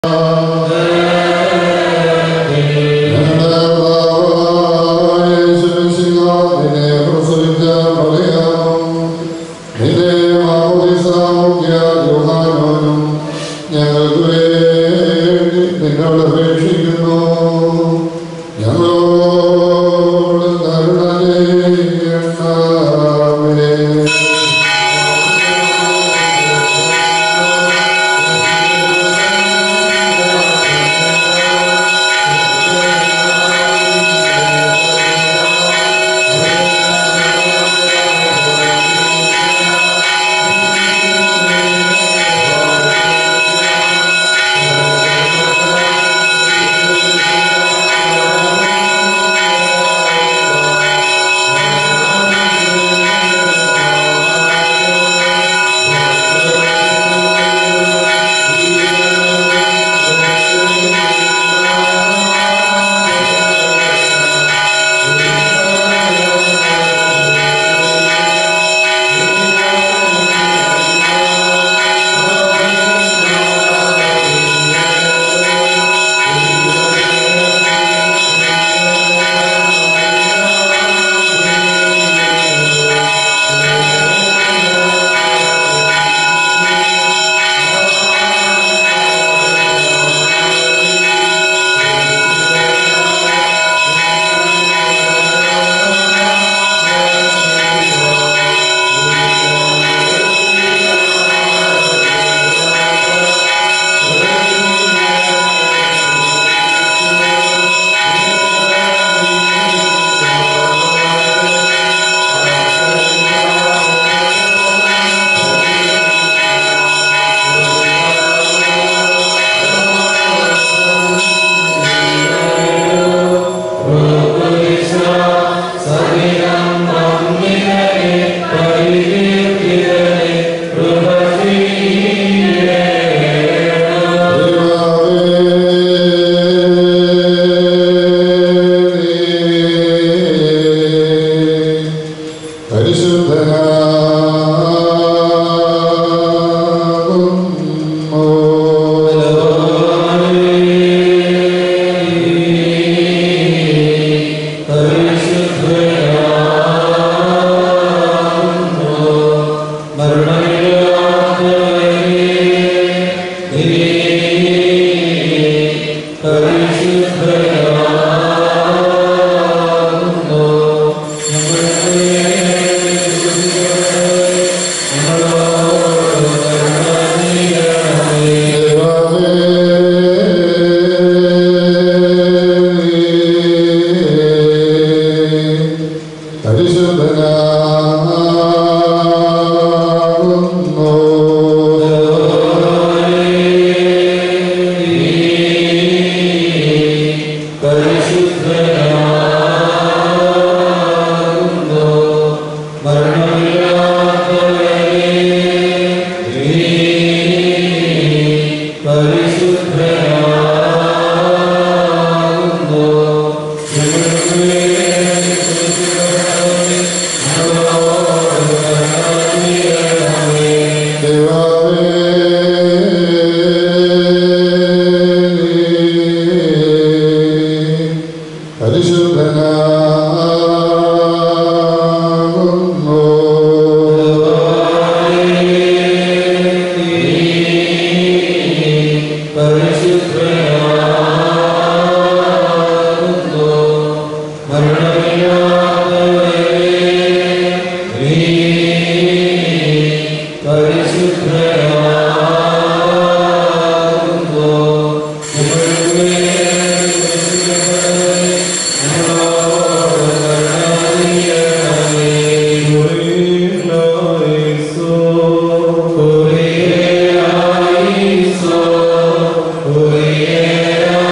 നിന്നോട് അപേക്ഷിക്കുന്നു ഞങ്ങളോട് കരുണ ചെയ്യണമേ Oh, yeah.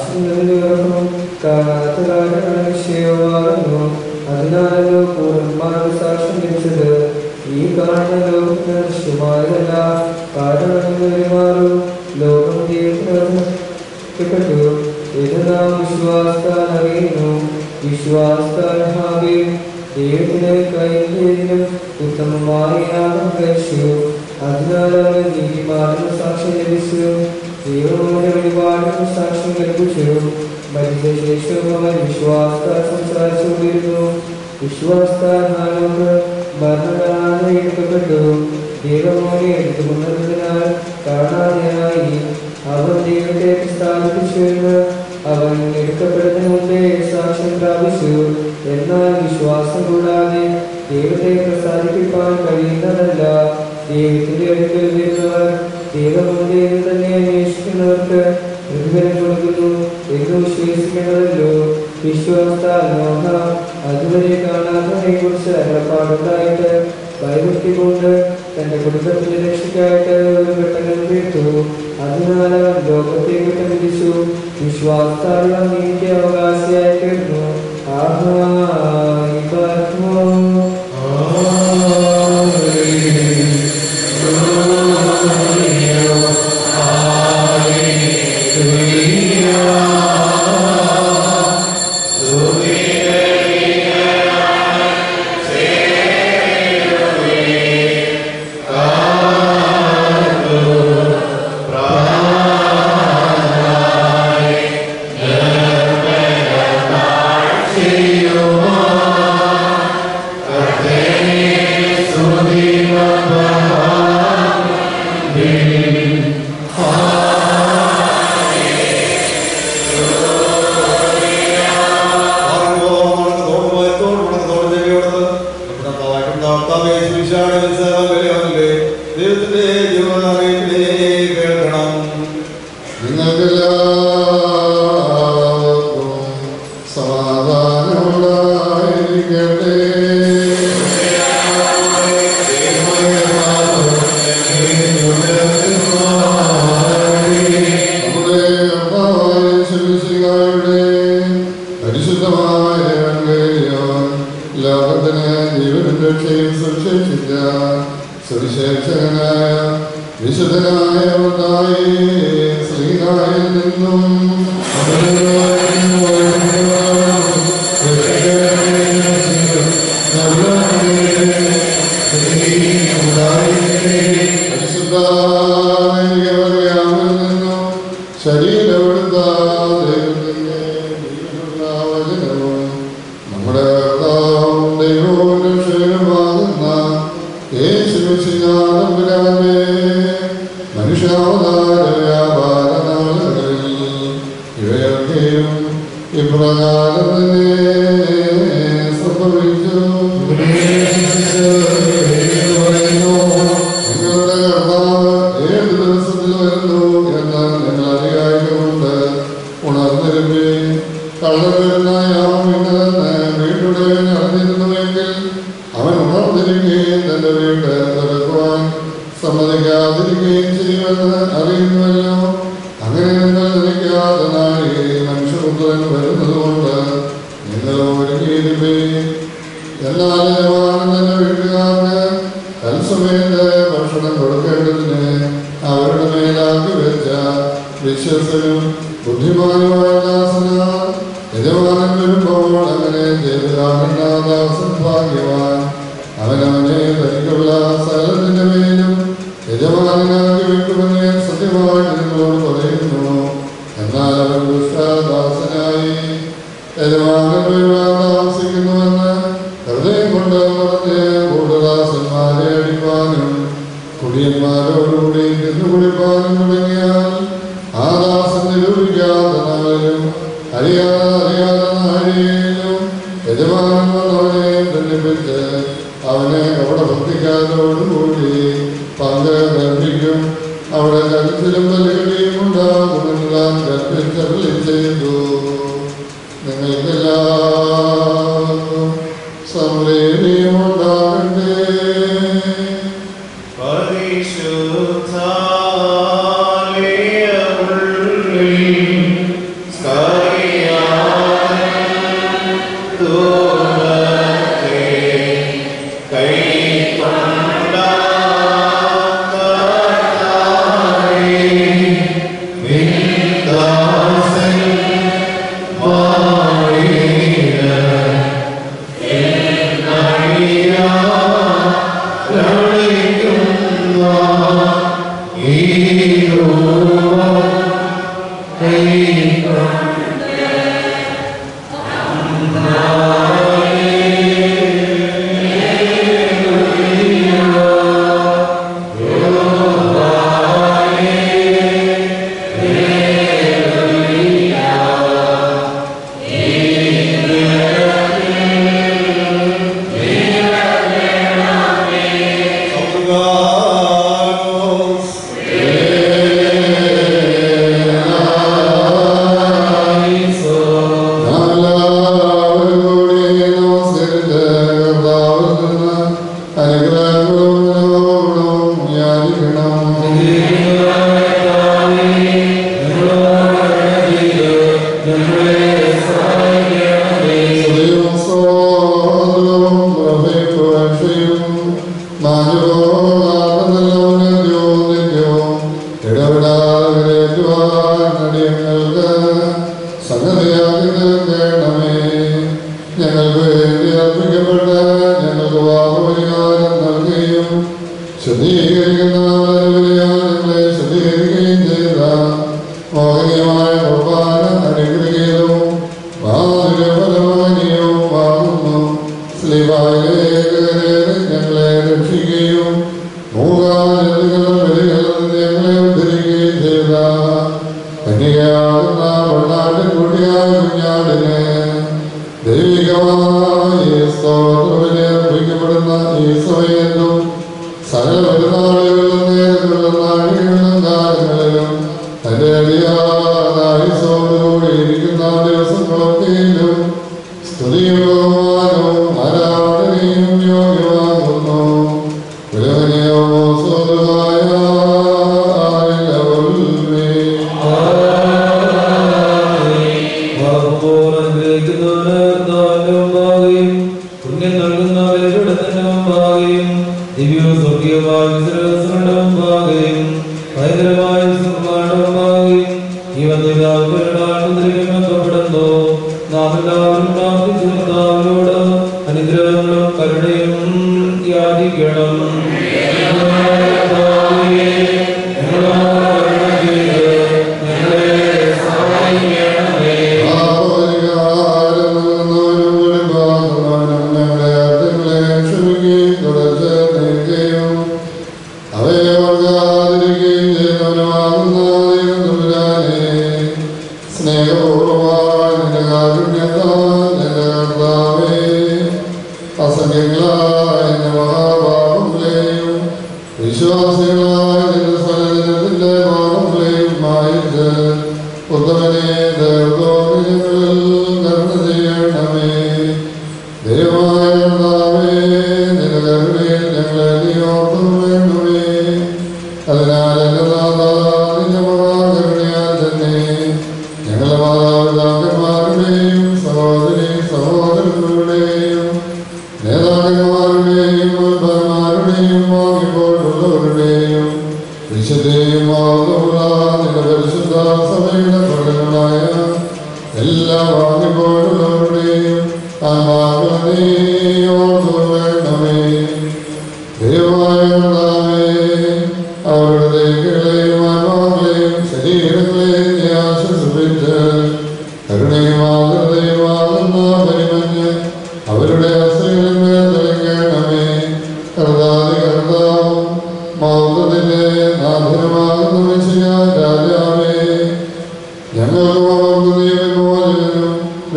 സാക്ഷ്യങ്ങളിലേക്കും കാത്തുകാരുടെ വിഷയമാകുന്നു അതിനാലല്ലോ പൂർണ്ണമായ സാക്ഷ്യം ലഭിച്ചത് ഈ കാണുന്ന ലോകത്തിന് ദൃശ്യമായതല്ല കാരണം പെരുമാറും ലോകം ദൈവത്തിന് പ്പെട്ടു ഇത് നാം വിശ്വാസത്താൽ അറിയുന്നു വിശ്വാസത്താൽ ഹാബിയും ദൈവത്തിന് കൈന്റേതിനും ഉത്തമമായ യാഗം കഴിച്ചു അതിനാൽ അവൻ നീതിമാനും സാക്ഷ്യം ലഭിച്ചു ദൈവങ്ങളുടെ വഴിപാടിനും സാക്ഷ്യം കൽപ്പിച്ചു മരിച്ച ശേഷം അവൻ വിശ്വാസത്താൽ സംസാരിച്ചുകൊണ്ടിരുന്നു വിശ്വാസത്താൽ ഹാനോക്ക് മരണങ്ങളാണ് എടുക്കപ്പെട്ടു ദൈവമോനെ എടുത്തുകൊണ്ടതിനാൽ കാണാതെയായി അവൻ ദൈവത്തെ സ്ഥാപിച്ചു എന്ന് അവൻ എടുക്കപ്പെടുന്നതിന് മുമ്പേ സാക്ഷ്യം പ്രാപിച്ചു എന്നാൽ വിശ്വാസം കൂടാതെ ദൈവത്തെ പ്രസാദിപ്പിക്കാൻ കഴിയുന്നതല്ല ദൈവത്തിന്റെ അടുക്കൽ വരുന്നവർ ദൈവമുണ്ട് എന്ന് തന്നെ അന്വേഷിക്കുന്നവർക്ക് പ്രതിഫലം കൊടുക്കുന്നു എന്ന് വിശ്വസിക്കുന്നതല്ലോ വിശ്വാസത്താൽ നോഹ അതുവരെ കാണാത്തതിനെ കുറിച്ച് അരുളപ്പാടുണ്ടായിട്ട് ഭയഭക്തി കൊണ്ട് തന്റെ കുടുംബത്തിന്റെ രക്ഷയ്ക്കായിട്ട് ഒരു പെട്ടകം തീർത്തു അതിനാൽ അവൻ ലോകത്തെ കുറ്റം വിധിച്ചു വിശ്വാസത്താലുള്ള നീതിക്ക് അവകാശിയായി തീർന്നു ആഹാ ഇതാത്മോ ദൈവത്തിന്റെ ജീവനറിയിപ്പിനെ കേൾക്കണം നിങ്ങൾക്കെല്ലാവർക്കും സമാധാനമുണ്ടായിരിക്കട്ടെ നമ്മുടെ കർത്താവായ യേശുമിശിഹായുടെ പരിശുദ്ധമായ എവങ്കേലിയോൻ ലോകത്തിന് ജീവനും രക്ഷയും സുരക്ഷിച്ച സുവിശേഷകനായ വിശുദ്ധനായ ഒന്നായി ശ്രീനായിൽ നിന്നും പരിശുദ്ധാമിൽ നിന്നും ശരീരമെടുത്ത ദൈവത്തിന്റെ ജീവനുള്ള വചനവും നമ്മുടെ കർത്താവും ദൈവവും രക്ഷകനുമാകുന്ന യേശുശിനാഥപുരാമേ മനുഷ്യാവതാര വ്യാപാര നാളുകളിൽ ഇവയൊക്കെയും ഇപ്രകാരം തന്നെ സംഭവിച്ചു നിങ്ങളുടെ കർത്താവ് ഏത് ദിവസത്തിൽ വരുന്നു എന്ന് നിങ്ങൾ അധികാരികളുണ്ട് ഉണർന്നിരുമ്പേ കള്ളൻ വരുന്ന യാമം ഇന്നതെന്ന് വീട്ടുടയൻ അറിഞ്ഞിരുന്നുവെങ്കിൽ അവൻ ഉണർന്നിരിക്കുകയും തന്റെ വീട് തുറക്കുവാൻ സമ്മതിക്കാതിരിക്കുകയും ചെയ്യുമെന്ന് അറിയുന്നുവല്ലോ അങ്ങനെ നിങ്ങൾ നിൽക്കാത്ത നാഴികയിൽ മനുഷ്യപുത്രൻ വരുന്നതുകൊണ്ട് നിങ്ങൾ ഒരുങ്ങിയിരിപ്പേ എന്നാൽ യജമാനൻ തന്റെ വീട്ടുകാർക്ക് തത്സമയത്ത് ഭക്ഷണം കൊടുക്കേണ്ടതിന് അവരുടെ മേലാക്കി വെച്ച വിശ്വസനും ബുദ്ധിമാനുമായ ദാസന യജമാനൻ വരുമ്പോൾ അങ്ങനെ ചെയ്ത് കാണുന്ന ദാസൻ ഭാഗ്യവാൻ അവനവനെ തനിക്കുള്ള സകലത്തിന്റെ മേലും യജമാനാക്കി വെക്കുമെന്ന് ഞാൻ സത്യമായിട്ട് നിങ്ങളോട് പറയുന്നു എന്നാൽ അവൻ ദുഷ്ടദാസനായി യജമാനൻ വരുവാൻ താമസിക്കുന്നുവെന്ന് ഹൃദയം കൊണ്ട് പറഞ്ഞ് കൂടദാസന്മാരെ അടിപ്പാനും കുടിയന്മാരോടുകൂടി തിന്നു കുടിപ്പാനും തുടങ്ങിയാൽ ആ ദാസൻ നിരൂപിക്കാത്ത നാളിലും അറിയാതെ അറിയാതെ നാഴികയിലും യജമാനൻ വന്നവനെ ദണ്ഡിപ്പിച്ച് അവനെ അവിടെ ഭക്തിക്കാരോടുകൂടി പങ്ക് കൽപ്പിക്കും അവിടെ കരുത്തിലും ബലികളിയും ഉണ്ടാകുമെല്ലാം കൽപ്പിച്ചറിൽ ചെയ്തു നിങ്ങൾക്കെല്ലാവർക്കും സംരേണിയുമുണ്ടാകട്ടെ പരിശുദ്ധാലയമുള്ളിൽ സംഗതിയാകണമേ ഞങ്ങൾക്ക് വേണ്ടി അർപ്പിക്കപ്പെട്ട ഞങ്ങൾക്ക് വാഹപരിഹാരം നൽകുകയും ശുദ്ധീകരിക്കുന്നവരെ ഞങ്ങളെ ശുദ്ധീകരിക്കുകയും ചെയ്ത മോഹനീയമായ കുർബാന അനുഗ്രഹീതവും മാധുര്യഫലമാനിയവും ആകുന്നു സ്ലിവായിലേക്ക് ഞങ്ങളെ രക്ഷിക്കുകയും മൂകാജന്തുക്കളുടെ ബലികളിൽ ഞങ്ങളെ ഉദ്ധരിക്കുകയും ചെയ്ത കന്യകയാകുന്ന വെള്ളാട്ടിൻ കുട്ടിയായ കുഞ്ഞാടിനെ ദൈവികമായ സ്തോത്രവിനെ അർപ്പിക്കപ്പെടുന്ന ഈ സമയത്തും സകല പെരുന്നാളുകളിലും നേരങ്ങളിലും നാഴികളിലും കാലങ്ങളിലും തന്റെ അടിയാതായുസോടുകൂടി ഇരിക്കുന്ന ദിവസങ്ങളൊക്കെയിലും സ്തുതിയും ബഹുമാനവും ആരാധനയും യോഗ്യമാകുന്നു വിലവനെയോ സ്വന്തമായ പുണ്യം നൽകുന്നവരുടെ മുമ്പാകെയും ദിവ്യവും സ്വർഗീയമായ വിശ്രമങ്ങളുടെ മുമ്പാകെയും ഭയങ്കരമായ സുഖങ്ങളുടെ മുമ്പാകെയും ഈ വന്നിരിക്കപ്പെടുന്നു നാം എല്ലാവരും പ്രാർത്ഥിച്ചു കർത്താവിനോട് അനുഗ്രഹങ്ങളും കരുണയും യാചിക്കണം ഞങ്ങളെ സഹായിക്കണമേ അസംഖ്യങ്ങളായ മഹാഭാവങ്ങളെയും വിശ്വാസികളായ ജനസനത്തിന്റെ ഭാവങ്ങളെയും മായിട്ട് ഉത്തമനെ ദേവതോകളിൽ കരുണ ചെയ്യണമേ ദൈവമായ കർത്താവേ, നിന്റെ കരുണയിൽ ഞങ്ങളെ നീ ഓർത്തും വേണമേ അതിനാൽ എന്റെ നാഥാ, നിന്റെ മഹാകരുണയാൽ തന്നെ ഞങ്ങളുടെ മാതാപിതാക്കന്മാരുടെയും സഹോദരി സഹോദരങ്ങളുടെയും നേതാക്കന്മാരുടെയും മുൻപന്മാരുടെയും വാങ്ങിപ്പോട്ടുള്ളവരുടെയും വിശുദ്ധയും ആകുമുള്ള നിന്റെ പരിശുദ്ധ സഭയുടെ പ്രകടനമായ എല്ലാ വാങ്ങിപ്പോട്ടുള്ളവരുടെയും ആത്മാക്കളെ ഓർത്തു വേണമേ ദൈവമായ കർത്താവേ, അവരുടെ ദേഹികളെയും ആത്മാക്കളെയും ശരീരങ്ങളെയും നീ ആശ്വസിപ്പിച്ച് കരുണയും ആകൃതയും ആകുന്ന പരിമഞ്ഞ് അവരുടെ അസ്ഥികളിന്മേൽ തെളിക്കണമേ കർത്താതി കർത്താവും മൗത്തത്തിന്റെ നാഥനുമാകുന്ന മിശിഹാ രാജാവേ ഞങ്ങൾക്ക് അവർക്ക് നീ വിമോചനവും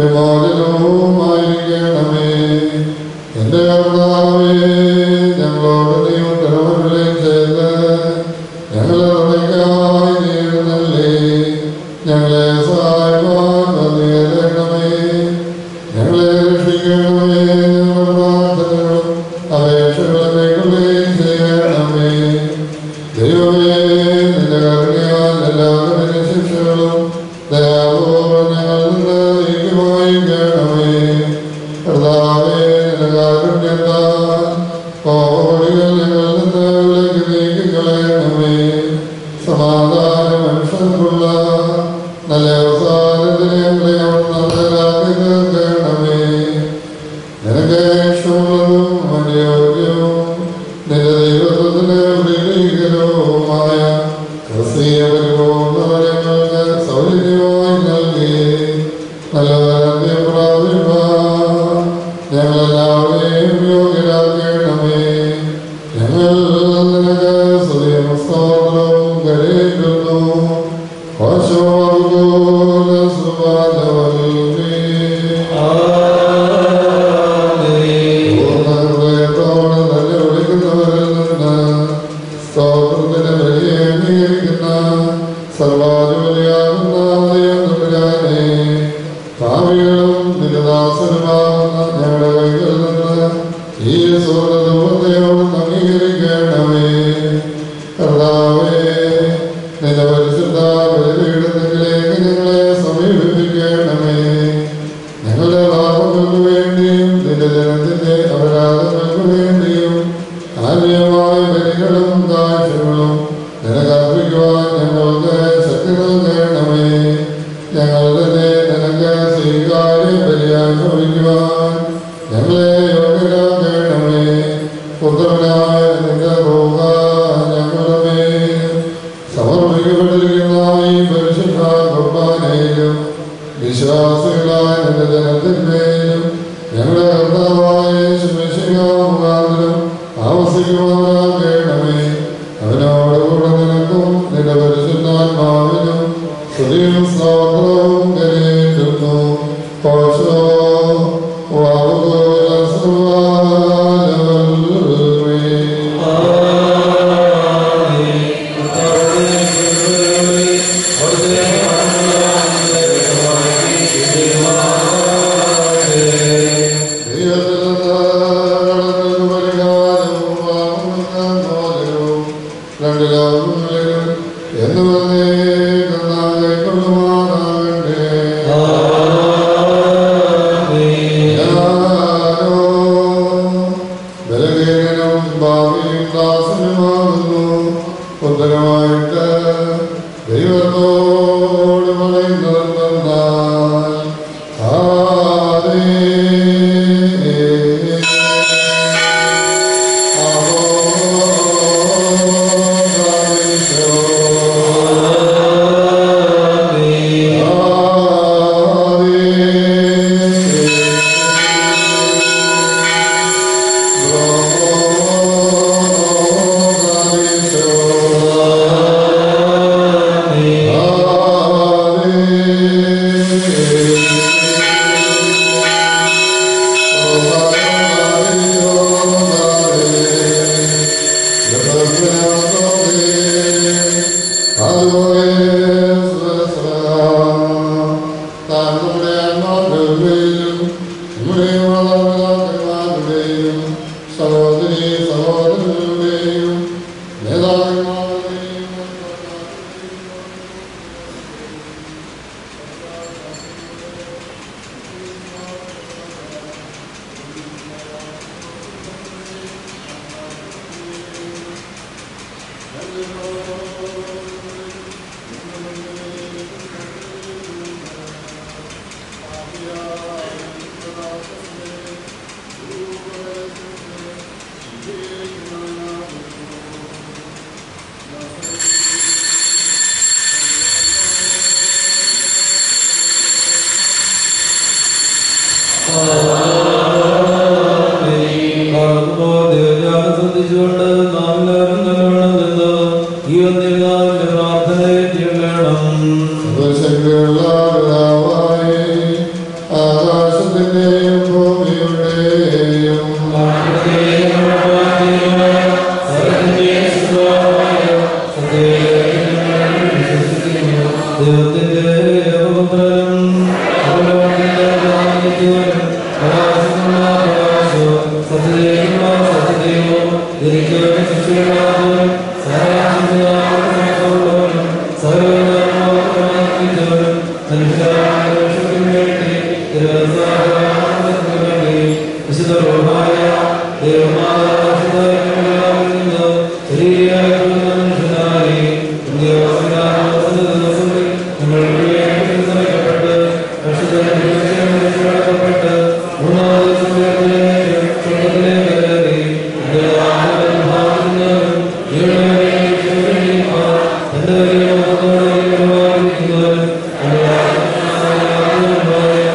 വിമോചനവുമായിരിക്കണമേ എന്റെ കർത്താവേ ഞങ്ങളോട് നീ ഉത്തരവുകളെയും ചെയ്ത് ഞങ്ങളെ തുണയ്ക്കായി നീ എഴുന്നള്ളി ഞങ്ങളെ സഹായിക്കാൻ നന്ദിയേറണമേ ഞങ്ങളെ രക്ഷിക്കണമേ ഞങ്ങളുടെ പ്രാർത്ഥനകളും അപേക്ഷകളും കൈക്കൊള്ളുകയും ചെയ്യണമേ ദൈവമേ നിന്റെ കരുണയാൽ എല്ലാവരുടെ ശിക്ഷകളും ദയാപൂർവ്വം ഞങ്ങളിൽ നിന്ന് നല്ലവരത്തെ പ്രാപിപ്പാൻ ഞങ്ങളെല്ലാവരെയും യോഗ്യരാക്കണമേ ഞങ്ങൾ നിനക്ക് സ്തുതിയും സ്തോത്രവും കരയിട്ടുന്നു പൂർണ്ണഹൃദയത്തോടെ തന്നെ വിളിക്കുന്നവരിൽ നിന്ന് സ്തോത്രത്തിന് വലിയ അംഗീകരിക്കുന്ന സർവാധിപതിയാകുന്ന ദൈവം തമ്പുരാനെ ഭാവികളും നിരദാസനുമാകുന്ന ഞങ്ങളുടെ കൈകളിൽ നിന്ന് ഈ സുഹൃതയോട് അംഗീകരിക്കണമേ കർത്താവേ നിന്റെ പരിശുദ്ധ ബലിപീഠത്തിലേക്ക് ഞങ്ങളെ സമീപിപ്പിക്കണമേ ഞങ്ങളുടെ പാപങ്ങൾക്ക് വേണ്ടിയും നിന്റെ ജനത്തിന്റെ അപരാധങ്ങൾക്ക് വേണ്ടിയും ആദ്യമായ ബലികളും കാഴ്ചകളും നിനക്കർപ്പിക്കുവാൻ ഞങ്ങൾക്ക് ശക്തി നൽകണമേ ഞങ്ങൾ തന്നെ നിനക്ക് സ്വീകാര്യ ബലിയായി ഭവിക്കുവാൻ ഞങ്ങളെ യോഗ്യരാക്കണമേ പുത്രനായ നിന്റെ പോക ഞങ്ങളുടെ മേൽ സമർപ്പിക്കപ്പെട്ടിരിക്കുന്ന ഈ പരിശുദ്ധ കുർബാനയിലും വിശ്വാസികളായ നിന്റെ ജനത്തിന്മേലും ഞങ്ങളുടെ കർത്താവായ ശുശ്രൂഷിക മുഖാന്തരം താമസിക്കുവാനാകണമേ അവനോടുകൂടെ നിനക്കും നിന്റെ പരിശുദ്ധാത്മാവിനും സ്തുതിയും സ്തോത്രവും കരയേറ്റുന്നു കോശോ രണ്ട് ലോകങ്ങളിലും എന്ന് പറഞ്ഞേ കൈക്കൊള്ളുമാറാകണ്ടേ ബലഹീനനും ഭാവിയും ദാസനുമാകുന്നു ഉത്തരമായിട്ട് ദൈവത്തോട് പറയുന്നതെന്നാൽ ആരേ സഹോദരി സഹോദരങ്ങളുടെയും നേതാക്കന്മാരുടെയും ശ്രദ്ധിച്ചുകൊണ്ട് നാം എല്ലാവരും നല്ലവണ്ണമെന്ന് ഈ വന്നിരുന്നാവിന്റെ പ്രാർത്ഥനയെ ചൊല്ലണം സർവശക്തിയുള്ള പിതാവായി ആകാശത്തിന്റെയും ഭൂമിയുടെയും ദൈവത്തിന്റെ ഏകപുത്രനും അവലോകന്റെ ജാതിക്കും പ്രകാശമുള്ള പ്രകാശവും സത്യദൈവമുള്ള സത്യദൈവവും എനിക്ക് ശിശുവിനാഥനും സഹായമുള്ളവനും സർവ്വലോകമാക്കിയവനും മനുഷ്യരാശിക്കും വേണ്ടി തിരുവനന്തപുരത്തിന് വേണ്ടി വിശുദ്ധ റോഹായ ദൈവമാതാവിന്റെ ശരീരമായ മനുഷ്യനായി ും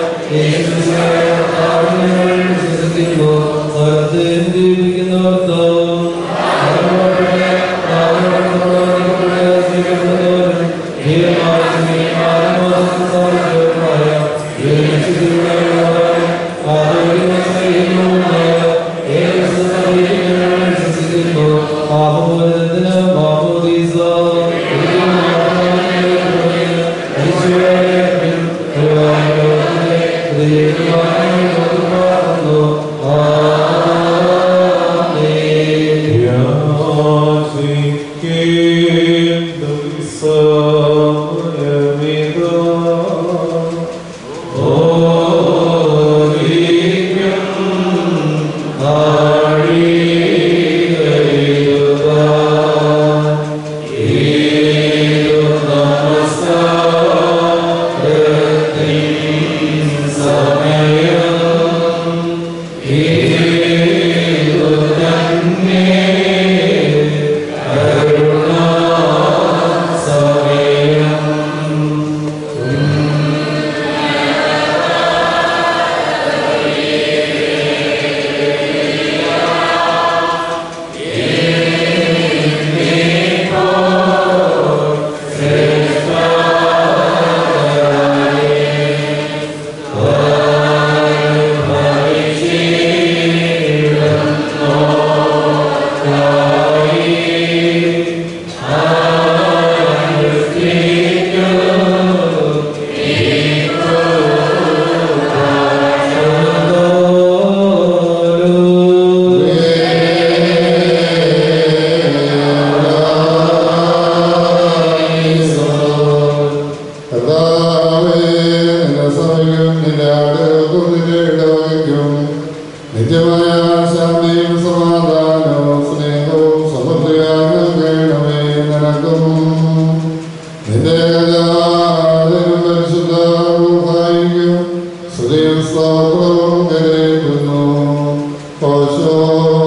നിത്യമായ ശാന്തിയും സമാധാനവും സ്നേഹവും സമൃദ്ധിയാകും വേണമേ നിനക്കും നിന്റെ ഗജാതിനും പരിശുദ്ധവും സ്തുതിയും സ്തോത്രവും കരയുന്നു ഓശോ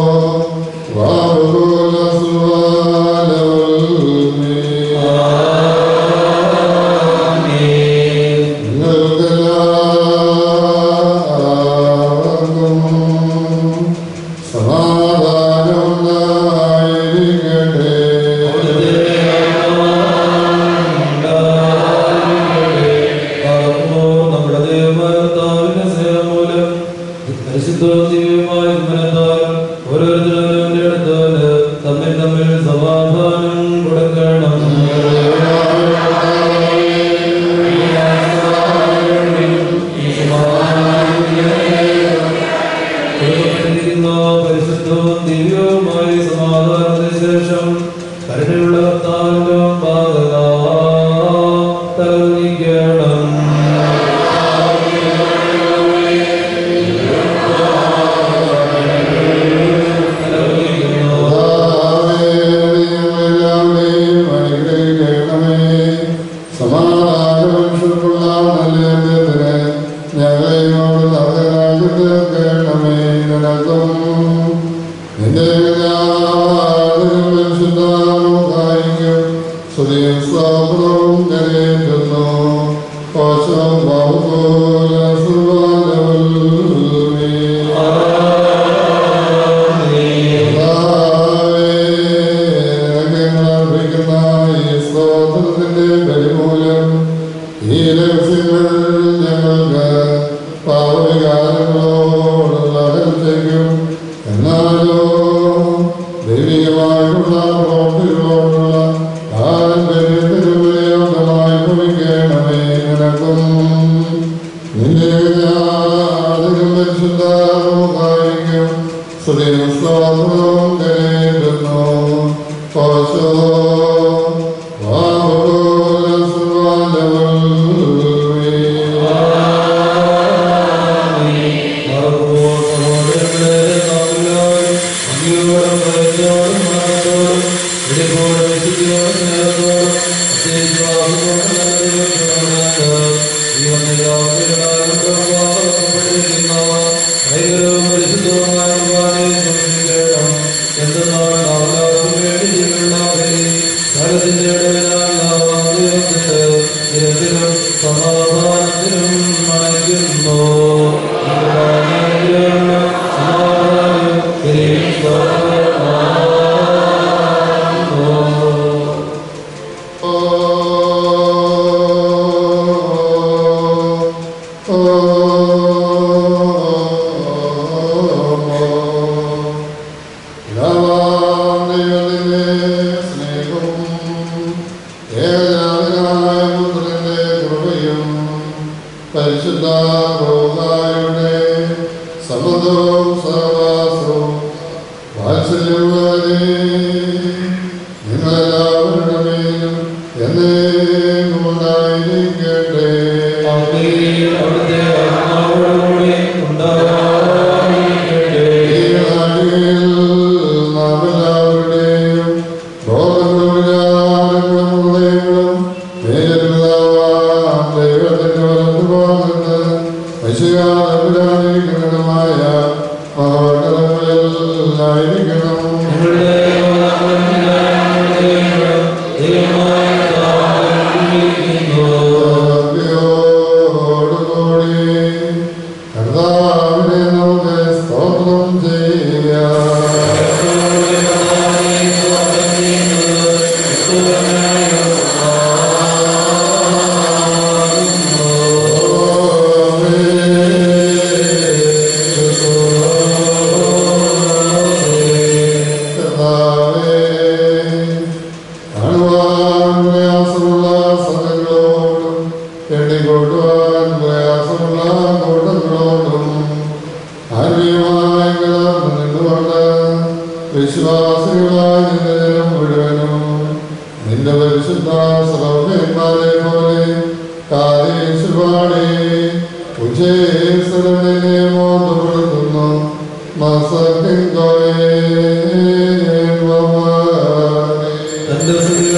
വാബുല നിങ്ങൾക്കെല്ലാവർക്കും സമാധാനം നമ്മുടെ ദൈവമായ കർത്താവിന്റെ സ്നേഹം മൂലം പരിശുദ്ധവും ദിവ്യമായ സ്മരണത്താൽ ഓരോരുത്തരും അവനവന്റെ അടുത്തവന് തമ്മിൽ തമ്മിൽ സമാധാനം കൊടുക്കണം കൊടുക്കപ്പെട്ടിരിക്കുന്ന പരിശുദ്ധവും ദിവ്യവുമായ സമാധാനത്തിന് ശേഷം കരുണയുള്ള കർത്താവിന്റെ മുമ്പാകെ തലവനിക്കണം ഈ രഹസ്യങ്ങൾ ഞങ്ങൾക്ക് പാവവികാരങ്ങളോടുള്ള അകൽച്ചയ്ക്കും എന്നാലോ ദൈവികമായിട്ടുള്ള പ്രവൃത്തികളോടുള്ള പാരമ്പര്യത്തിനും വിലയോഗ്യമായി ഭവിക്കണമേ നിനക്കും നിന്റെ അധികം പരിശുദ്ധായിക്കും സ്തുതിയും സ്തോത്രവും കരയുന്നു ഓശോ സമാധാനത്തിനും മണയ്ക്കുന്നു പരിശുദ്ധ റോഹായുടെ സമ്മതവും സഹവാസവും വാത്സല്യമുള്ളവരെ നിങ്ങളെല്ലാവരുടെ മേലും എന്നേക്കും ഉണ്ടായിരിക്കട്ടെ അവിടുത്തെ ആത്മാവോടുകൂടി ഉണ്ടായിരിക്കട്ടെ ഈ നാഴികയിൽ നാം എല്ലാവരുടെയും ബോധങ്ങളും ഹൃദയങ്ങളും നേരിടുന്നതാവാം ദൈവത്തിന്റെ വലതുഭാഗത്ത് വശികാരമായ മഹോടങ്ങളിലായിരിക്കണം ഞങ്ങളുടെ ദൈവമായ ഭക്തിയോടുകൂടി കർത്താവിനെ നമുക്ക് സ്തോത്രം ചെയ്യാം കർത്താവേ, കാണുവാൻ പ്രയാസമുള്ള സംഘങ്ങളോടും എണ്ണിക്കൊണ്ടുവാൻ പ്രയാസമുള്ള കൂട്ടങ്ങളോടും ആത്മീയമായി കലർന്നു നിന്നുകൊണ്ട് വിശ്വാസികളായ നിന്റെ ജനം മുഴുവനും നിന്റെ പരിശുദ്ധ ശ്രൗര്യന്മാരെ പോലെ കാതീശുപാടി ഉച്ചേശ്വരനെ മോന്തപ്പെടുത്തുന്നു മസക്കിങ്കോയേ തന്റെ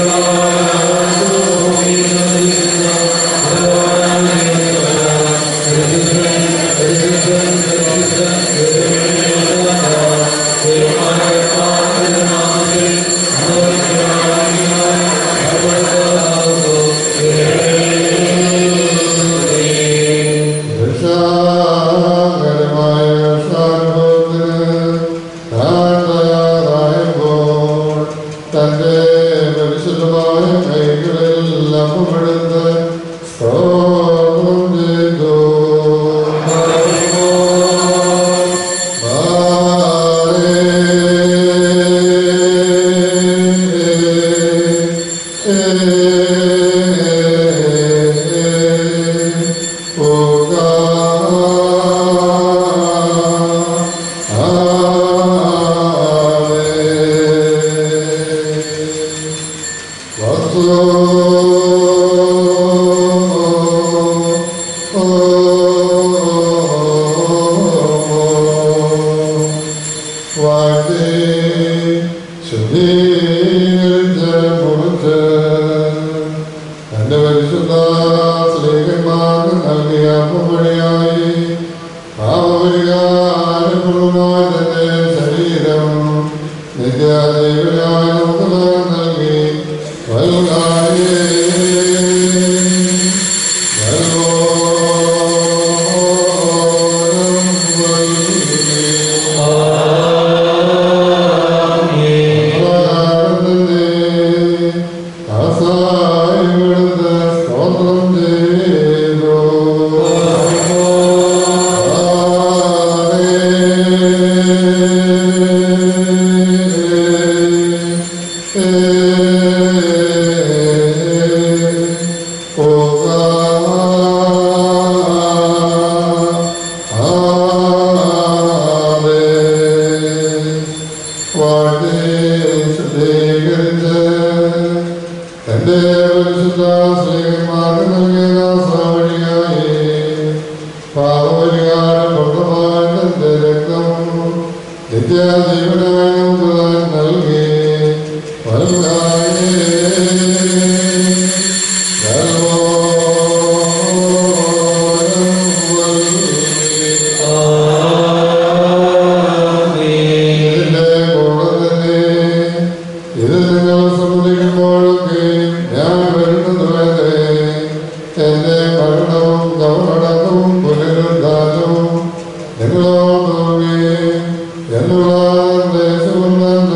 രക്ഷാകരമായ രക്ഷാനുഭവത്തിന് താൻ തയ്യാറായപ്പോൾ തന്റെ പരിശുദ്ധമായ കൈകളിൽ അപ്പമെടുത്ത് സ്തോത്രം ചെയ്തു വാഴ്ത്തി ശുദ്ധീകരിച്ച മുറിച്ച് തന്റെ പരിശുദ്ധ സ്ത്രീകന്മാർക്ക് നൽകിയ വഴിയായി പാപപരിഹാരപൂർവമായ തന്റെ ശരീരം നിത്യദേവിയായ നമുക്ക് നൽകി വലുതായി തന്റെ പരിശുദ്ധ സ്ത്രീകന്മാർക്ക് നൽകിയ സാവഴിയായി പാപപരിഹാരം കൊണ്ടുപോയ തന്റെ രക്തം നിത്യജീവനായ നമുക്ക് താൻ നൽകി വലുതായി ഇതിന്റെ കൂടെ തന്നെ ഇത് നിങ്ങൾ സമ്മതിക്കുമ്പോഴൊക്കെ ഞാൻ വരുന്നത് വരെ എന്റെ മരണവും കവറടക്കവും പുനരുദ്ധാനവും നിങ്ങളോട് എന്നുള്ള ദേശമെന്ന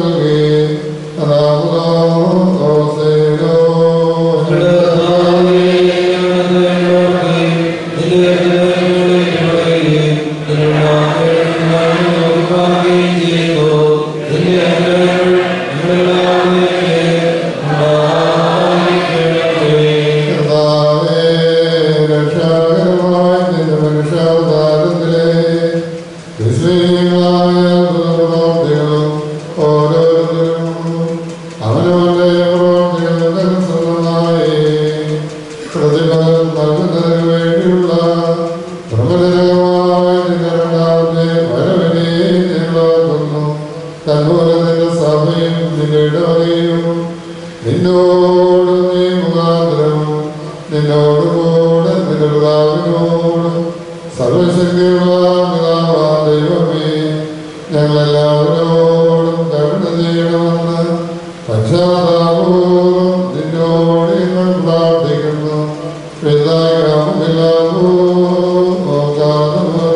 മനുഷ്യാവതാരത്തിലെ വിശ്വീയങ്ങളായ പ്രവൃത്തികളും ഓരോരുത്തരും അവനവന്റെ പ്രവർത്തികൾക്കനുസൃതമായി പ്രതിഫലം നൽകുന്നതിന് വേണ്ടിയുള്ള പ്രബലമായ നിരണ്ടാവിന്റെ വരവിനെ നിലനിർത്തുന്നു തന്മൂലം നിന്റെ സഭയും നിന്റെ ഇടവകയും നിന്നോട് നീ മുഖാന്തരവും നിന്നോട് കൂടെ നിന്റെ പിതാവിനോടും സർവശക്തിയുള്ള പിതാവാ ദൈവമേ ഞങ്ങളെല്ലാവരോടും കരുണ ചെയ്യണമെന്ന് പശ്ചാത്താപൂർവം നിന്നോട് ഇന്ന് പ്രാർത്ഥിക്കുന്നു പിതാകാമില്ലാവോ നോക്കാതെ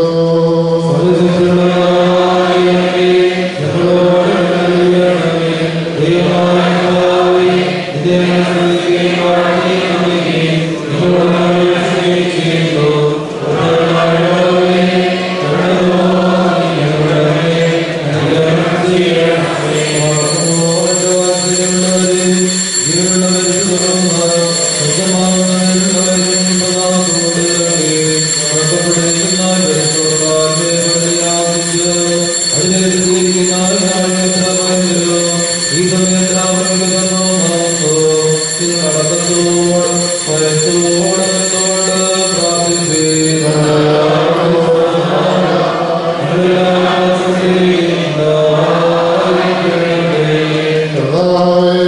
കർത്താവേ,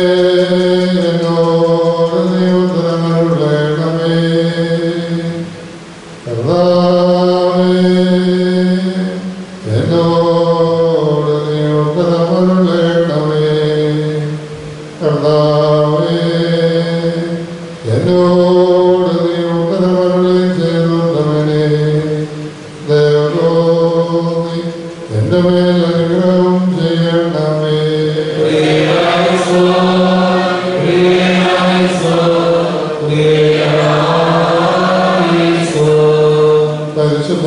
എന്നോട് നീ ഉത്തരമരുളേണമേ. കർത്താവേ, എന്നോട് നീ ഉത്തരമരുളേണമേ. കർത്താവേ, എന്നോട് നീ ഉത്തരമരുളി ചെയ്തുള്ളവനെ ദൈവമേ, എന്റെ മേൽ അനുഗ്രഹം ചെയ്യണമേ പരിശുദ്ധ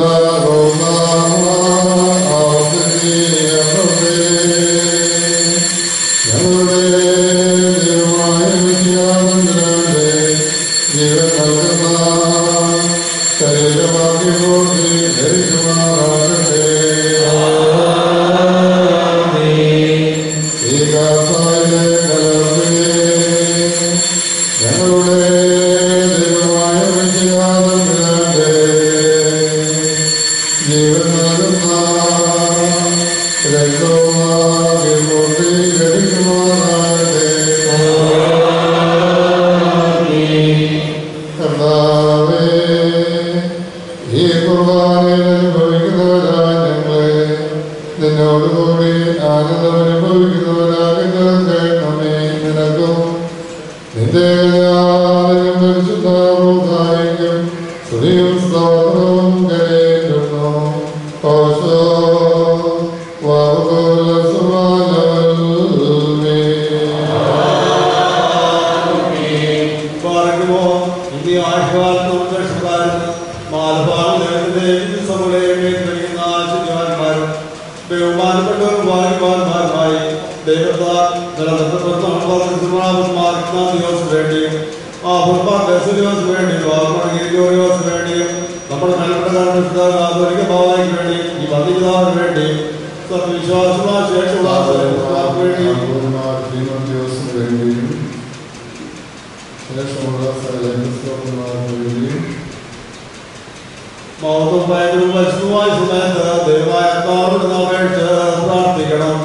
ഞങ്ങളുടെ ദൈവമായ വിദ്യാനന്ദന്റെ ജീവൻ നൽകുന്ന ശരീരമാക്കി നോക്കി ധരിക്കുമാറാകട്ടെ ഈ കാസായിലെ കലർപ്പിനെ ഞങ്ങളുടെ ദൈവമായ വിദ്യാനന്ദന്റെ ജീവൻ നൽകുന്ന രക്തവുമാക്കി നോക്കി ധരിക്കുമാറാകട്ടെ കർത്താവേ, ഈ കുർബാനയിൽ അനുഭവിക്കുന്നവരായ ഞങ്ങളെ നിന്നോടുകൂടി ആനന്ദം അനുഭവിക്കുന്നവരാകെ തീർക്കണമേ നിനക്കും നിന്റെ യാതൊരു പരിശുദ്ധായിക്കും സ്തുതിയും സ്തോത്രവും കരയേറ്റുന്നു ഓശോ വാവുകോല സുമാലവൽമേ പാർക്കുമോ ഇനി ആഴ്ചകാലത്തും ദർശനക്കാരും മാലപാട് നേരത്തെ സമൂലയും കഴിയുന്ന ആശുദ്ധിമാന്മാരും ബഹുമാനപ്പെട്ടവരും ഭാഗ്യവാന്മാരുമായി ദൈവത്താൽ നിലനിർത്തപ്പെടുന്ന ദിവസം വേണ്ടിയും ആ പുറപ്പാട് ദിവസം വേണ്ടിയും ആത്മീയോസ് വേണ്ടിയും നമ്മുടെ നിലപ്പെട്ട കാതോലിക ഭാവായിക്ക് വേണ്ടിയും ഈ വന്ദിതാവിന് വേണ്ടിയും സത്യവിശ്വാസമായ ശേഷമുള്ള വേണ്ടിയും വേണ്ടിയും ശേഷമുള്ള സകല ക്രിസ്തവന്മാർക്ക് വേണ്ടിയും മൗതും ഭയങ്കരവും വശുവായ സമയത്ത് ദൈവമായ കർത്താവിനോട് നാം അപേക്ഷിച്ച് പ്രാർത്ഥിക്കണം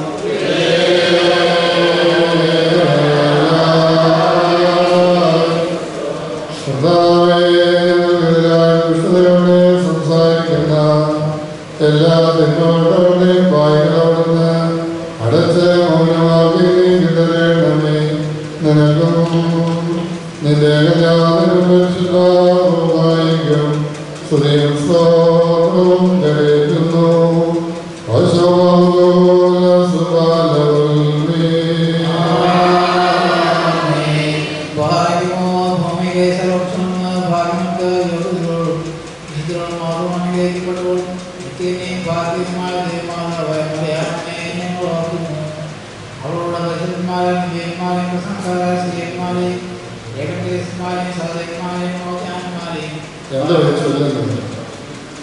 കൃഷ്ണതയോടെ സംസാരിക്കുന്ന എല്ലാ തിന്മകളുടെയും വായികളോടുന്ന് അടച്ച് മൗനമാക്കി കിട്ടണമേ നിനക്കും നിന്റെ ഏകജാതനും പരിശുദ്ധായിക്കും സ്തുതിയും സ്തോത്രവും കരയുന്നു അശോകോല സുബാലവൽമേ ഭാഗ്യമോ ഭൂമിയിലെ സർവക്ഷണമോ ഭാഗ്യമൊക്കെ യോഗ്യതകളും നിദ്രകളും മാത്രം അനുഗ്രഹിക്കപ്പെട്ടു നിത്യനെയും ഭാഗ്യമായ ദൈവമാനവയമലയാളനെ ഞങ്ങൾ ഓർക്കുന്നു അവളുടെ ദശന്മാരെയും ജയന്മാരെയും പ്രശംസകാര സ്ത്രീയന്മാരെയും ഏകദേശന്മാരെയും സഹോദരന്മാരെയും ഓജ്ഞാന്മാരെയും എന്താ ചൊല്ലുന്നത്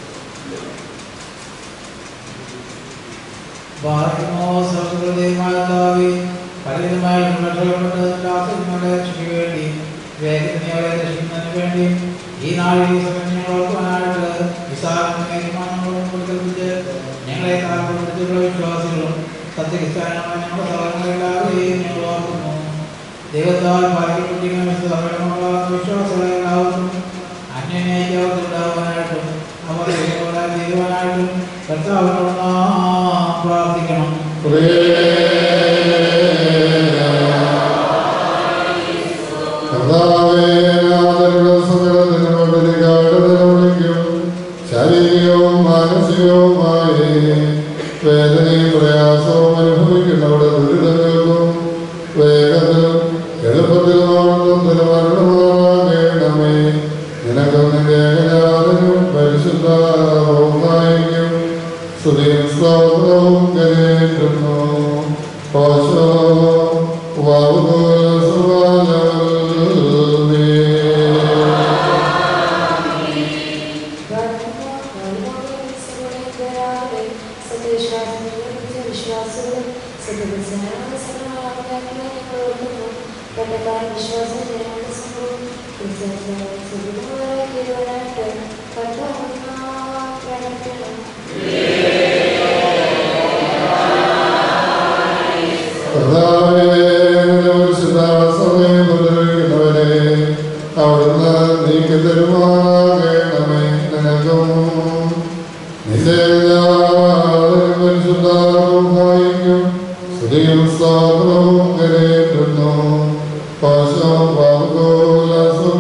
ബാഹ്യമോ സർവ്വതയുമായ താവി പലവിധമായ രക്ഷപ്പെട്ട് രാത്രിങ്ങളുടെ രക്ഷയ്ക്ക് വേണ്ടി വേഗത്തിനെ രക്ഷിക്കുന്നതിന് വേണ്ടി ഈ നാളിൽ ഓർക്കുവാനായിട്ട് വിശാലമാനങ്ങളും കൊടുക്കൽപ്പിച്ച് ഞങ്ങളെ കാലപ്പെടുത്തിയുള്ള വിശ്വാസികളും സത്യക്രിസ്ത്യാനമായ ഞങ്ങളുടെ സഹോദരങ്ങളെല്ലാവരെയും ഞങ്ങൾ ഓർക്കുന്നു ദൈവത്താൽ ഭാഗ്യപ്പെട്ടിരിക്കുന്ന സഹോദരങ്ങളുള്ള വിശ്വാസികളെ എല്ലാവർക്കും അന്യനേക്കാവുന്നുണ്ടാവാനായിട്ടും അവർ ദൈവങ്ങളെ ചെയ്യുവാനായിട്ടും കർത്താവിനോട് നാം പ്രാർത്ഥിക്കണം ശാരീരികവും മാനസികവുമായി വേദനയും പ്രയാസവും അനുഭവിക്കുന്നവരുടെ ദുരിതങ്ങൾക്കും വേഗത്തിലും എളുപ്പത്തിലുമാണെന്നും നിലവരണമാകണമേ നിനക്കും നിന്റെ ഏകജാതനും പരിശുദ്ധവും സ്തുതിയും സ്തോത്രവും കരയേറ്റുന്നു ഓശോ വിശ്വാസം അവിടുന്ന് നീക്കി തരുമാകണമേ നിനക്കും നിന്റെ പരിശുദ്ധാരും സ്തുതിയും സ്ഥാപനവും കരയേറ്റുന്നു പാശം പാകോല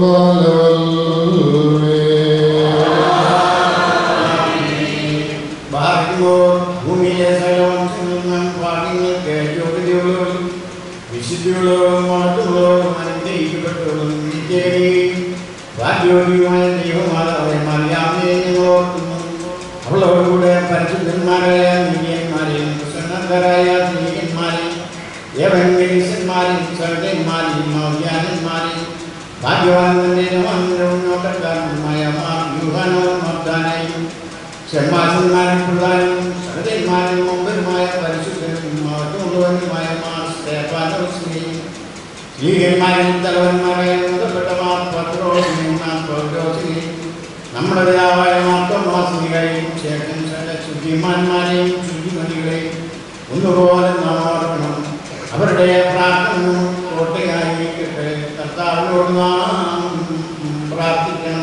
ഭാഗ്യമോ ഭൂമിയിലെ സകലവംശങ്ങളും ഭാഗ്യങ്ങൾക്ക് യോഗ്യതയുള്ളവരും വിശുദ്ധിയുള്ളവരും വളർത്തുള്ളവരും അനുഗ്രഹിക്കപ്പെട്ടവരും നിത്യകയും ഭാഗ്യോഗ്യമായ ദൈവമാതാവെ മറിയാമയെ ഞങ്ങൾ ഓർക്കുന്നു അവളോടുകൂടെ പരിശുദ്ധന്മാരായ നീതിയന്മാരെയും പ്രസന്നതരായ സ്നേഹിതന്മാരെയും യവൻഗരീശന്മാരെയും സഹജന്മാരെയും മൗര്യാനന്മാരെയും ഭാഗ്യവാനന്ദന്റെ നവന്തരവും നോട്ടക്കാരനുമായ മാർ യുഹാനവും മർദ്ദാനെയും ഷമ്മാസന്മാരും പ്രധാനും സഹജന്മാരും മുമ്പരുമായ പരിശുദ്ധനും മഹത്വമുള്ളവനുമായ മാർ സ്തേഫാനോസിനെയും സ്ത്രീകന്മാരെയും തലവന്മാരെയും ബന്ധപ്പെട്ട മാർ പത്രോസിനെയും മാർ പൗരോസിനെയും നമ്മുടെ പിതാവായ മാർത്തോമാസിനെയും ശേഖൻ സകല ശുദ്ധിമാന്മാരെയും ശുദ്ധിമതികളെയും ഒന്നുപോലെ നാം ഓർക്കണം അവരുടെ പ്രാർത്ഥന കോട്ടയായി ഇരിക്കട്ടെ കർത്താവിനോട് നാം പ്രാർത്ഥിക്കണം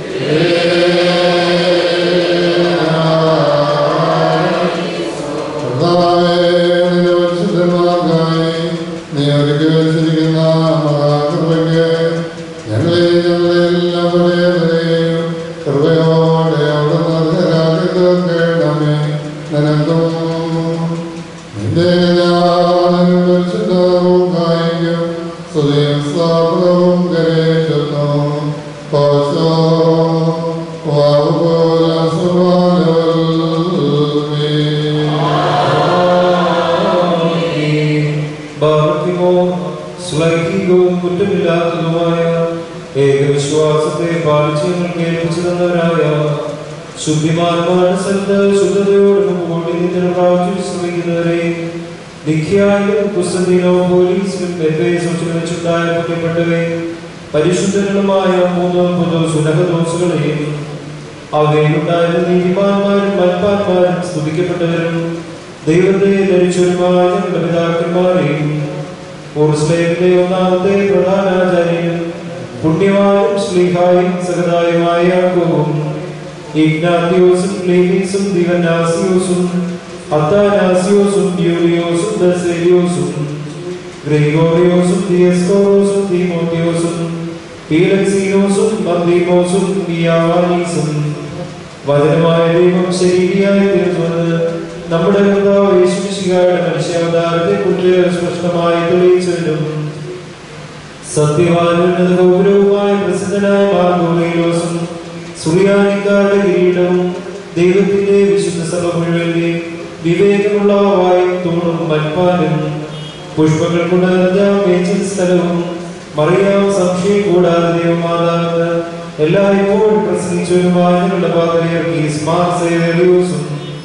നീ ഒരുക്കി വെച്ചിരിക്കുന്ന മഹാകൃപയ്ക്ക് ഞങ്ങളെ ഞങ്ങളെ എല്ലാവരെയും കൃപയോടെ അവിടെ നിർദ്ധരാക്കി തീർക്കണമേ നിനക്കും നിന്റെ ജ്ഞാനം പരിശുദ്ധവും കായിക്കും സ്തുതിയും സ്ഥാപനവും കരേറ്റുന്നു കോശോ വാവുപോല സുമാനവൽമേ ബാധിക്കുമോ ശ്ലൈഹികവും കുറ്റമില്ലാത്തതുമായ ഏകവിശ്വാസത്തെ പാലിച്ച് ഞങ്ങൾക്ക് ഏൽപ്പിച്ചു തന്നവരായ ശുദ്ധിമാന്മാരുടെ സ്ഥലത്ത് ശുദ്ധതയോടും കൂടി നിന്നെ പ്രാപിച്ചു ശ്രമിക്കുന്നവരെ നിഖ്യായും കുസ്തീനവും പോലീസിലും വെച്ചുണ്ടായ പുണ്യപ്പെട്ടവരെ പരിശുദ്ധങ്ങളുമായ മൂന്ന് പുതു സുനഹദോസുകളെയും അവയിലുണ്ടായിരുന്ന നീതിമാന്മാരും മൽപ്പാന്മാരും സ്തുതിക്കപ്പെട്ടവരും ദൈവത്തെ ധരിച്ചവരുമായ ഞങ്ങളുടെ പിതാക്കന്മാരെയും ഓർസ്ലേമിലെ ഒന്നാമത്തെ പ്രധാനാചാര്യനും പുണ്യവാനും ശ്ലീഹായും സഹതായുമായ യാക്കോബും ഇഗ്നാത്തിയോസും ക്ലീനീസും ദിവനാസിയോസും അത്താനാസിയോസും യൂലിയോസും ദസേലിയോസും ഗ്രിഗോറിയോസും ദിയസ്കോറോസും തീമോത്തിയോസും പീലക്സീനോസും മന്ദീമോസും മിയാവാനീസും വചനമായ ദൈവം ശരീരിയായി തീർന്നത് നമ്മുടെ കർത്താവ് യേശുമിശിഹായുടെ മനുഷ്യാവതാരത്തെ കുറിച്ച് സ്പഷ്ടമായി തെളിയിച്ചതിനും സത്യവാനുന്നത ഗൗരവമായ പ്രസിദ്ധനായ മാർഗോലീലോസും സുറിയാനിക്കാരുടെ കിരീടവും ദൈവത്തിന്റെ വിശുദ്ധ സഭ മുഴുവന്റെ വിവേകമുള്ള വായും തൂണും മൽപ്പാനും പുഷ്പങ്ങൾ കൊണ്ട് നിറഞ്ഞ മേച്ചിൽ സ്ഥലവും മറിയാം സംശയം കൂടാതെ ദൈവമാതാവ് എല്ലായ്പ്പോഴും പ്രസംഗിച്ചവരുമായ ഞങ്ങളുടെ പാതയർക്കീസ് മാർ സേവലിയോസും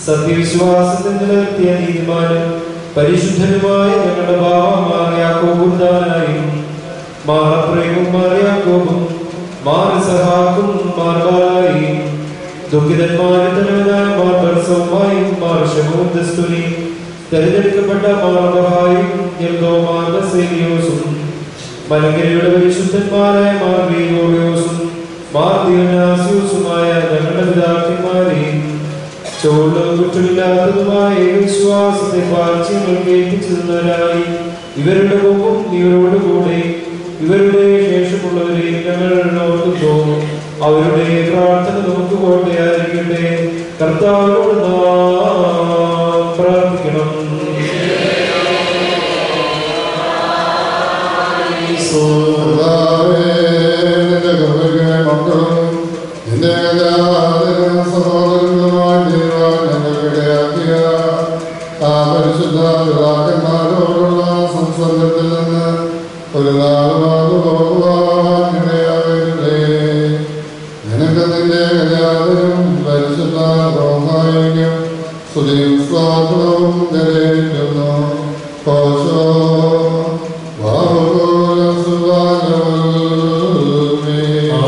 സത്യവിശ്വാസത്തിൽ നിലനിർത്തിയ നീതിമാനും പരിശുദ്ധനുമായ ഞങ്ങളുടെ ഭാവമാറിയാക്കോബുദാനായും മാറപ്രേമും മാറിയാക്കോബും മാറിസഹാക്കും മാർബാലായും ദുഃഖിതന്മാരെ തലവനായ മാർബർസവുമായും മാർഷവും ദസ്തുനി തെരഞ്ഞെടുക്കപ്പെട്ട മാർബഹായും എന്തോ മാർബസേലിയോസും മലങ്കരയുടെ പരിശുദ്ധന്മാരായ മാർ ഗ്രീഗോറിയോസും മാർ ദിയോനാസിയോസുമായ ഞങ്ങളുടെ പിതാക്കന്മാരെയും ചോളും കുറ്റമില്ലാത്തതുമായ വിശ്വാസത്തെ പാർശ്യങ്ങൾ കേൾപ്പിച്ചതിനായി ഇവരുടെ മുമ്പും ഇവരോട് കൂടെ ഇവരുടെ ശേഷമുള്ളവരെയും ഞങ്ങൾ ഓർക്കുന്നു അവരുടെ പ്രാർത്ഥന നമുക്ക് കോട്ടയായിരിക്കട്ടെ കർത്താവിനോട് നാം പ്രാർത്ഥിക്കണം കർത്താവേ, നിന്റെ കൃപയ്ക്ക് മക്കളും നിന്റെ എല്ലാവരും സഹോദരങ്ങളുമായി തീരുവാൻ ഞങ്ങൾക്കിടയാക്കിയ ആ പരിശുദ്ധ പിതാക്കന്മാരോടുള്ള സംസർഗത്തിൽ നിന്ന് ഒരു നാൾ മാതു പോകുവാൻ ഇടയാകരുതേ നിനക്ക് നിന്റെ എല്ലാവരും പരിശുദ്ധ റോഹായിക്കും സ്തുതിയും സ്വാഗതവും നിലനിൽക്കുന്നു കോശോ വാഹുല സുഖാനവൽമേ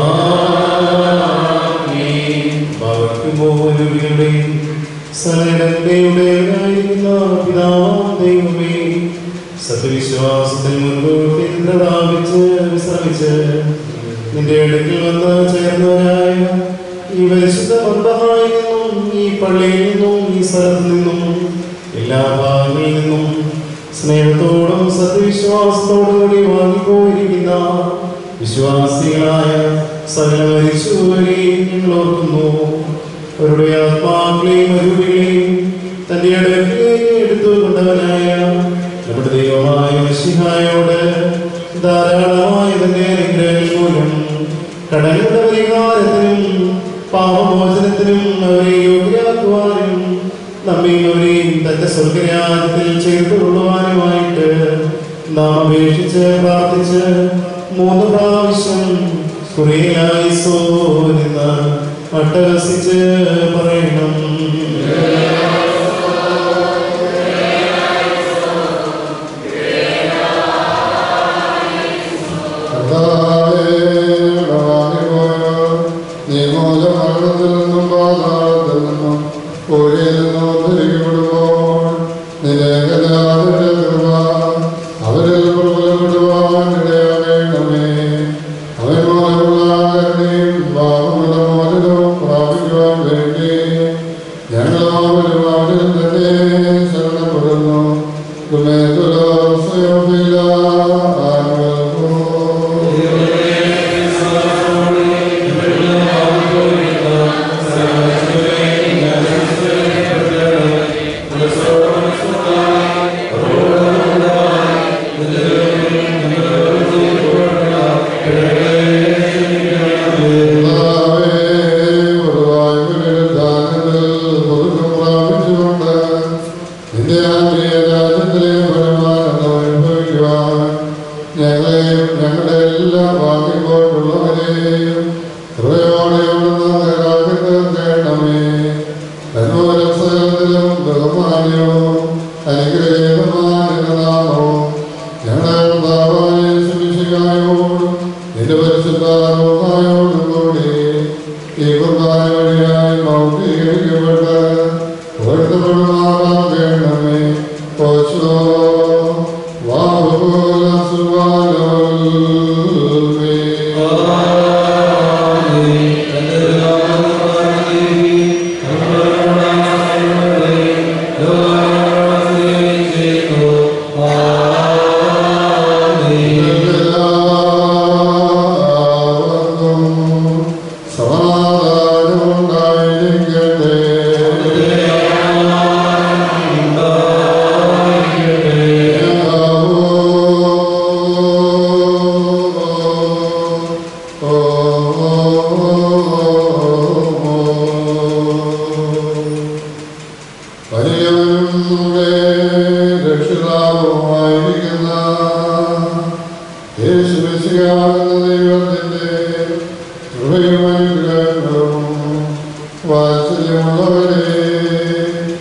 സത്യവിശ്വാസത്തിൽ മുൻകൂട്ടി പ്രാപിച്ച് വിശ്രമിച്ച് നിന്റെ അടുക്കൽ വന്ന് ചേർന്നവരായ ഈ പരിശുദ്ധ മന്ദമായി നിന്നും ഈ പള്ളിയിൽ നിന്നും ഈ സ്ഥലത്ത് നിന്നും എല്ലാ ഭാഗങ്ങളിൽ നിന്നും സ്നേഹത്തോടും സത്യവിശ്വാസത്തോടും കൂടി വാങ്ങിപ്പോയിരിക്കുന്ന വിശ്വാസികളായ സകല മരിച്ചുപോരെയും ഞങ്ങൾ ഓർക്കുന്നു അവരുടെ ആത്മാക്കളെയും അരുവികളെയും തന്റെ അടുക്കിലേക്ക് എടുത്തു കൊണ്ടവനായ നമ്മുടെ ദൈവമായ മഷിഹായോട് ധാരാളമായ തന്റെ അനുഗ്രഹങ്ങൾ മൂലം കടങ്ങളുടെ പരിഹാരത്തിനും പാപമോചനത്തിനും അവരെ യോഗ്യരാക്കുവാനും നമ്മയും അവരെയും തന്റെ സ്വർഗരാജ്യത്തിൽ ചേർത്തുകൊള്ളുവാനുമായിട്ട് നാം അപേക്ഷിച്ച് പ്രാർത്ഥിച്ച് മൂന്ന് പ്രാവശ്യം കുറേയായി സോരുന്ന അട്ടഹസിച്ച് പറയണം കർത്താവേ, വാങ്ങിപ്പോയോ, നീ മൂലം മരണത്തിൽ നിന്നും പാതാളത്തിൽ നിന്നും കുഴിയിൽ നിന്നും തിരികെപ്പെടുമ്പോൾ നിന്റെ കഥാവിന്റെ കൃപ അവരിൽ പ്രബലപ്പെടുവാൻ ഇടയാകണമേ അവൻ മൂലമുള്ള കരുണയും പാപമുള്ള മോചനവും പ്രാപിക്കുവാൻ വേണ്ടി ഞങ്ങളും അവരും അവരിൽ തന്നെ ശരണപ്പെടുന്നു കൃമേതുലോസയോപില ആനുവൽക്കോ കർത്താവേ, പൊതുവായ പുനരുദ്ധാനത്തിൽ പുതുക്കം പ്രാപിച്ചുകൊണ്ട് നിന്റെ ആത്മീയ രാജ്യത്തിലെ വരുമാനം അനുഭവിക്കുവാൻ ഞങ്ങളെയും ഞങ്ങളുടെ എല്ലാ ഭാഗ്യപ്പോട്ടുള്ളവരെയും ഹൃദയോടെയോടുന്ന നേരാകണമേ തന്നോരസകലത്തിലും ബഹുമാനവും അനുഗ്രഹീതമായ നാമവും ഞങ്ങളുടെ കർത്താവായ യേശുമിശിഹായോടും നിന്റെ പരിശുദ്ധാരോഹായോടും കൂടി ഈ കുർബാന വഴിയായി മൗഖീകരിക്കപ്പെട്ട് പൊരുത്തപ്പെടുമാറാകണമേ ഓശോ വാഹുല സുവാലോൽമേ എല്ലാവർക്കും സമാധാനമുണ്ടായിരിക്കട്ടെ വലിയവനും നമ്മുടെ രക്ഷിതാവുമായിരിക്കുന്ന യേശുമിശിഹാകുന്ന ദൈവത്തിന്റെ കൃപയും അനുഗ്രഹങ്ങളും വാത്സല്യമുള്ളവരെ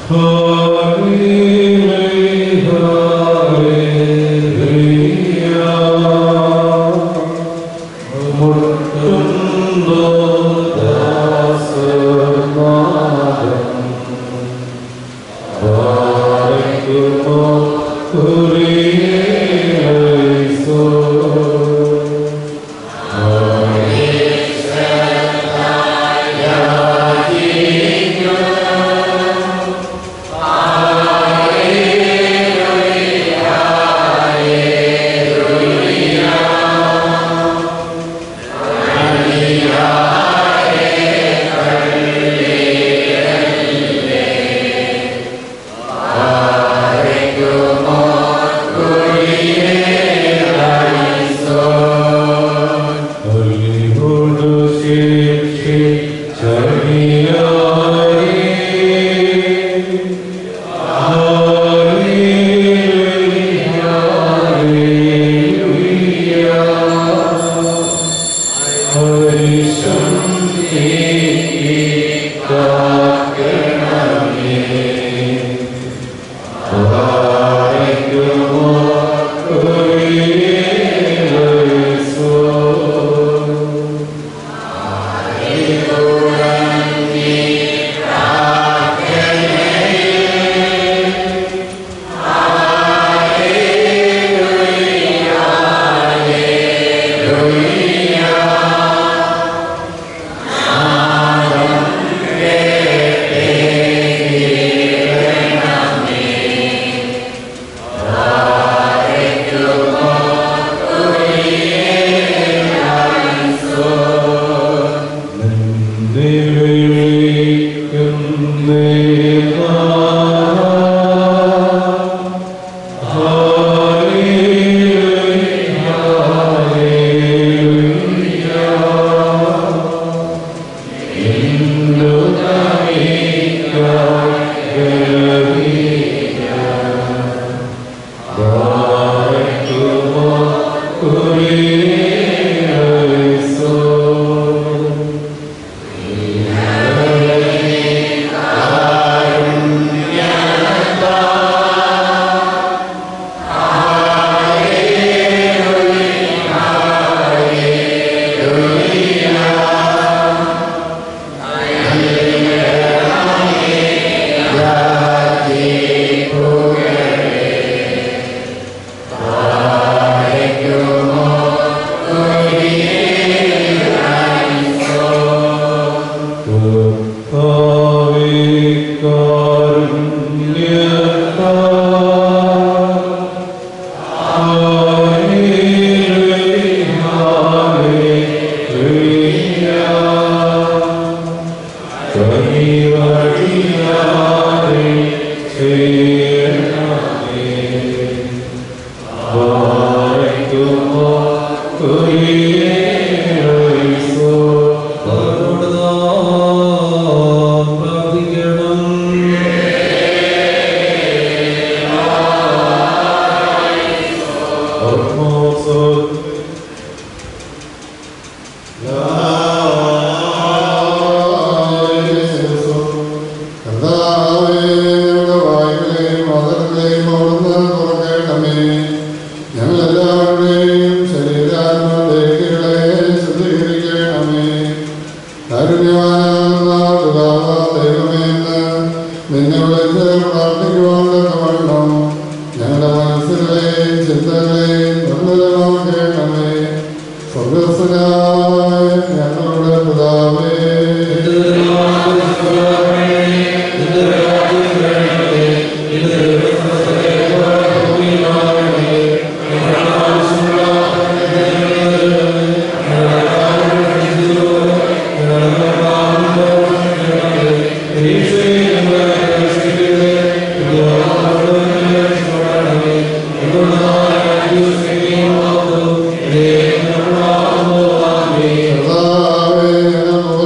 കർത്താവേ, ഞങ്ങൾ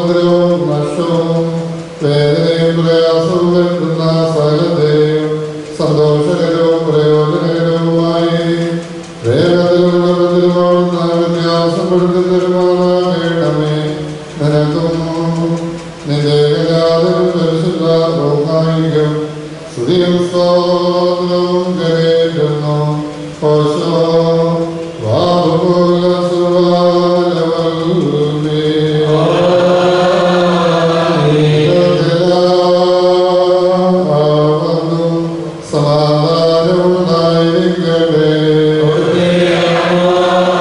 സ്തുതിയും സ്തോത്രവും കരേറ്റുന്നു ഓശോ വാബുല സമാധാനമുണ്ടായിരിക്കട്ടെ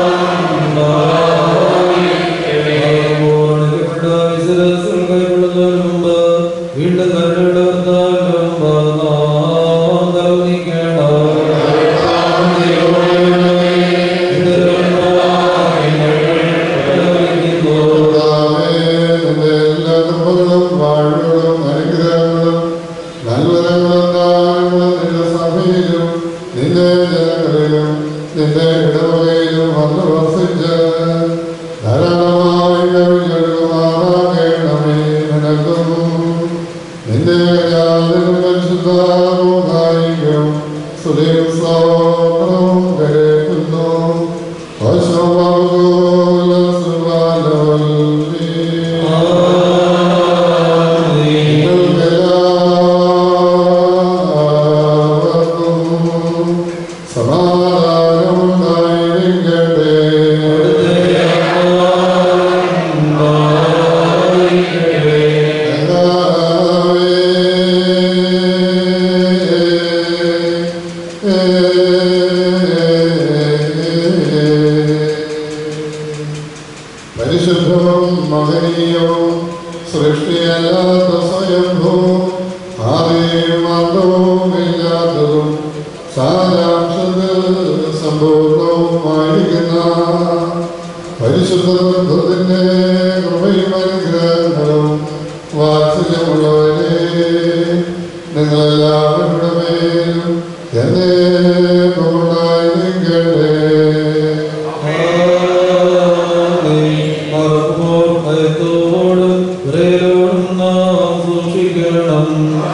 വീണ്ടും കരുണയുടെ കർത്താവേ, നിന്റെ എല്ലാ കൃപകളും വാഴ്വുകളും അനുഗ്രഹങ്ങളും നൽവരങ്ങളും ദാനങ്ങളും നിന്റെ സഭയിലും നിന്റെ ജനങ്ങളിലും നിന്റെ ഇടവകയിലും വന്ന് വസിച്ച് ധാരാളമായി കവിഞ്ഞൊഴുകുമാറാകണമേ നിനക്കും നിന്റെ യാതൊരു പരിശുദ്ധായിക്കും സുലയും സ്തോത്രവും കരേറ്റുന്നു അശോകോല സുബാലവല്ലി പരിശുദ്ധവും മഹനീയവും സൃഷ്ടിയല്ലാത്ത സ്വയംഭവും ആരെയും അന്തവും ഇല്ലാത്തതും സാരാംശത്തിൽ സമ്പൂർണവുമായിരിക്കുന്ന പരിശുദ്ധ ബന്ധത്തിന്റെ കൃപയും അനുഗ്രഹങ്ങളും വാത്സല്യമുള്ളവരെ നിങ്ങളെല്ലാവരുടെ മേലും എന്നെ ഉണ്ടായിരിക്കട്ടെ സൂക്ഷിക്കണം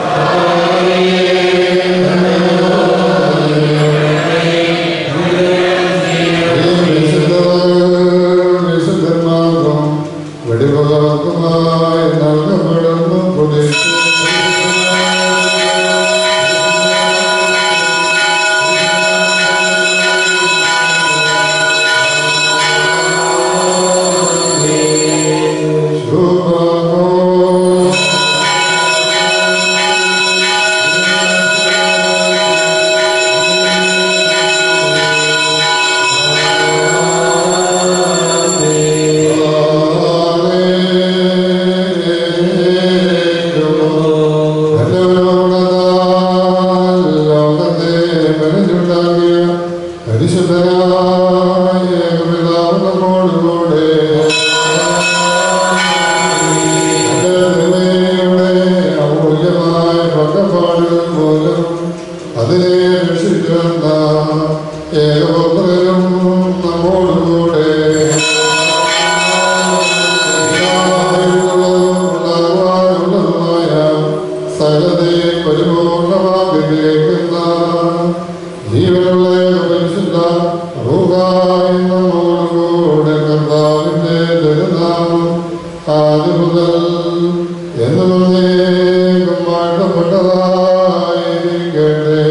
വിശുദ്ധന്മാർക്കും വെടിപകർക്കുമായി നൽകപ്പെടുന്നു പ്രതീക്ഷ പരിശുദ്ധനായ പിതാവ് നമ്മോടുകൂടെ അമൂല്യമായ പക്കപ്പാടുകൾ മൂലം അതിനെ രക്ഷിക്കുന്ന ഏകപുത്രനും നമ്മോടുകൂടെ സകലതയെ പരിപൂർണമാഗ്രഹിക്കുന്ന ജീവനുള്ള പരിശുദ്ധ റൂഹായി നമ്മോടുകൂടെ കർത്താവിന്റെ ദുരിതാമം ആദ്യ മുതൽ എന്നേക്കും വാഴ്ത്തപ്പെട്ടതായിരിക്കട്ടെ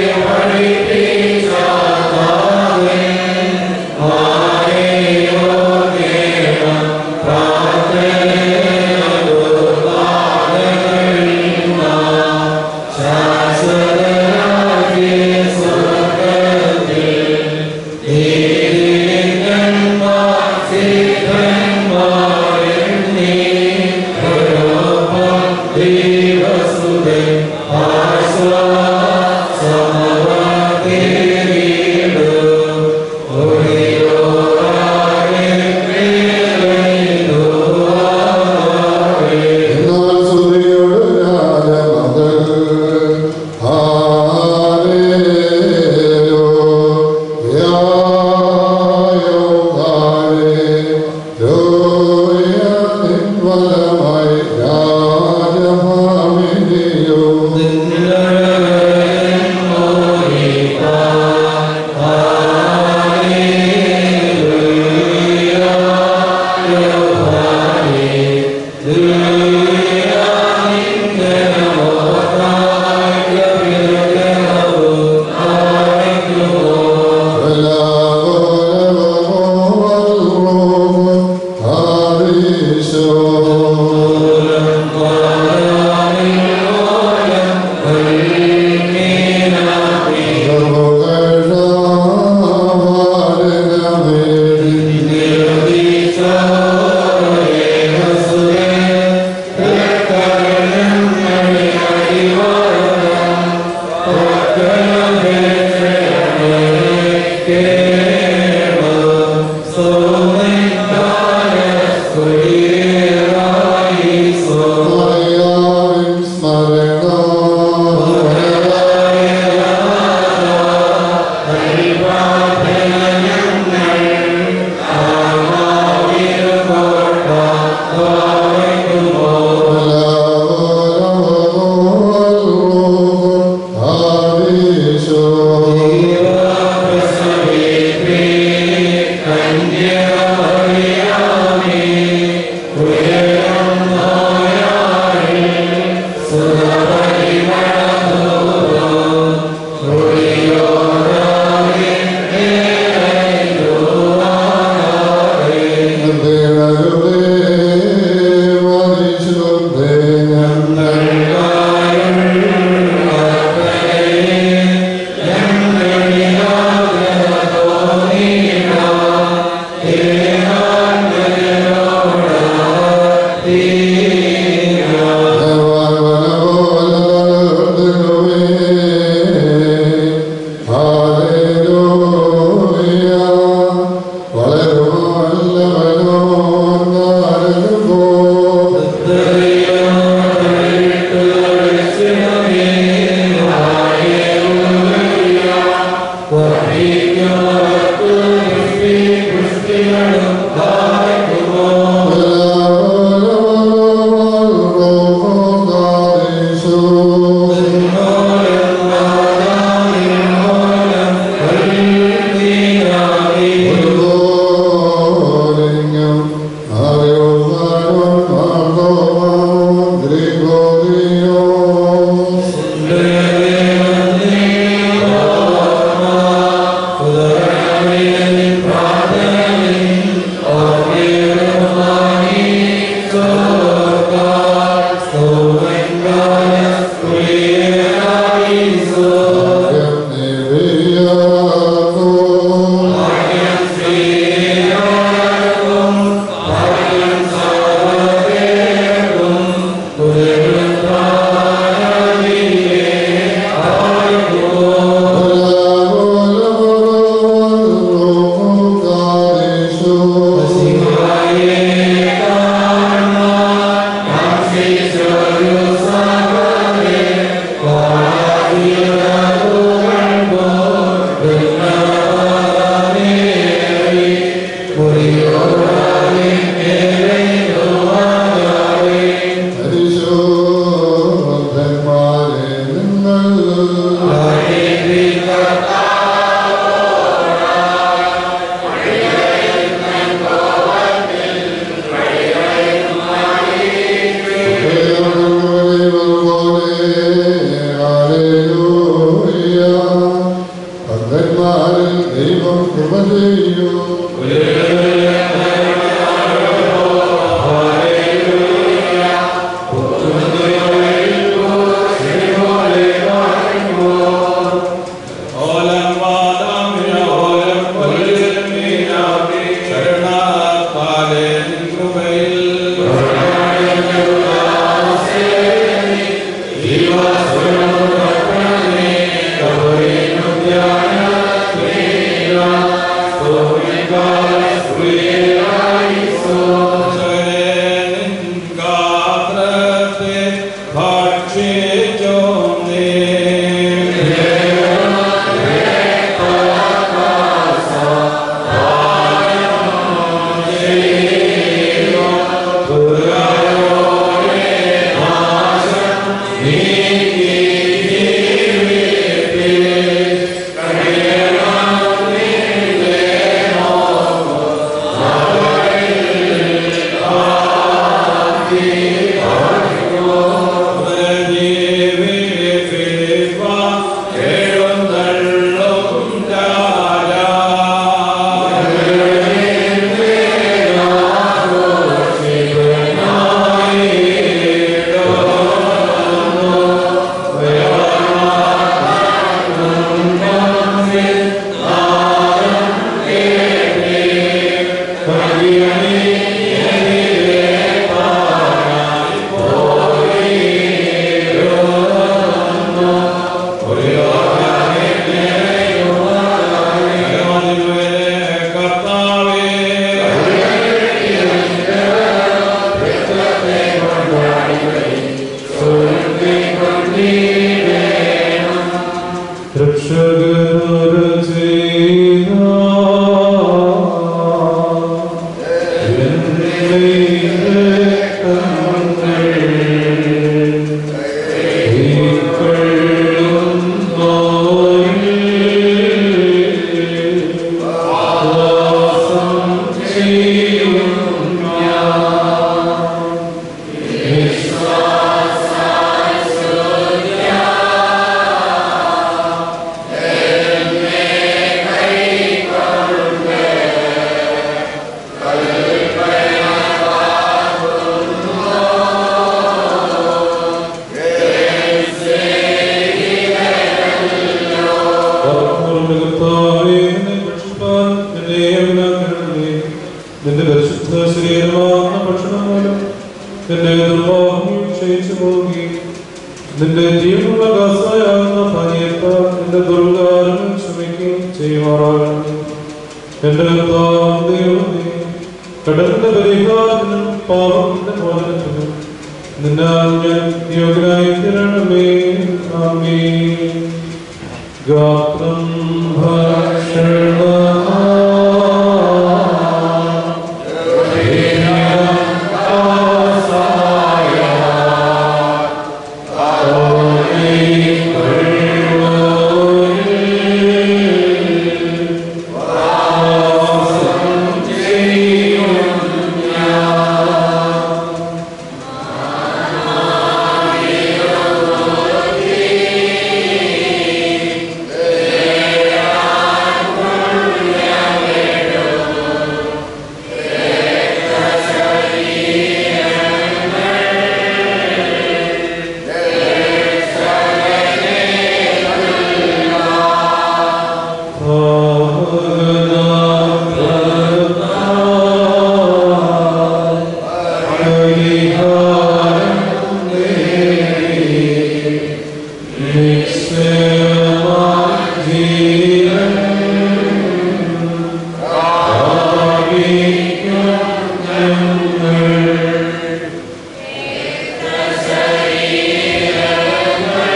ും മറിയാവിൻ സ്മരണ ദൈവം കൃപ ചെയ്യൂ Yeah. നിന്റെ ജീവനുള്ള കാസായാകുന്ന പനിയേക്കാൾ നിന്റെ ദുർഗാരം ക്ഷമിക്കുകയും ചെയ്യുമാറാകണം എന്റെ കർത്താവ് ദൈവമേ കടലിന്റെ പരിഹാരത്തിനും പാപത്തിന്റെ മോചനത്തിനും നിന്നാൽ ഞാൻ യോഗ്യനായി തീരണമേ ആമേ ഗാത്രം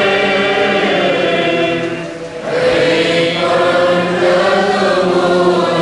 ും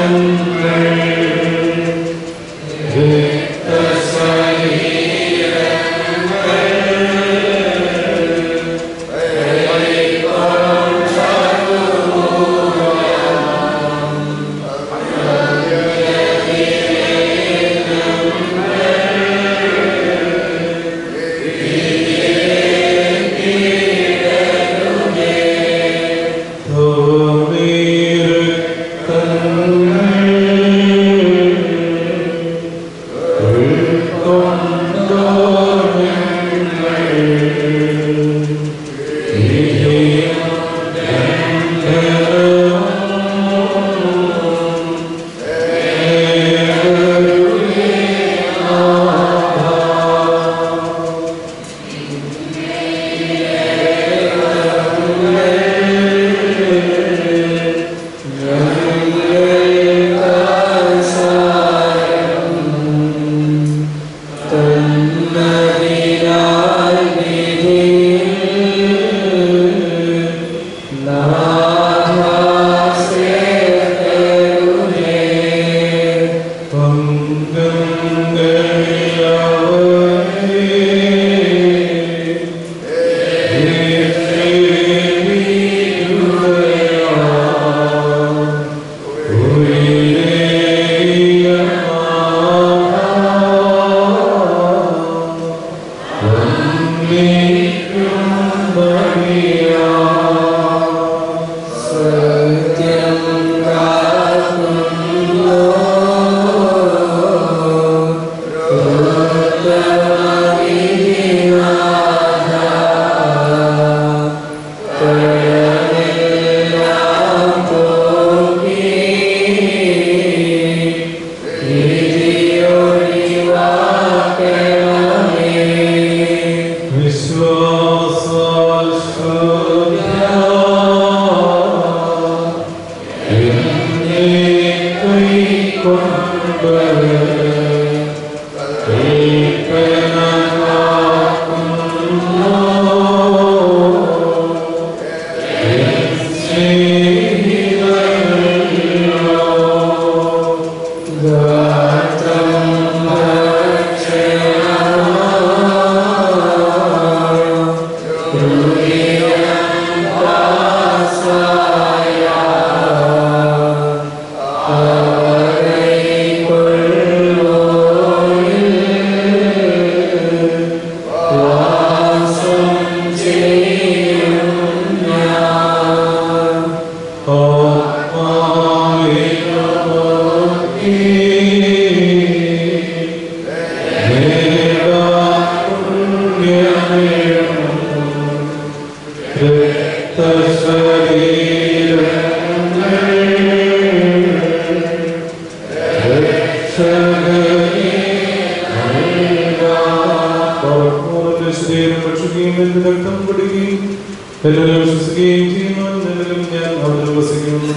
എല്ലാവരും വിശ്വസിക്കുകയും ചെയ്യുന്നു എന്നിലും ഞാൻ അവിടെ വസിക്കുന്നു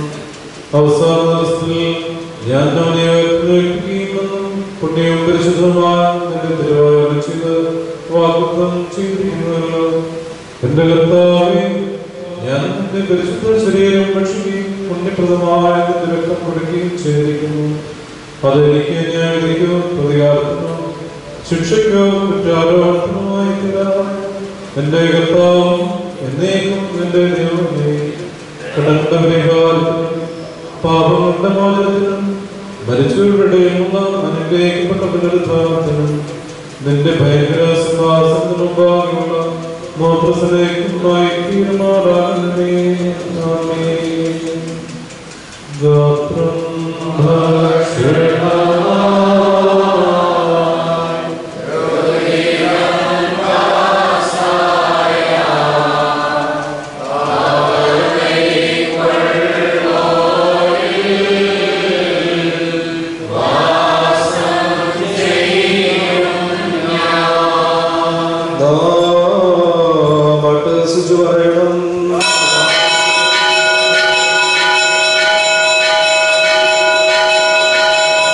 അവസാന ദിവസത്തിൽ ഞാൻ അവനെ ഉയർത്തുകയും പുണ്യവും പരിശുദ്ധമായ നിന്റെ തിരുവായൂർ ചെയ്ത് വാഗ്ദത്തം ചെയ്തിരിക്കുന്നല്ലോ എന്റെ കർത്താവേ ഞാൻ നിന്റെ പരിശുദ്ധ ശരീരം ഭക്ഷിക്കുകയും പുണ്യപ്രദമായ നിന്റെ രക്തം കൊടുക്കുകയും ചെയ്തിരിക്കുന്നു അതെനിക്ക് ഞാൻ വിധിക്കോ പ്രതികാരത്തിനോ ശിക്ഷയ്ക്കോ കുറ്റാരോപണത്തിനുമായി തരാം എന്റെ കർത്താവും എന്നേക്കും എന്റെ ദൈവമേ കടങ്ങളുടെ പരിഹാരത്തിനും പാപങ്ങളുടെ മോചനത്തിനും മരിച്ചവരുടെ അനുഗ്രഹിക്കപ്പെട്ട പുനരുദ്ധാനത്തിനും നിന്റെ ഭയങ്കര സിംഹാസനത്തിന് മുമ്പാകെയുള്ള മോത്രസലേക്കുമായി തീരുമാറാകണമേ ആമേൻ. ഗാത്രം ഭക്ഷണ പറയണം ും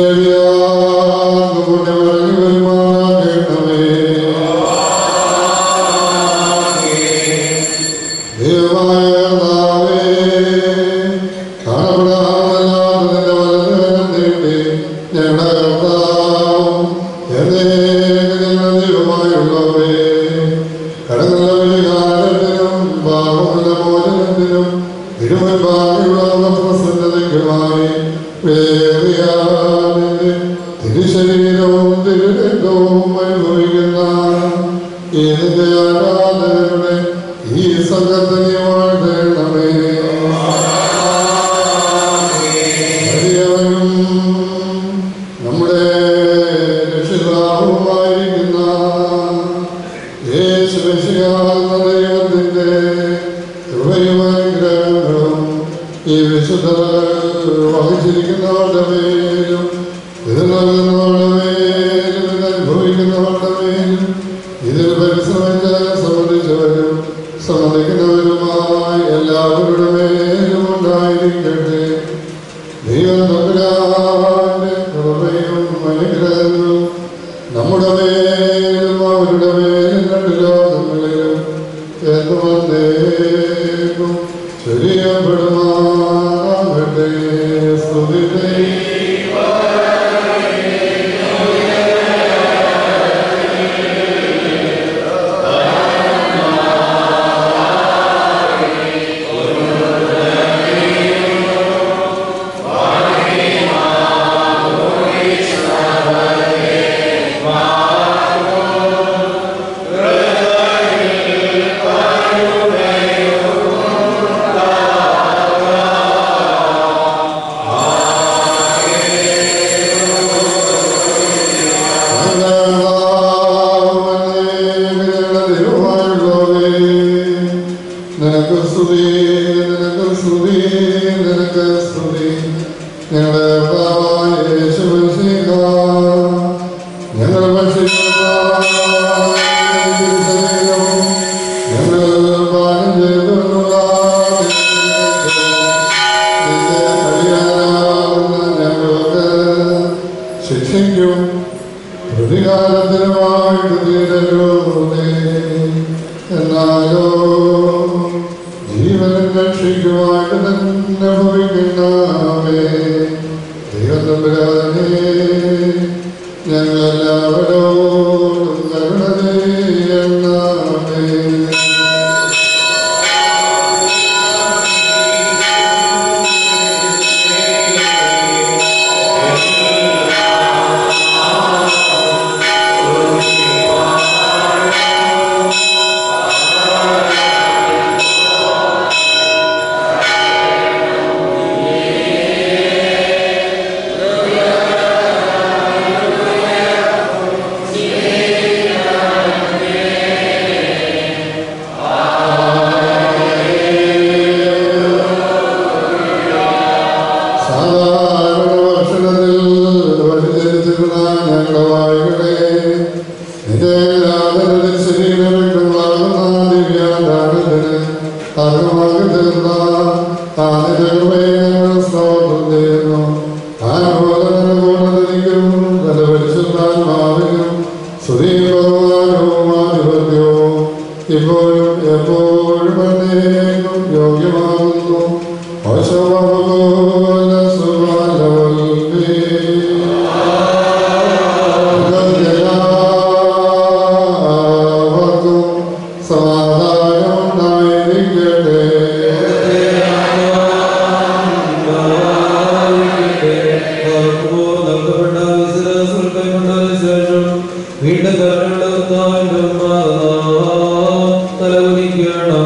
തിരുശരീരവും തിരുരംഗവും അനുഭവിക്കുന്ന ഏതിന്റെ ആരാധനയുടെ ഈ സംഘത്തിനെ വാഴ്ത്തണമേ വലിയവനും നമ്മുടെ രക്ഷിതാവുമായിരിക്കുന്ന യേശുവിശിയാകുന്ന ദൈവത്തിന്റെ കൃപയും അനുഗ്രഹങ്ങളും ഈ വിശുദ്ധ വഹിച്ചിരിക്കുന്നവരുടെ മേലും ഇത് നൽകുന്നവരുടെ മേലും ഇത് അനുഭവിക്കുന്നവരുടെ മേലും ഇതിൽ പരിശ്രമിച്ച് സംബന്ധിച്ചവരും സമ്മതിക്കുന്നവരുമായി എല്ലാവരുടെ മേലും ഉണ്ടായിരിക്കട്ടെ ദൈവം തമ്പുരാന്റെ കൃപയും അനുഗ്രഹങ്ങളും നമ്മുടെ മേലും അവരുടെ മേലും രണ്ട് ലോകങ്ങളിലും എന്ന് വന്നേക്കും ശരിയപ്പെടുമാകട്ടെ സ്തുതി നിനക്ക് സ്തുതി നിനക്ക് സ്തുതി നിനക്ക് സ്തുതി ഞങ്ങളുടെ കർത്താവായ യേശുമിശിഹ, ഞങ്ങൾ ഭക്ഷിക്കുന്ന ശരീരവും ഞങ്ങൾ പാനം ചെയ്തിട്ടുള്ള നിന്റെ കല്യാണമാകുന്ന ഞങ്ങൾക്ക് ശിക്ഷിക്കും പ്രതികാരത്തിനുമായിട്ട് തീരരുതേ എന്നാലോ ജീവനും രക്ഷിക്കുമായിട്ട് തന്നെ ഭവിക്കുന്നവേ ദൈവത്തമ്പുരാനെ ഞങ്ങളെല്ലാവരോടും കരുണ ചെയ്യണമേ സാധാരണ ഭക്ഷണത്തിൽ പരിചരിച്ചിരുന്ന ഞങ്ങളുടെ വായുകളെ നിന്റെ ആദരവിൽ ശരീരങ്ങളാകുന്ന ദിവ്യാദാനത്തിന് അർഹമാക്കി തീർന്ന ആ നിരകളെ ഞങ്ങൾ സ്തോത്രം ചെയ്യുന്നു ആനുകൂലത്തിന് പൂർണ്ണതയ്ക്കും തല പരിശുദ്ധാത്മാവിനും സ്തുതിയും ആധിപത്യവും ഇപ്പോഴും എപ്പോഴും എന്നേക്കും യോഗ്യമാകുന്നു വീണ്ടും തലവലിക്കണം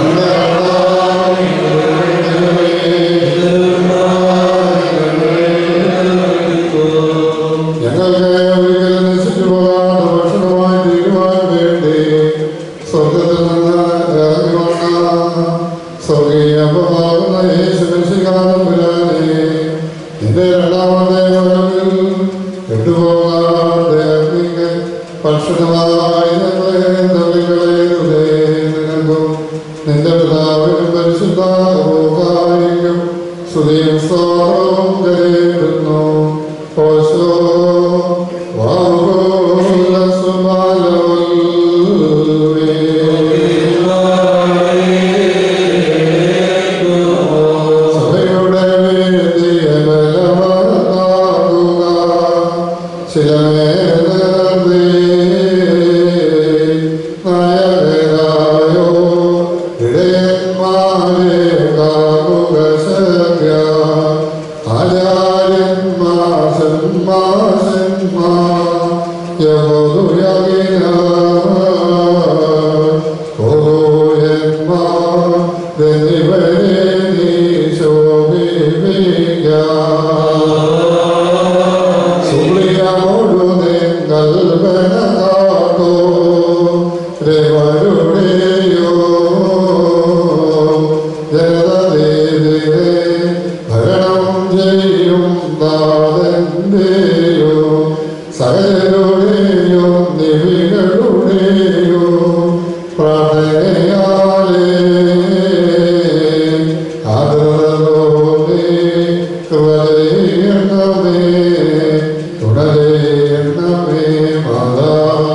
ഞങ്ങൾക്ക് ഒരിക്കലും നശിച്ചു പോകാത്ത ഭക്ഷണമായി തീരുവാൻ വേണ്ടി സ്വർഗത്തിൽ നിന്ന് ഇറങ്ങി വന്ന സ്വർഗീയമാകുന്ന യേശുകാലം പുരാനെ നിന്റെ രണ്ടാമത്തെ വരവിൽ കെട്ടുപോകാതെ അഗ്നിക്ക് ഭക്ഷണമായി ഞങ്ങളെ തള്ളിക്കളയരുതേ നിനക്കും നിന്റെ പിതാവിനും പരിശുദ്ധ റോഹായിക്കും സ്തുതിയും സ്തോത്രവും കരയിടുന്നു ഓശോ ഭരണം ചെയ്യും നാഥന്റെയോ സകലരുടെയോ നിവികളുടെയോ പ്രാർത്ഥനയാലേ ആദരവോടെ കൃപയണമേ തുടരേണമേ മാതാ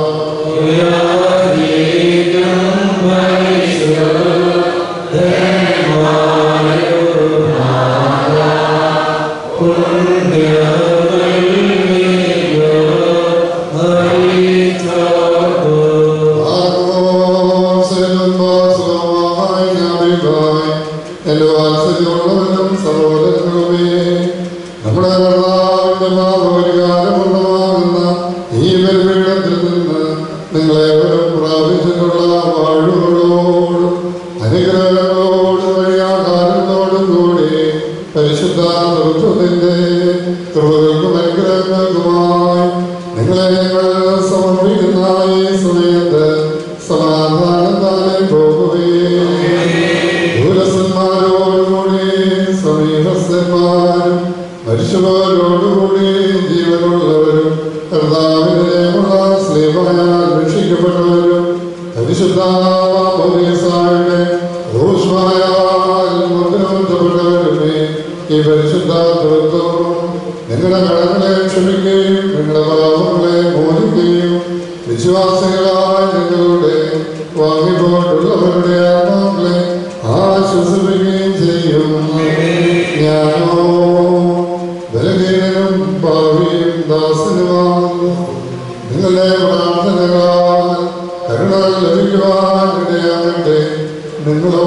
എന്റെ വാത്സല്യമുള്ളവരും സഹോദരങ്ങളുമേ നമ്മുടെ കർത്താവിന്റെ മാതൃകാരമുള്ളതാകുന്ന ഈ ബലിപീഠത്തിൽ നിന്ന് നിങ്ങളെ പ്രാപിച്ചിട്ടുള്ള വാഴുകളോടും അനുഗ്രഹങ്ങളോടും വഴിയാകാരങ്ങളോടും കൂടി പരിശുദ്ധ തൃത്വത്തിന്റെ കൃപകൾക്കും അനുഗ്രഹങ്ങൾക്കുമായി നിങ്ങളെ ഞങ്ങൾ സമർപ്പിക്കുന്ന ഈ സമയത്ത് സമാധാനത്താലെ പോകുകയും ദൂരസ്ഥന്മാരോടുകൂടി സമീപസ്ഥന്മാരും മരിച്ചവരോടുകൂടി ജീവനുള്ളവരും കർത്താവിനുള്ള സ്ലീപയാൽ രക്ഷിക്കപ്പെട്ടവരും പരിശുദ്ധായുടെ ഊഷ്മായാൽ മുദ്രബന്ധപ്പെട്ടവരുമേ ഈ പരിശുദ്ധ തൃത്വം നിങ്ങളുടെ കടങ്ങളെ ക്ഷമിക്കുകയും നിങ്ങളുടെ പാപങ്ങളെ മോചിക്കുകയും വിശ്വാസികളായ നിങ്ങളുടെ വാങ്ങിപ്പോട്ടുള്ളവരുടെ ആത്മാക്കളെ ആശ്വസിപ്പിക്കുകയും ചെയ്യും ഞാനോ ബലഹീനനും ഭാവിയും ദാസനുമാകുന്നു നിങ്ങളുടെ പ്രാർത്ഥനകളാൽ കരുണ ലഭിക്കുവാൻ ഇടയാകട്ടെ നിങ്ങളോ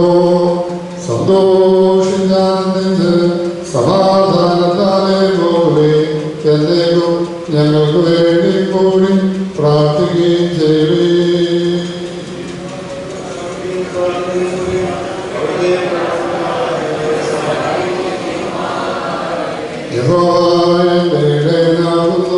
സന്തോഷിഞ്ഞാനന്ദിച്ച് സമാധാനത്താലെ പോലെ എന്നേക്കും ഞങ്ങൾക്ക് വേണ്ടി കൂടി പ്രാർത്ഥിക്കുകയും ചെയ്യുകയും യഹോവ എന്റെ ഇടയനാകുന്നു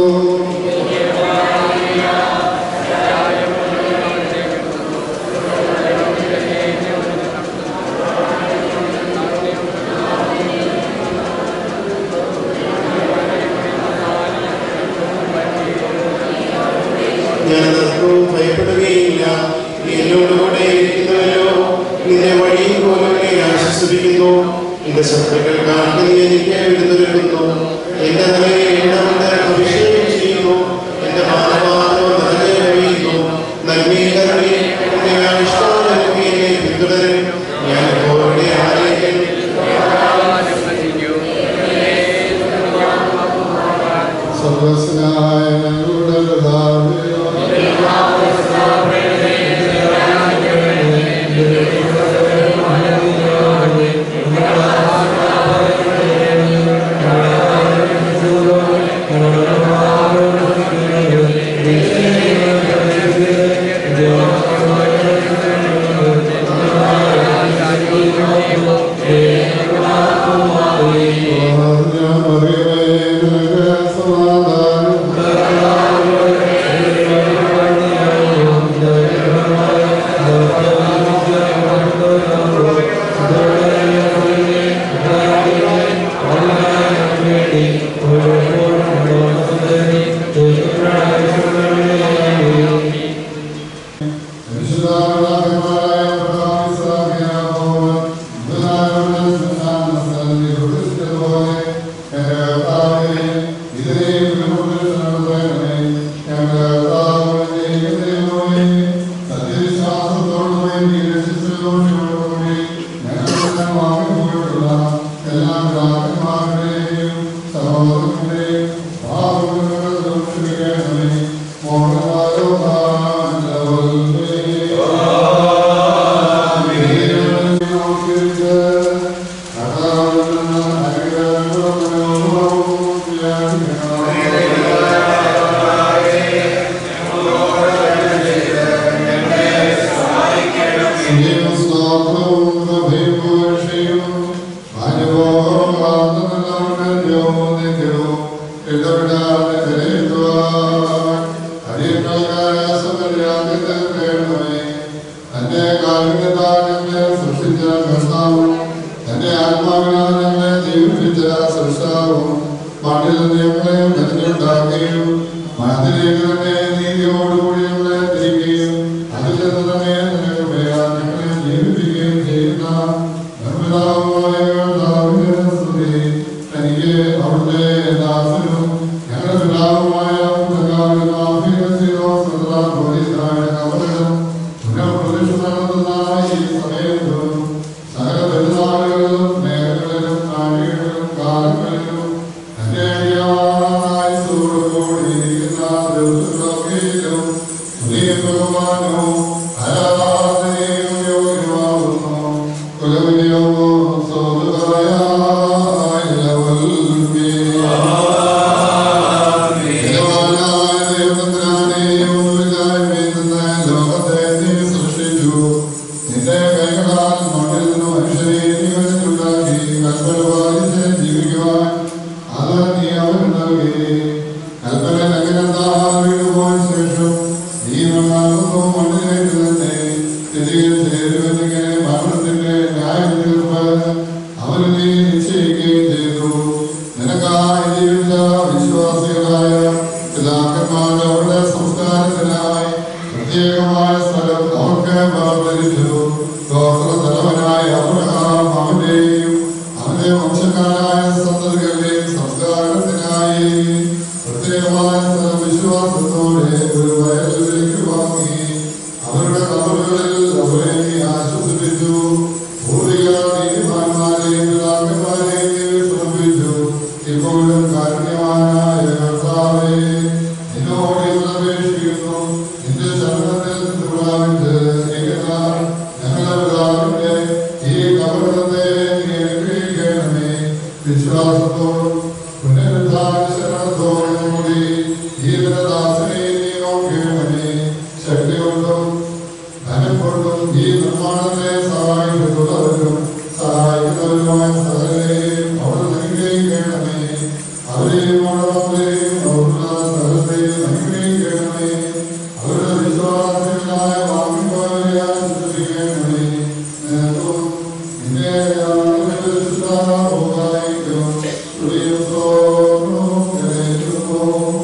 ഞാൻ നിനക്കും ഭയപ്പെടുകയില്ല നീ എന്നോടുകൂടെ ഇരിക്കുന്നവരോ നിന്റെ വഴിയും പോലും എന്നെ ആശ്വസിപ്പിക്കുന്നു എന്റെ ശത്രുക്കൾക്കാർക്ക് നീ എനിക്ക് എഴുന്നൊരുക്കുന്നു എന്റെ നിലയെ എണ്ണമുണ്ട് അഭിഷേകം ചെയ്യുന്നു എന്റെ മാനപാത്രം നിറഞ്ഞെ കഴിയുന്നു നന്മയും കരുണയും എന്റെ ആവിഷ്കാരമൊക്കെ എന്നെ പിന്തുടരും ഞാൻ യഹോവയുടെ ആലയത്തിൽ സർവസ്വനായ ഞങ്ങളുടെ പിതാവേ, മറിയമേ, നിനക്ക് സമാധാനം. പിതാവിനാൽ ഞങ്ങളെ ജീവിപ്പിച്ച സൃഷ്ടാവും മണ്ണിൽ നിന്ന് ഞങ്ങളെ മെനഞ്ഞുണ്ടാക്കുകയും മനത്തിലേക്ക് തന്നെ നീതിയോടുകൂടി ഞങ്ങളെ തിരികെയും അതിൽ നിന്ന് തന്നെ നിനക്ക് മേലാൽ ഞങ്ങളെ ജീവിപ്പിക്കുകയും ചെയ്യുന്ന നിർമ്മിതാവുമായ കർത്താവിന്റെ സ്തുതി തനിക്ക് അവിടുത്തെ ദാസനും ഞങ്ങളുടെ പിതാവുമായ പിതാവിനും ആഭ്യന്തരത്തിലോ സദാ പോലീസായ കവലനും പുനഃപ്രതിഷ്ഠ നടത്തുന്ന ഈ സമയത്തും സകല പെരുന്നാളുകളിലും മേഖലകളിലും നാഴികളിലും കാലങ്ങളിലും തന്റെ അടിയാറായി കൂടിയിരിക്കുന്ന ദിവസങ്ങളൊക്കെയിലും സ്തുതിയും ബഹുമാനവും ആരാധനയും യോഗ്യമാകുന്നു കുലവിനെയോ സ്വതന്ത്രമായ ലോകത്തെ നീ സൃഷ്ടിച്ചു നിന്റെ കൈകളാൽ മണ്ണിൽ നിന്ന് മനുഷ്യരെ നീ വരച്ചുണ്ടാക്കി കൽപ്പന പാലിച്ച് ജീവിക്കുവാൻ അത് നീ അവന് നൽകി കൽപ്പന ലംഘനത്താൽ ശേഷം നീ മണ്ണാകുന്നു മണ്ണിലേക്ക് തന്നെ തിരികെ ചേരുവെന്നിങ്ങനെ മരണത്തിന്റെ ന്യായം തീർപ്പ് അവന് നീ നിശ്ചയിക്കുകയും ചെയ്തു നിനക്കായി ജീവിച്ച വിശ്വാസികളായ പിതാക്കന്മാർ അവരുടെ സംസ്കാരത്തിനായി പ്രത്യേകമായ സ്ഥലം അവർക്ക് വേർതിരിച്ചു ഗോത്ര തലവനായ അബ്രഹാം അവന്റെയും അവന്റെ വംശക്കാരായ സന്തതികളുടെയും സംസ്കാരത്തിനായി പ്രത്യേകമായ സ്ഥലം വിശ്വാസത്തോടെ ഒരു വയലിലേക്ക് വാങ്ങി അവരുടെ കബറുകളിൽ അവരെ നീ ആശ്വസിപ്പിച്ചു പൂർവിക നീതിമാന്മാരെയും പിതാക്കന്മാരെയും നീ സമർപ്പിച്ചു ഇപ്പോഴും കാരുണ്യവാനായ കർത്താവേ നിന്നോട് ഇന്ന് അപേക്ഷിക്കുന്നു നിന്റെ ശരണത്തിൽ നിന്ന് പ്രാപിച്ച് നീങ്ങുവാൻ ഞങ്ങളുടെ പിതാവിന്റെ ഈ കബറത്തെ നീ അനുഗ്രഹിക്കണമേ വിശ്വാസത്തോടും പുനരുദ്ധാന ശരണത്തോടും കൂടി ഈ ദാസനെ നീ നോക്കണമേ ശക്തി കൊണ്ടും ധനം കൊണ്ടും ഈ നിർമ്മാണത്തെ സഹായിക്കുന്നവരും സഹായിക്കുന്നവരുമായ സകലരെയും അവർ അനുഗ്രഹിക്കണമേ അവരെയും അവരെയും അവരുടെ സ്ഥലത്തെയും അനുഗ്രഹിക്കണമേ അവരുടെ വിശ്വാസത്തിനായ വാങ്ങിപ്പോയവരെ ആശ്വസിപ്പിക്കണമേ നിനക്കും നിന്റെ ആഗ്രഹിക്കും സ്തുതിയും സ്തോത്രവും കരയുന്നു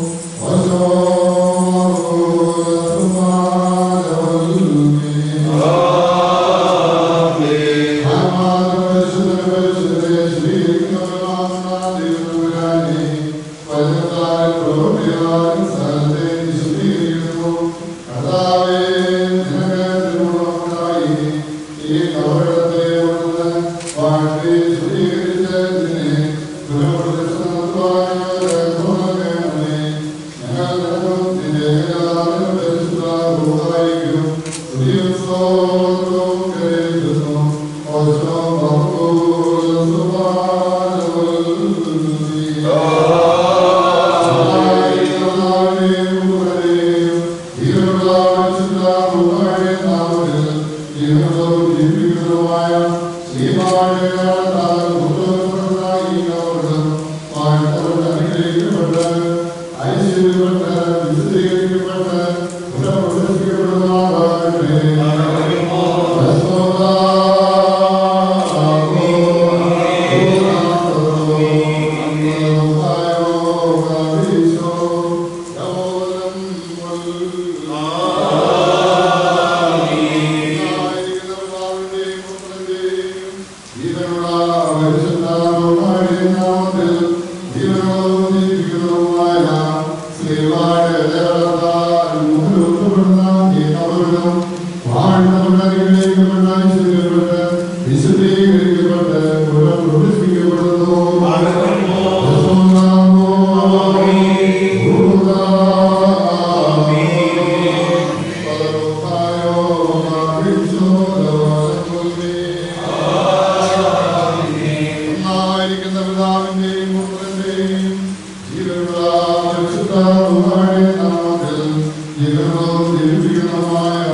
ഒന്നായിരിക്കുന്ന പിതാവിന്റെയും പുത്രന്റെയും ജീവനുള്ള പരിശുദ്ധാത്മാവിന്റെ നാമത്തിൽ ജീവനവും ജീവിപ്പിക്കുന്നതുമായ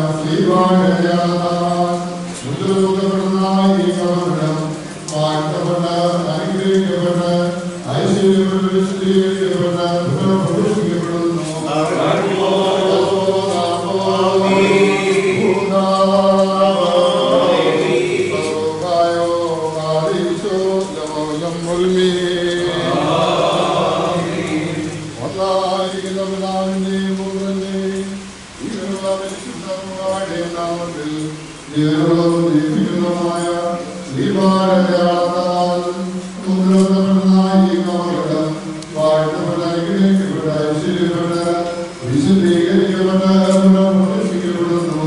ശ്രീവാഴയാതാൻ ഉദ്യോഗപ്പെടുന്ന ഈ കവനം വാഴ്ത്തപ്പെട്ട് അനുഗ്രഹിക്കപ്പെട്ട് ഐശ്വര്യപ്പെട്ട് വിശദീകരിക്കപ്പെട്ട് പുനഃപ്രതിഷ്ഠിക്കപ്പെടുന്നു ോ ആയിരിക്കുന്ന പിതാവിന്റെയും പുത്രന്റെയും ജീവനുള്ള പരിശുദ്ധമായ നാമത്തിൽ ജീവനുള്ളതും ജീവിക്കുന്നതുമായ ദീപാലയാളത്താൽ മുദ്രപ്പെടുന്ന ഈ കവറിടം വാഴ്ത്തപ്പെട്ട അനുഗ്രഹിക്കപ്പെട്ട ഐശ്വര്യപ്പെട്ട വിശുദ്ധീകരിക്കപ്പെട്ട പുനർപ്രതിഷ്ഠിക്കപ്പെടുന്നു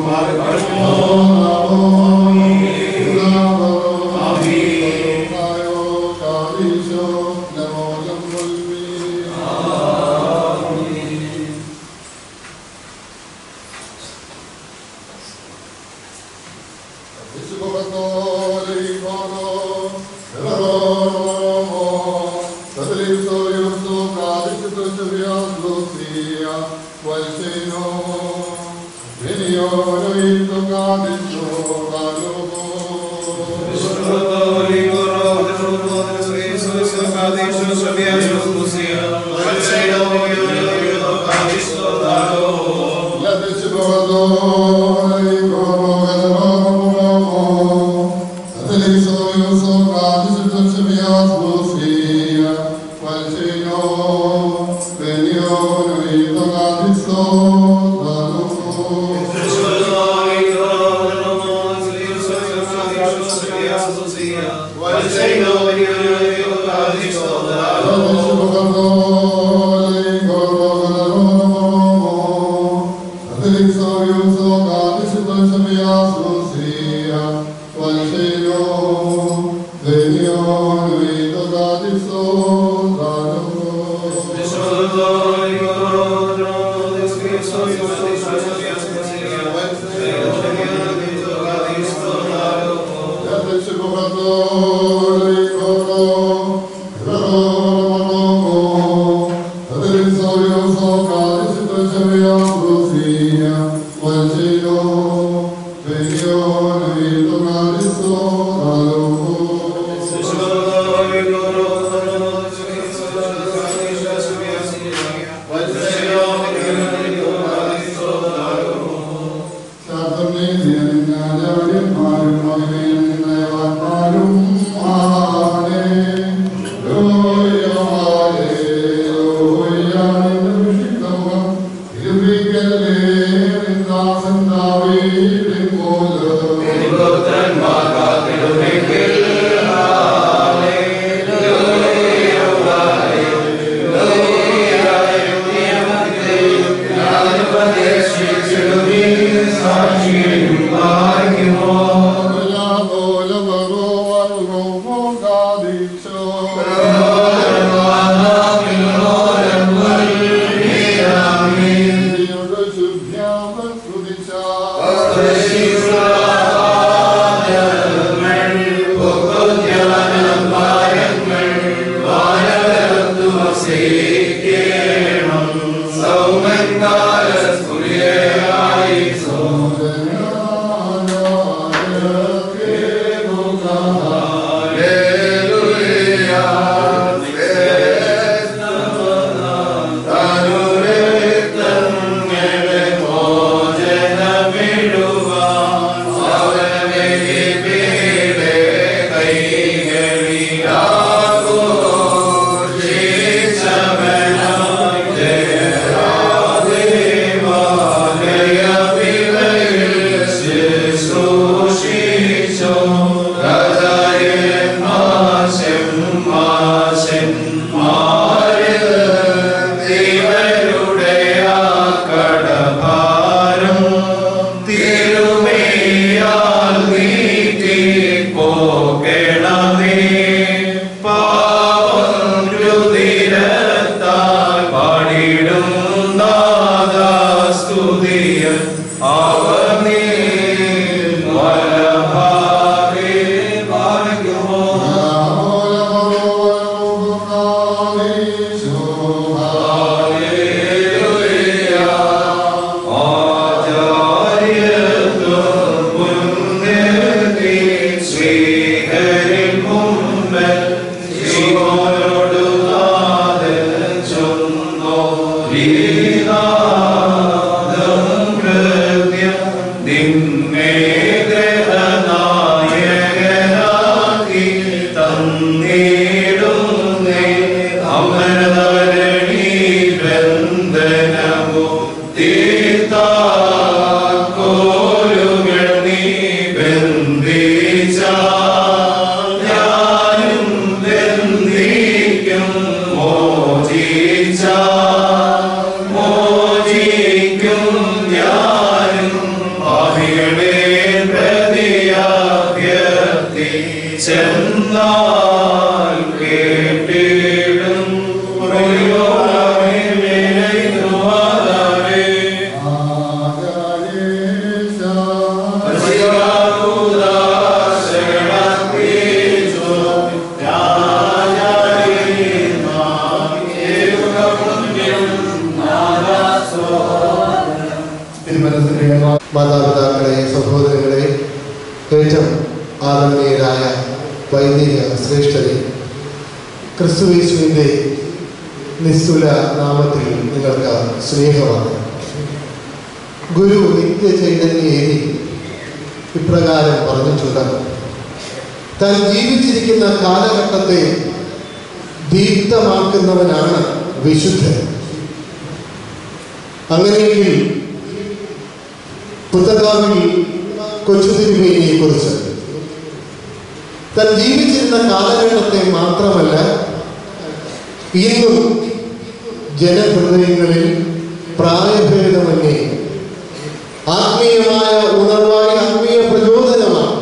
തന്നേടുന്നേ അമരതരണി ബന്ധ വന്ദനവും തീർത്താക്കോലുകൾ നീ ബന്ധിച്ച ഞാനും ബന്ധിക്കും മോചിച്ച മോചിക്കും ഞാനും പാപികളെ പ്രതിയാഭ്യർത്ഥി ചെന്നാൽ കേട്ടിടും തിരുമനസിന്റെ മാതാപിതാക്കളെ സഹോദരങ്ങളെ ഏറ്റവും ആദരണീയരായ വൈദിക ശ്രേഷ്ഠരെ ക്രിസ്തുവേശുവിൻ്റെ നിസ്തുല നാമത്തിൽ നിങ്ങൾക്ക് സ്നേഹമാണ് ഗുരു നിത്യ ചൈതന്യേരി ഇപ്രകാരം പറഞ്ഞിട്ടുണ്ട് താൻ ജീവിച്ചിരിക്കുന്ന കാലഘട്ടത്തെ ദീപ്തമാക്കുന്നവനാണ് വിശുദ്ധൻ അങ്ങനെയെങ്കിൽ പുത്തകാവിൽ കൊച്ചുതിരുമേനിയെ കുറിച്ച് താൻ ജീവിച്ചിരുന്ന കാലഘട്ടത്തെ മാത്രമല്ല ഇന്നും ജനഹൃദയങ്ങളിൽ പ്രായഭേദമന്യേ ആത്മീയമായ ഉണർവായി ആത്മീയ പ്രചോദനമാണ്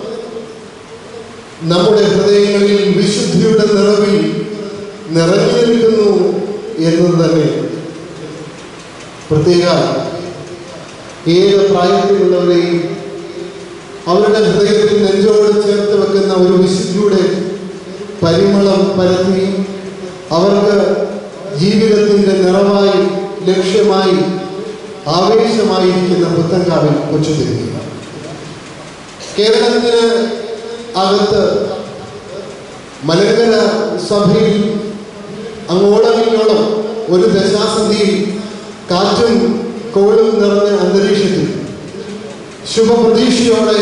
നമ്മുടെ ഹൃദയങ്ങളിൽ വിശുദ്ധിയുടെ നിറവിൽ നിറഞ്ഞു നിൽക്കുന്നു എന്നത് തന്നെ പ്രത്യേക ഏത് പ്രായത്തിലുള്ളവരെയും അവരുടെ ഹൃദയത്തിൽ നെഞ്ചോട് ചേർത്ത് വെക്കുന്ന ഒരു വിശുദ്ധിയുടെ പരിമളം പരത്തി അവർക്ക് ജീവിതത്തിൻ്റെ നിറവായി ലക്ഷ്യമായി ആവേശമായിരിക്കുന്ന പുത്തൻകാവിൽ കൊച്ചുതിരുന്നു കേരളത്തിന് അകത്ത് മലങ്കര സഭയിൽ അങ്ങോളം ഇങ്ങോളം ഒരു ദശാസന്ധിയിൽ കാറ്റും കോളും നിറഞ്ഞ അന്തരീക്ഷത്തിൽ ശുഭപ്രതീക്ഷയോടെ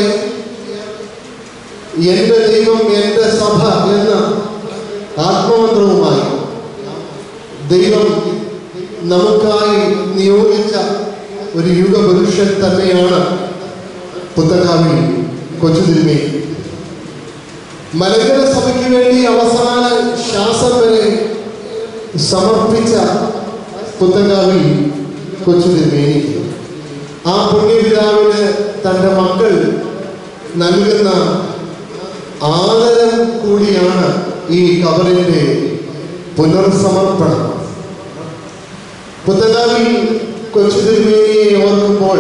എൻ്റെ ദൈവം എൻ്റെ സഭ എന്ന ആത്മമന്ത്രവുമായി ദൈവം നമുക്കായി നിയോഗിച്ച ഒരു യുഗപുരുഷൻ തന്നെയാണ് പുത്തകാവിൽ കൊച്ചുതിരുമേ മലങ്കര സഭയ്ക്ക് വേണ്ടി അവസാന ശ്വാസം വരെ സമർപ്പിച്ച പുത്തങ്കാവിൽ കൊച്ചു തിരുമേനി ആ പുണ്യപിതാവിന് തൻ്റെ മക്കൾ നൽകുന്ന ആദരം കൂടിയാണ് ഈ കബറിൻ്റെ പുനർസമർപ്പണം പുത്തങ്കാവിൽ കൊച്ചു തിരുമേനിയെ ഓർക്കുമ്പോൾ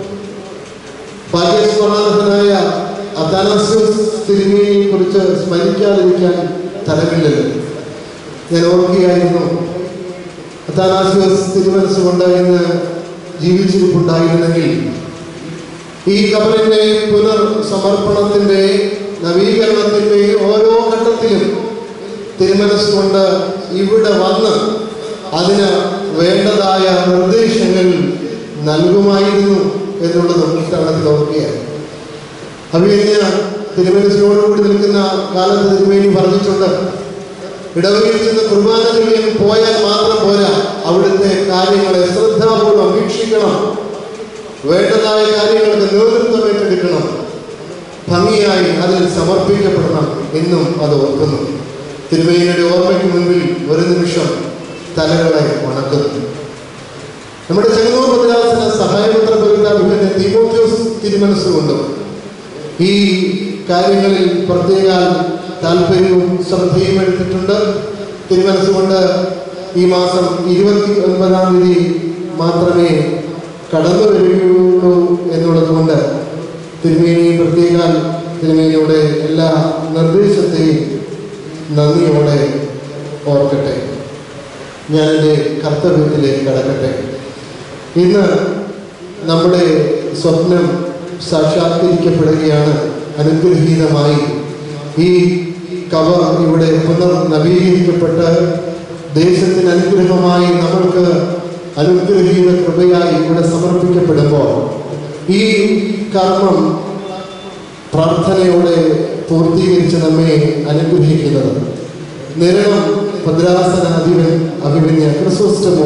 ഭാഗ്യസ്മരണാർഹനായ അതാനസ്യൂസ് തിരുമേനിയെ കുറിച്ച് സ്മരിക്കാതിരിക്കാൻ തരമില്ലല്ലോ ഞാൻ ഓർക്കുകയായിരുന്നു അതാനാസ്യോസ് തിരുമനസ്സുകൊണ്ട് ഇന്ന് ജീവിച്ചിരിപ്പുണ്ടായിരുന്നെങ്കിൽ ഈ കബറിൻ്റെ പുനർ സമർപ്പണത്തിൻ്റെ നവീകരണത്തിൻ്റെ ഓരോ ഘട്ടത്തിലും തിരുമനസ്സുകൊണ്ട് ഇവിടെ വന്ന് അതിന് വേണ്ടതായ നിർദ്ദേശങ്ങൾ നൽകുമായിരുന്നു എന്നുള്ളത് ഇത്തവണത്തിൽ ഓർക്കുകയാണ് അഭിനയ തിരുമനസിനോടുകൂടി നിൽക്കുന്ന കാലത്ത് തിരുമേനി പറഞ്ഞിട്ടുണ്ട് ഇടവകയിൽ ചെന്ന് കുർബാന ചൊല്ലിയാൽ പോയാൽ മാത്രം പോരാ അവിടുത്തെ കാര്യങ്ങളെ ശ്രദ്ധാപൂർവം വീക്ഷിക്കണം വേണ്ടതായ കാര്യങ്ങൾക്ക് നേതൃത്വം ഏറ്റെടുക്കണം ഭംഗിയായി അതിൽ സമർപ്പിക്കപ്പെടണം എന്നും അത് ഓർക്കുന്നു തിരുമേനിയുടെ ഓർമ്മയ്ക്ക് മുൻപിൽ ഒരു നിമിഷം തലകളെ ഉണക്കുന്നു നമ്മുടെ ചെങ്ങന്നൂർ ഭദ്രാസന സഹായപത്ര ബഹുദാഭിമന്യ തീമോത്യോസ് തിരുമനസ്സുകൊണ്ടും ഈ കാര്യങ്ങളിൽ പ്രത്യേക താല്പര്യവും ശ്രദ്ധയും എടുത്തിട്ടുണ്ട് തിരുമനസ്സുകൊണ്ട് ഈ മാസം ഇരുപത്തി ഒൻപതാം തീയതി മാത്രമേ കടന്നു വരികയുള്ളൂ എന്നുള്ളത് കൊണ്ട് തിരുമേനി പ്രത്യേക തിരുമേനിയുടെ എല്ലാ നിർദ്ദേശത്തെയും നന്ദിയോടെ ഓർക്കട്ടെ ഞാൻ എൻ്റെ കർത്തവ്യത്തിലേക്ക് കടക്കട്ടെ ഇന്ന് നമ്മുടെ സ്വപ്നം സാക്ഷാത്കരിക്കപ്പെടുകയാണ് അനുഗ്രഹീതമായി ഈ കവർ ഇവിടെ പുനർ നവീകരിക്കപ്പെട്ട് ദേശത്തിന് അനുഗ്രഹമായി നമ്മൾക്ക് അനുഗ്രഹീത കൃപയായി ഇവിടെ സമർപ്പിക്കപ്പെടുമ്പോൾ ഈ കർമ്മം പ്രാർത്ഥനയോടെ പൂർത്തീകരിച്ച് നമ്മെ അനുഗ്രഹിക്കുന്നത് നിരണം ഭദ്രാസന അധിപൻ അഭിമന്യ ക്രിസോസ്റ്റമോസ്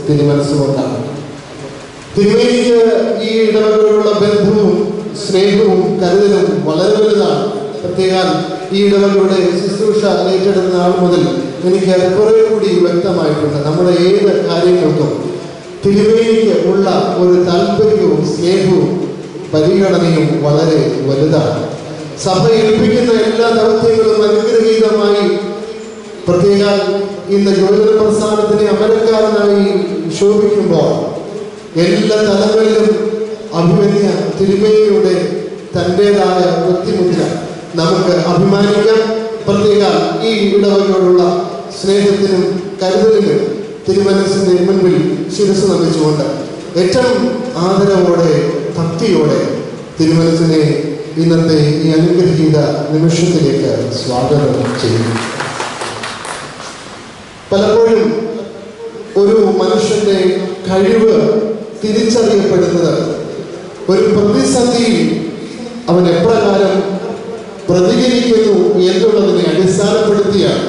തിരുമനസ്സുകൊണ്ടാണ് തിരുമേനിക്ക് ഈ ഇടവകളോടുള്ള ബന്ധവും സ്നേഹവും കരുതലും വളരെ വലുതാണ് പ്രത്യേകം ഈ ഇടവകളുടെ ശുശ്രൂഷ ഏറ്റെടുത്ത നാൾ മുതൽ എനിക്ക് കുറെ കൂടി വ്യക്തമായിട്ടുണ്ട് നമ്മുടെ ഏത് കാര്യങ്ങൾക്കും തിരുമേനിക്ക് ഉള്ള ഒരു താല്പര്യവും സ്നേഹവും പരിഗണനയും വളരെ വലുതാണ് സഭ ഏൽപ്പിക്കുന്ന എല്ലാ ദൗത്യങ്ങളും അനുഗ്രഹീതമായി പ്രത്യേക ഇന്ന് യുവജന പ്രസ്ഥാനത്തിന് അമരക്കാരനായി ശോഭിക്കുമ്പോൾ എല്ലാ തലങ്ങളിലും അഭിമന്യ തിരുമേനിയുടെ തൻ്റെതായ വ്യക്തിമുദ്ര നമുക്ക് അഭിമാനിക്കാം പ്രത്യേക ഈ ഇടവകയോടുള്ള സ്നേഹത്തിനും കരുതലിനും തിരുമനസിന്റെ മുൻപിൽ ശിരസ് നമിച്ചുകൊണ്ട് ഏറ്റവും ആദരവോടെ ഭക്തിയോടെ തിരുമനസിനെ ഇന്നത്തെ ഈ അനുഗ്രഹീത നിമിഷത്തിലേക്ക് സ്വാഗതം ചെയ്യുന്നു പലപ്പോഴും ഒരു മനുഷ്യന്റെ കഴിവ് തിരിച്ചറിയപ്പെടുന്നത് ഒരു പ്രതിസന്ധിയിൽ അവൻ എപ്രകാരം പ്രതികരിക്കുന്നു എന്നുള്ളതിനെ അടിസ്ഥാനപ്പെടുത്തിയാണ്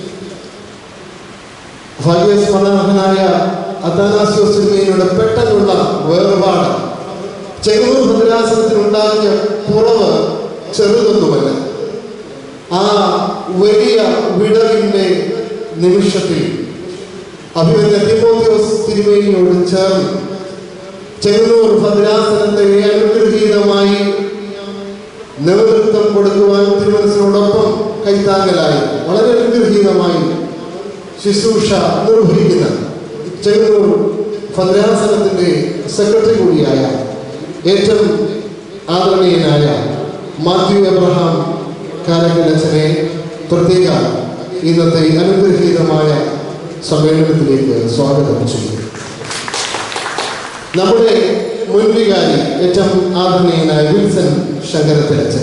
ഭാഗ്യസ്മരണാഹനായ അതാനാസ്യോസ് സിനിമയുടെ പെട്ടെന്നുള്ള വേർപാട് ചെങ്ങന്നൂർ ഭദ്രാസനത്തിനുണ്ടാക്കിയ കുറവ് ചെറുതൊന്നുമല്ല ആ വലിയ വിടവിൻ്റെ നിമിഷത്തിൽ അഭിമന്യ തിമോത്തിയോസ് തിരുമേനിയോട് ചേർന്ന് ചെങ്ങന്നൂർ ഭദ്രാസനത്തെ അനുഗ്രഹീതമായി നേതൃത്വം കൊടുക്കുവാൻ തിരുമനസിനോടൊപ്പം കൈത്താങ്ങലായി വളരെ അനുഗ്രഹീതമായി ശുശ്രൂഷ നിർവഹിക്കുന്ന ചെങ്ങന്നൂർ ഭദ്രാസനത്തിൻ്റെ സെക്രട്ടറി കൂടിയായ ഏറ്റവും ആദരണീയനായ മാത്യു എബ്രഹാം കാലക്കലച്ചനെ പ്രത്യേക ഇന്നത്തെ അനുഗ്രഹീതമായ സമ്മേളനത്തിലേക്ക് സ്വാഗതം ചെയ്യുന്നു നമ്മുടെ മുൻവികാരി ഏറ്റവും ആദരണീയനായ വിൽസൺ ശങ്കരത്തിലച്ചൻ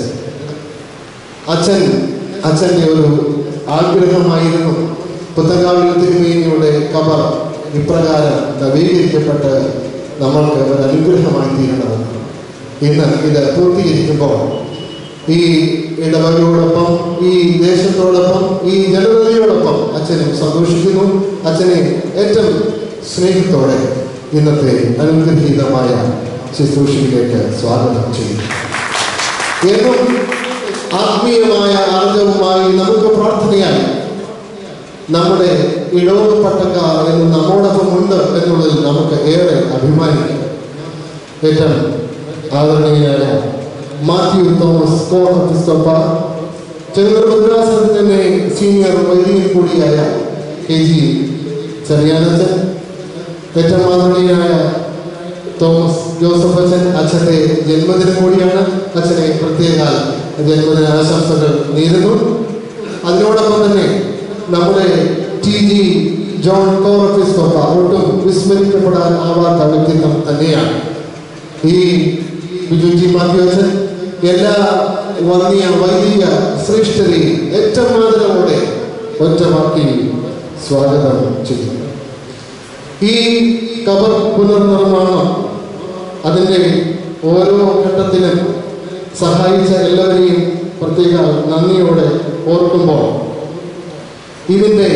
അച്ഛൻ അച്ഛൻ്റെ ഒരു ആഗ്രഹമായിരുന്നു പുത്തങ്കാവിൽ തിരുമേനിയുടെ കബർ ഇപ്രകാരം നവീകരിക്കപ്പെട്ട് നമ്മൾക്ക് ഒരു അനുഗ്രഹമായി തീരണമെന്ന് ഇന്ന് ഇത് പൂർത്തീകരിക്കുമ്പോൾ ഈ ഇടവകയോടൊപ്പം ഈ ദേശത്തോടൊപ്പം ഈ ജനതയോടൊപ്പം അച്ഛനും സന്തോഷിക്കുന്നു അച്ഛനെ ഏറ്റവും സ്നേഹത്തോടെ ഇന്നത്തെ അനുഗ്രഹീതമായ ശുശ്രൂഷയിലേക്ക് സ്വാഗതം ചെയ്യുന്നു എന്നും ആത്മീയമായ ആർജവുമായി നമുക്ക് പ്രാർത്ഥനയായി നമ്മുടെ ഇടവക പട്ടക്കാർ എന്ന് നമ്മോടൊപ്പം ഉണ്ട് എന്നുള്ളതിൽ നമുക്ക് ഏറെ അഭിമാനിക്കാം ഏറ്റവും ആദരണീയനായ മാത്യു തോമസ് കോർ എപ്പിസ്കോപ്പ ചെറുതൂർ ഭദ്രാസനത്തിൻ്റെ സീനിയർ വൈദികൻ കൂടിയായ കെ ജി ചെറിയാനച്ചൻ ഏറ്റവും ആദരണീയനായ തോമസ് ജോസഫ് അച്ഛൻ അച്ഛൻ്റെ ജന്മദിനം കൂടിയാണ് അച്ഛനെ പ്രത്യേക ജന്മദിന ആശംസകൾ നേരുന്നു അതിനോടൊപ്പം തന്നെ നമ്മുടെ ടി ജി ജോൺ കോറഫിസ്കോപ്പ ഒട്ടും വിസ്മരിക്കപ്പെടാൻ ആവാത്ത വ്യക്തിത്വം തന്നെയാണ് ഈ ബിജു ജി മാത്യു അച്ഛൻ എല്ലാ വർണ്ണീയ വൈദിക ശ്രേഷ്ഠരെയും ഏറ്റവും ആദരവോടെ ഒറ്റമാക്കി സ്വാഗതം ചെയ്യുന്നു ഈ കബർ പുനർനിർമ്മാണം അതിൻ്റെ ഓരോ ഘട്ടത്തിലും സഹായിച്ച എല്ലാവരെയും പ്രത്യേക നന്ദിയോടെ ഓർക്കുമ്പോൾ ഇതിൻ്റെ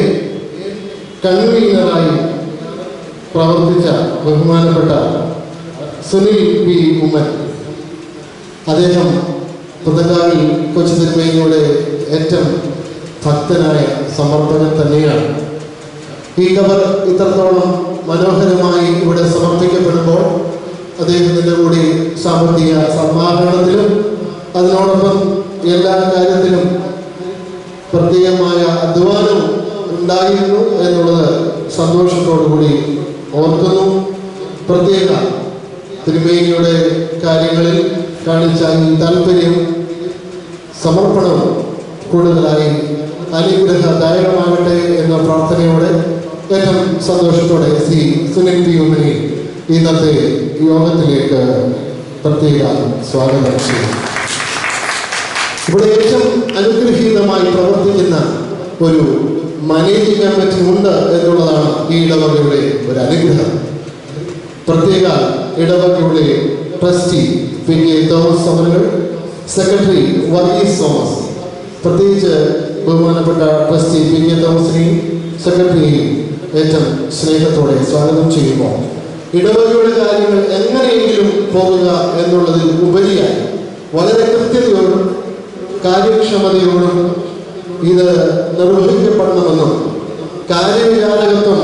കൺവീനറായി പ്രവർത്തിച്ച ബഹുമാനപ്പെട്ട സുനിൽ പി ഉമ്മൻ അദ്ദേഹം പുതങ്കാവിൽ കൊച്ചു തിരുമേനിയുടെ ഏറ്റവും ഭക്തനായ സമർപ്പകൻ തന്നെയാണ് ഈ കവർ ഇത്രത്തോളം മനോഹരമായി ഇവിടെ സമർപ്പിക്കപ്പെടുമ്പോൾ അദ്ദേഹത്തിൻ്റെ കൂടി സാമ്പത്തിക സമാഹരണത്തിലും അതിനോടൊപ്പം എല്ലാ കാര്യത്തിലും പ്രത്യേകമായ അധ്വാനം ഉണ്ടായിരുന്നു എന്നുള്ളത് സന്തോഷത്തോടു കൂടി ഓർക്കുന്നു പ്രത്യേക തിരുമേനിയുടെ കാര്യങ്ങളിൽ കാണിച്ച ഈ താല്പര്യം സമർപ്പണവും കൂടുതലായി അനുഗ്രഹദായകമാകട്ടെ എന്ന പ്രാർത്ഥനയോടെ ഏറ്റവും സന്തോഷത്തോടെ ശ്രീ സുനിൽ പി ഉമ്മനെ ഇന്നത്തെ യോഗത്തിലേക്ക് പ്രത്യേക സ്വാഗതം ചെയ്യുന്നു ഇവിടെ ഏറ്റവും അനുഗ്രഹീതമായി പ്രവർത്തിക്കുന്ന ഒരു മാനേജിംഗ് കമ്മിറ്റി ഉണ്ട് എന്നുള്ളതാണ് ഈ ഇടവകയുടെ ഒരു അനുഗ്രഹം പ്രത്യേക ഇടവകയുടെ ട്രസ്റ്റി പി കെ തോമസ് അവറുകൾ സെക്രട്ടറി വർഗീസ് തോമസ് പ്രത്യേകിച്ച് ബഹുമാനപ്പെട്ട ട്രസ്റ്റി പി കെ തോമസിനെയും സെക്രട്ടറിയെയും ഏറ്റവും സ്നേഹത്തോടെ സ്വാഗതം ചെയ്യുമ്പോൾ ഇടവകയുടെ കാര്യങ്ങൾ എങ്ങനെയെങ്കിലും പോകുക എന്നുള്ളതിൽ ഉപരിയായി വളരെ കൃത്യതയോടും കാര്യക്ഷമതയോടും ഇത് നിർവഹിക്കപ്പെടണമെന്നും കാര്യവിചാരകത്വം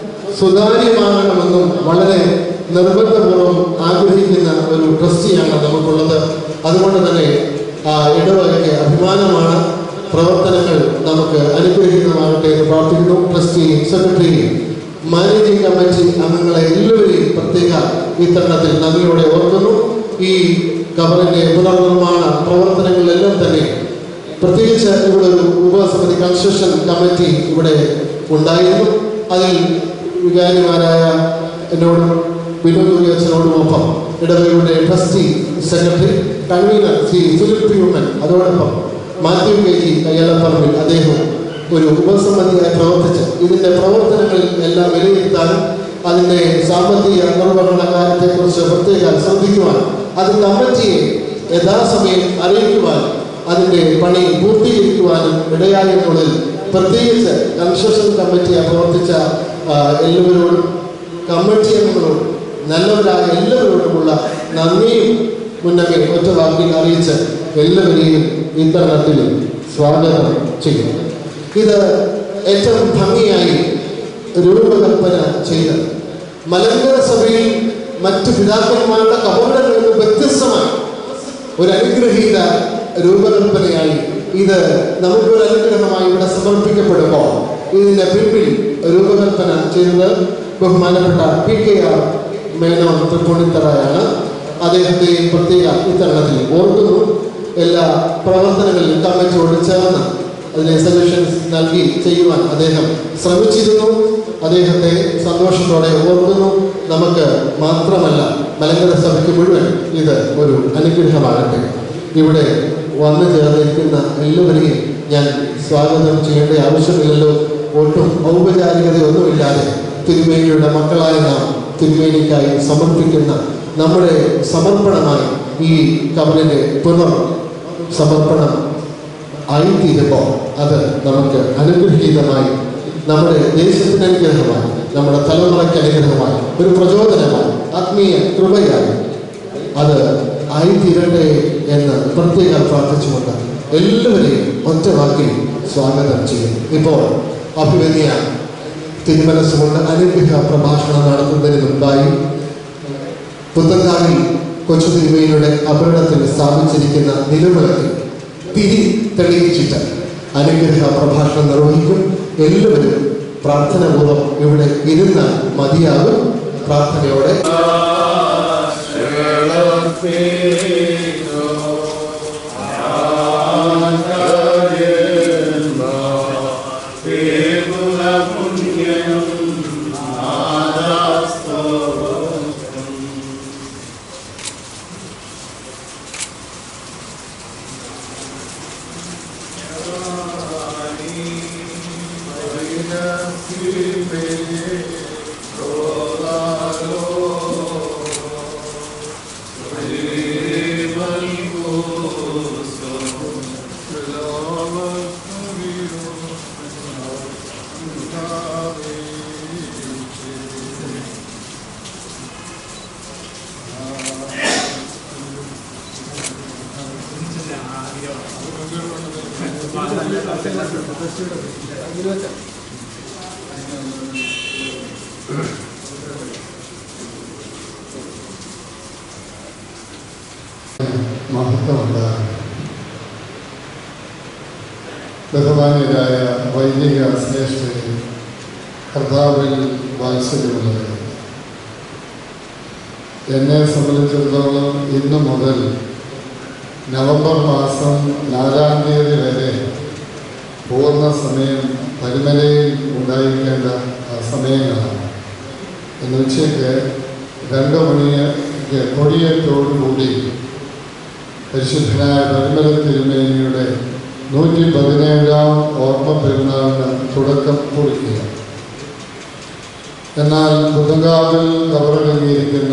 സുതാര്യമാകണമെന്നും വളരെ നിർബന്ധപൂർവ്വം ആഗ്രഹിക്കുന്ന ഒരു ട്രസ്റ്റിയാണ് നമുക്കുള്ളത് അതുകൊണ്ട് തന്നെ ആ ഇടവകയ്ക്ക് അഭിമാനമാണ് പ്രവർത്തനങ്ങൾ നമുക്ക് അനുഗ്രഹീതമാകട്ടെ എന്ന് പ്രാർത്ഥിക്കുന്നു ട്രസ്റ്റി സെക്രട്ടറി മാനേജിംഗ് കമ്മിറ്റി അംഗങ്ങളെ എല്ലാവരെയും പ്രത്യേക ഈ തരണത്തിൽ നന്ദിയോടെ ഓർക്കുന്നു ഈ കബറിന്റെ പുനർനിർമ്മാണ പ്രവർത്തനങ്ങളിലെല്ലാം തന്നെ പ്രത്യേകിച്ച് ഇവിടെ ഒരു ഉപസമിതി കൺസ്ട്രക്ഷൻ കമ്മിറ്റി ഇവിടെ ഉണ്ടായിരുന്നു അതിൽ വികാരിമാരായ എന്നോടും വിനോദ് അച്ഛനോടുമൊപ്പം ഇടവകയുടെ trustee secretary convener Shri Philip ഹ്യൂമൻ അതോടൊപ്പം മാത്യു കെ ജി കയ്യാലപ്പറമ്പിൽ അദ്ദേഹം ഒരു ഉപസമിതിയായി പ്രവർത്തിച്ച് ഇതിൻ്റെ പ്രവർത്തനങ്ങളിൽ എല്ലാം വിലയിരുത്താനും അതിൻ്റെ സാമ്പത്തിക നിർവഹണ കാര്യത്തെക്കുറിച്ച് പ്രത്യേകം ശ്രദ്ധിക്കുവാൻ അത് കമ്മിറ്റിയെ യഥാസമയം അറിയിക്കുവാൻ അതിൻ്റെ പണി പൂർത്തീകരിക്കുവാനും ഇടയായെന്നുള്ളതിൽ പ്രത്യേകിച്ച് കൺസ്ട്രക്ഷൻ കമ്മിറ്റിയെ പ്രവർത്തിച്ച ആ, എല്ലാവരോടും കമ്മിറ്റി അംഗങ്ങളോടും നല്ലവരായ എല്ലാവരോടുമുള്ള നന്ദിയും മുന്നമേ ഒറ്റ വാക്കിൽ അറിയിച്ച് എല്ലാവരെയും ഇത്തരണത്തിൽ സ്വാഗതം ചെയ്യുന്നു ഇത് ഏറ്റവും ഭംഗിയായി രൂപകൽപ്പന ചെയ്ത് മലങ്കര സഭയിൽ മറ്റു പിതാക്കന്മാരുടെ കബറിടങ്ങളിൽ നിന്ന് വ്യത്യസ്തമായി ഒരു അനുഗ്രഹീത രൂപകൽപ്പനയായി ഇത് നമുക്കൊരു അനുഗ്രഹമായി ഇവിടെ സമർപ്പിക്കപ്പെടുമ്പോൾ ഇതിന്റെ പിൻപിൽ രൂപകൽപ്പന ചെയ്തത് ബഹുമാനപ്പെട്ട പി കെ ആർ മേനോൻ തൃപ്പൂണിത്തറയാണ് അദ്ദേഹത്തെ പ്രത്യേക ഇത്തരണത്തിൽ ഓർക്കുന്നു എല്ലാ പ്രവർത്തനങ്ങളിലും കമ്മിറ്റിയോട് ചേർന്ന് അതിനെ സൊല്യൂഷൻസ് നൽകി ചെയ്യുവാൻ അദ്ദേഹം ശ്രമിച്ചിരുന്നു അദ്ദേഹത്തെ സന്തോഷത്തോടെ ഓർക്കുന്നു നമുക്ക് മാത്രമല്ല മലങ്കര സഭയ്ക്ക് മുഴുവൻ ഇത് ഒരു അനുഗ്രഹമാകട്ടെ ഇവിടെ വന്നു ചേർന്നിരിക്കുന്ന എല്ലാവരെയും ഞാൻ സ്വാഗതം ചെയ്യേണ്ട ആവശ്യമില്ലല്ലോ ഒട്ടും ഔപചാരികതയൊന്നുമില്ലാതെ തിരുമേനിയുടെ മക്കളായ നാം തിരുമേനിക്കായി സമർപ്പിക്കുന്ന നമ്മുടെ സമർപ്പണമായി ഈ കബലിൻ്റെ പുനർ സമർപ്പണം ആയിത്തീരുമ്പോൾ അത് നമുക്ക് അനുഗ്രഹീതമായി നമ്മുടെ ദേശത്തിന് അനുഗ്രഹമായി നമ്മുടെ തലമുറയ്ക്ക് അനുഗ്രഹമായി ഒരു പ്രചോദനമായി ആത്മീയ കൃപയായി അത് ആയിത്തീരട്ടെ എന്ന് പ്രത്യേകം പ്രാർത്ഥിച്ചുകൊണ്ട് എല്ലാവരെയും ഒറ്റ വാക്കിൽ സ്വാഗതം ചെയ്യുന്നു ഇപ്പോൾ അഭിമന്യ തിരുമനസ്സുകൊണ്ട് അനുഗ്രഹ പ്രഭാഷണം നടത്തുന്നതിന് മുമ്പായി പുത്തങ്കാവിൽ കൊച്ചു തിരുമേനിയുടെ അപകടത്തിൽ സ്ഥാപിച്ചിരിക്കുന്ന നിലവിളക്കിൽ തിരി തെളിയിച്ചിട്ട് അനുഗ്രഹ പ്രഭാഷണം നിർവഹിക്കും എല്ലാവരും പ്രാർത്ഥനാപൂർവ്വം ഇവിടെ ഇരുന്ന് മതിയാകും പ്രാർത്ഥനയോടെ മഹത്വമുണ്ടാകും ബഹുമാന്യരായ വൈദിക ശ്രേഷ്ഠരെ കർത്താവിൽ വാത്സല്യമുള്ളത് എന്നെ സംബന്ധിച്ചിടത്തോളം ഇന്നു മുതൽ നവംബർ മാസം നാലാം തീയതി വരെ പൂർണ്ണ സമയം പരിമലയിൽ ഉണ്ടായിരിക്കേണ്ട ആ സമയങ്ങളാണ് ഇന്ന് ഉച്ചയ്ക്ക് രണ്ട് മണിക്ക് കൊടിയേറ്റോടുകൂടി പരിശുദ്ധനായ പരിമല തിരുമേനിയുടെ നൂറ്റി പതിനേഴാം ഓർമ്മ പെരുന്നാളിന് തുടക്കം കുറിക്കുക എന്നാൽ പുത്തങ്കാവിൽ കവറടങ്ങിയിരിക്കുന്ന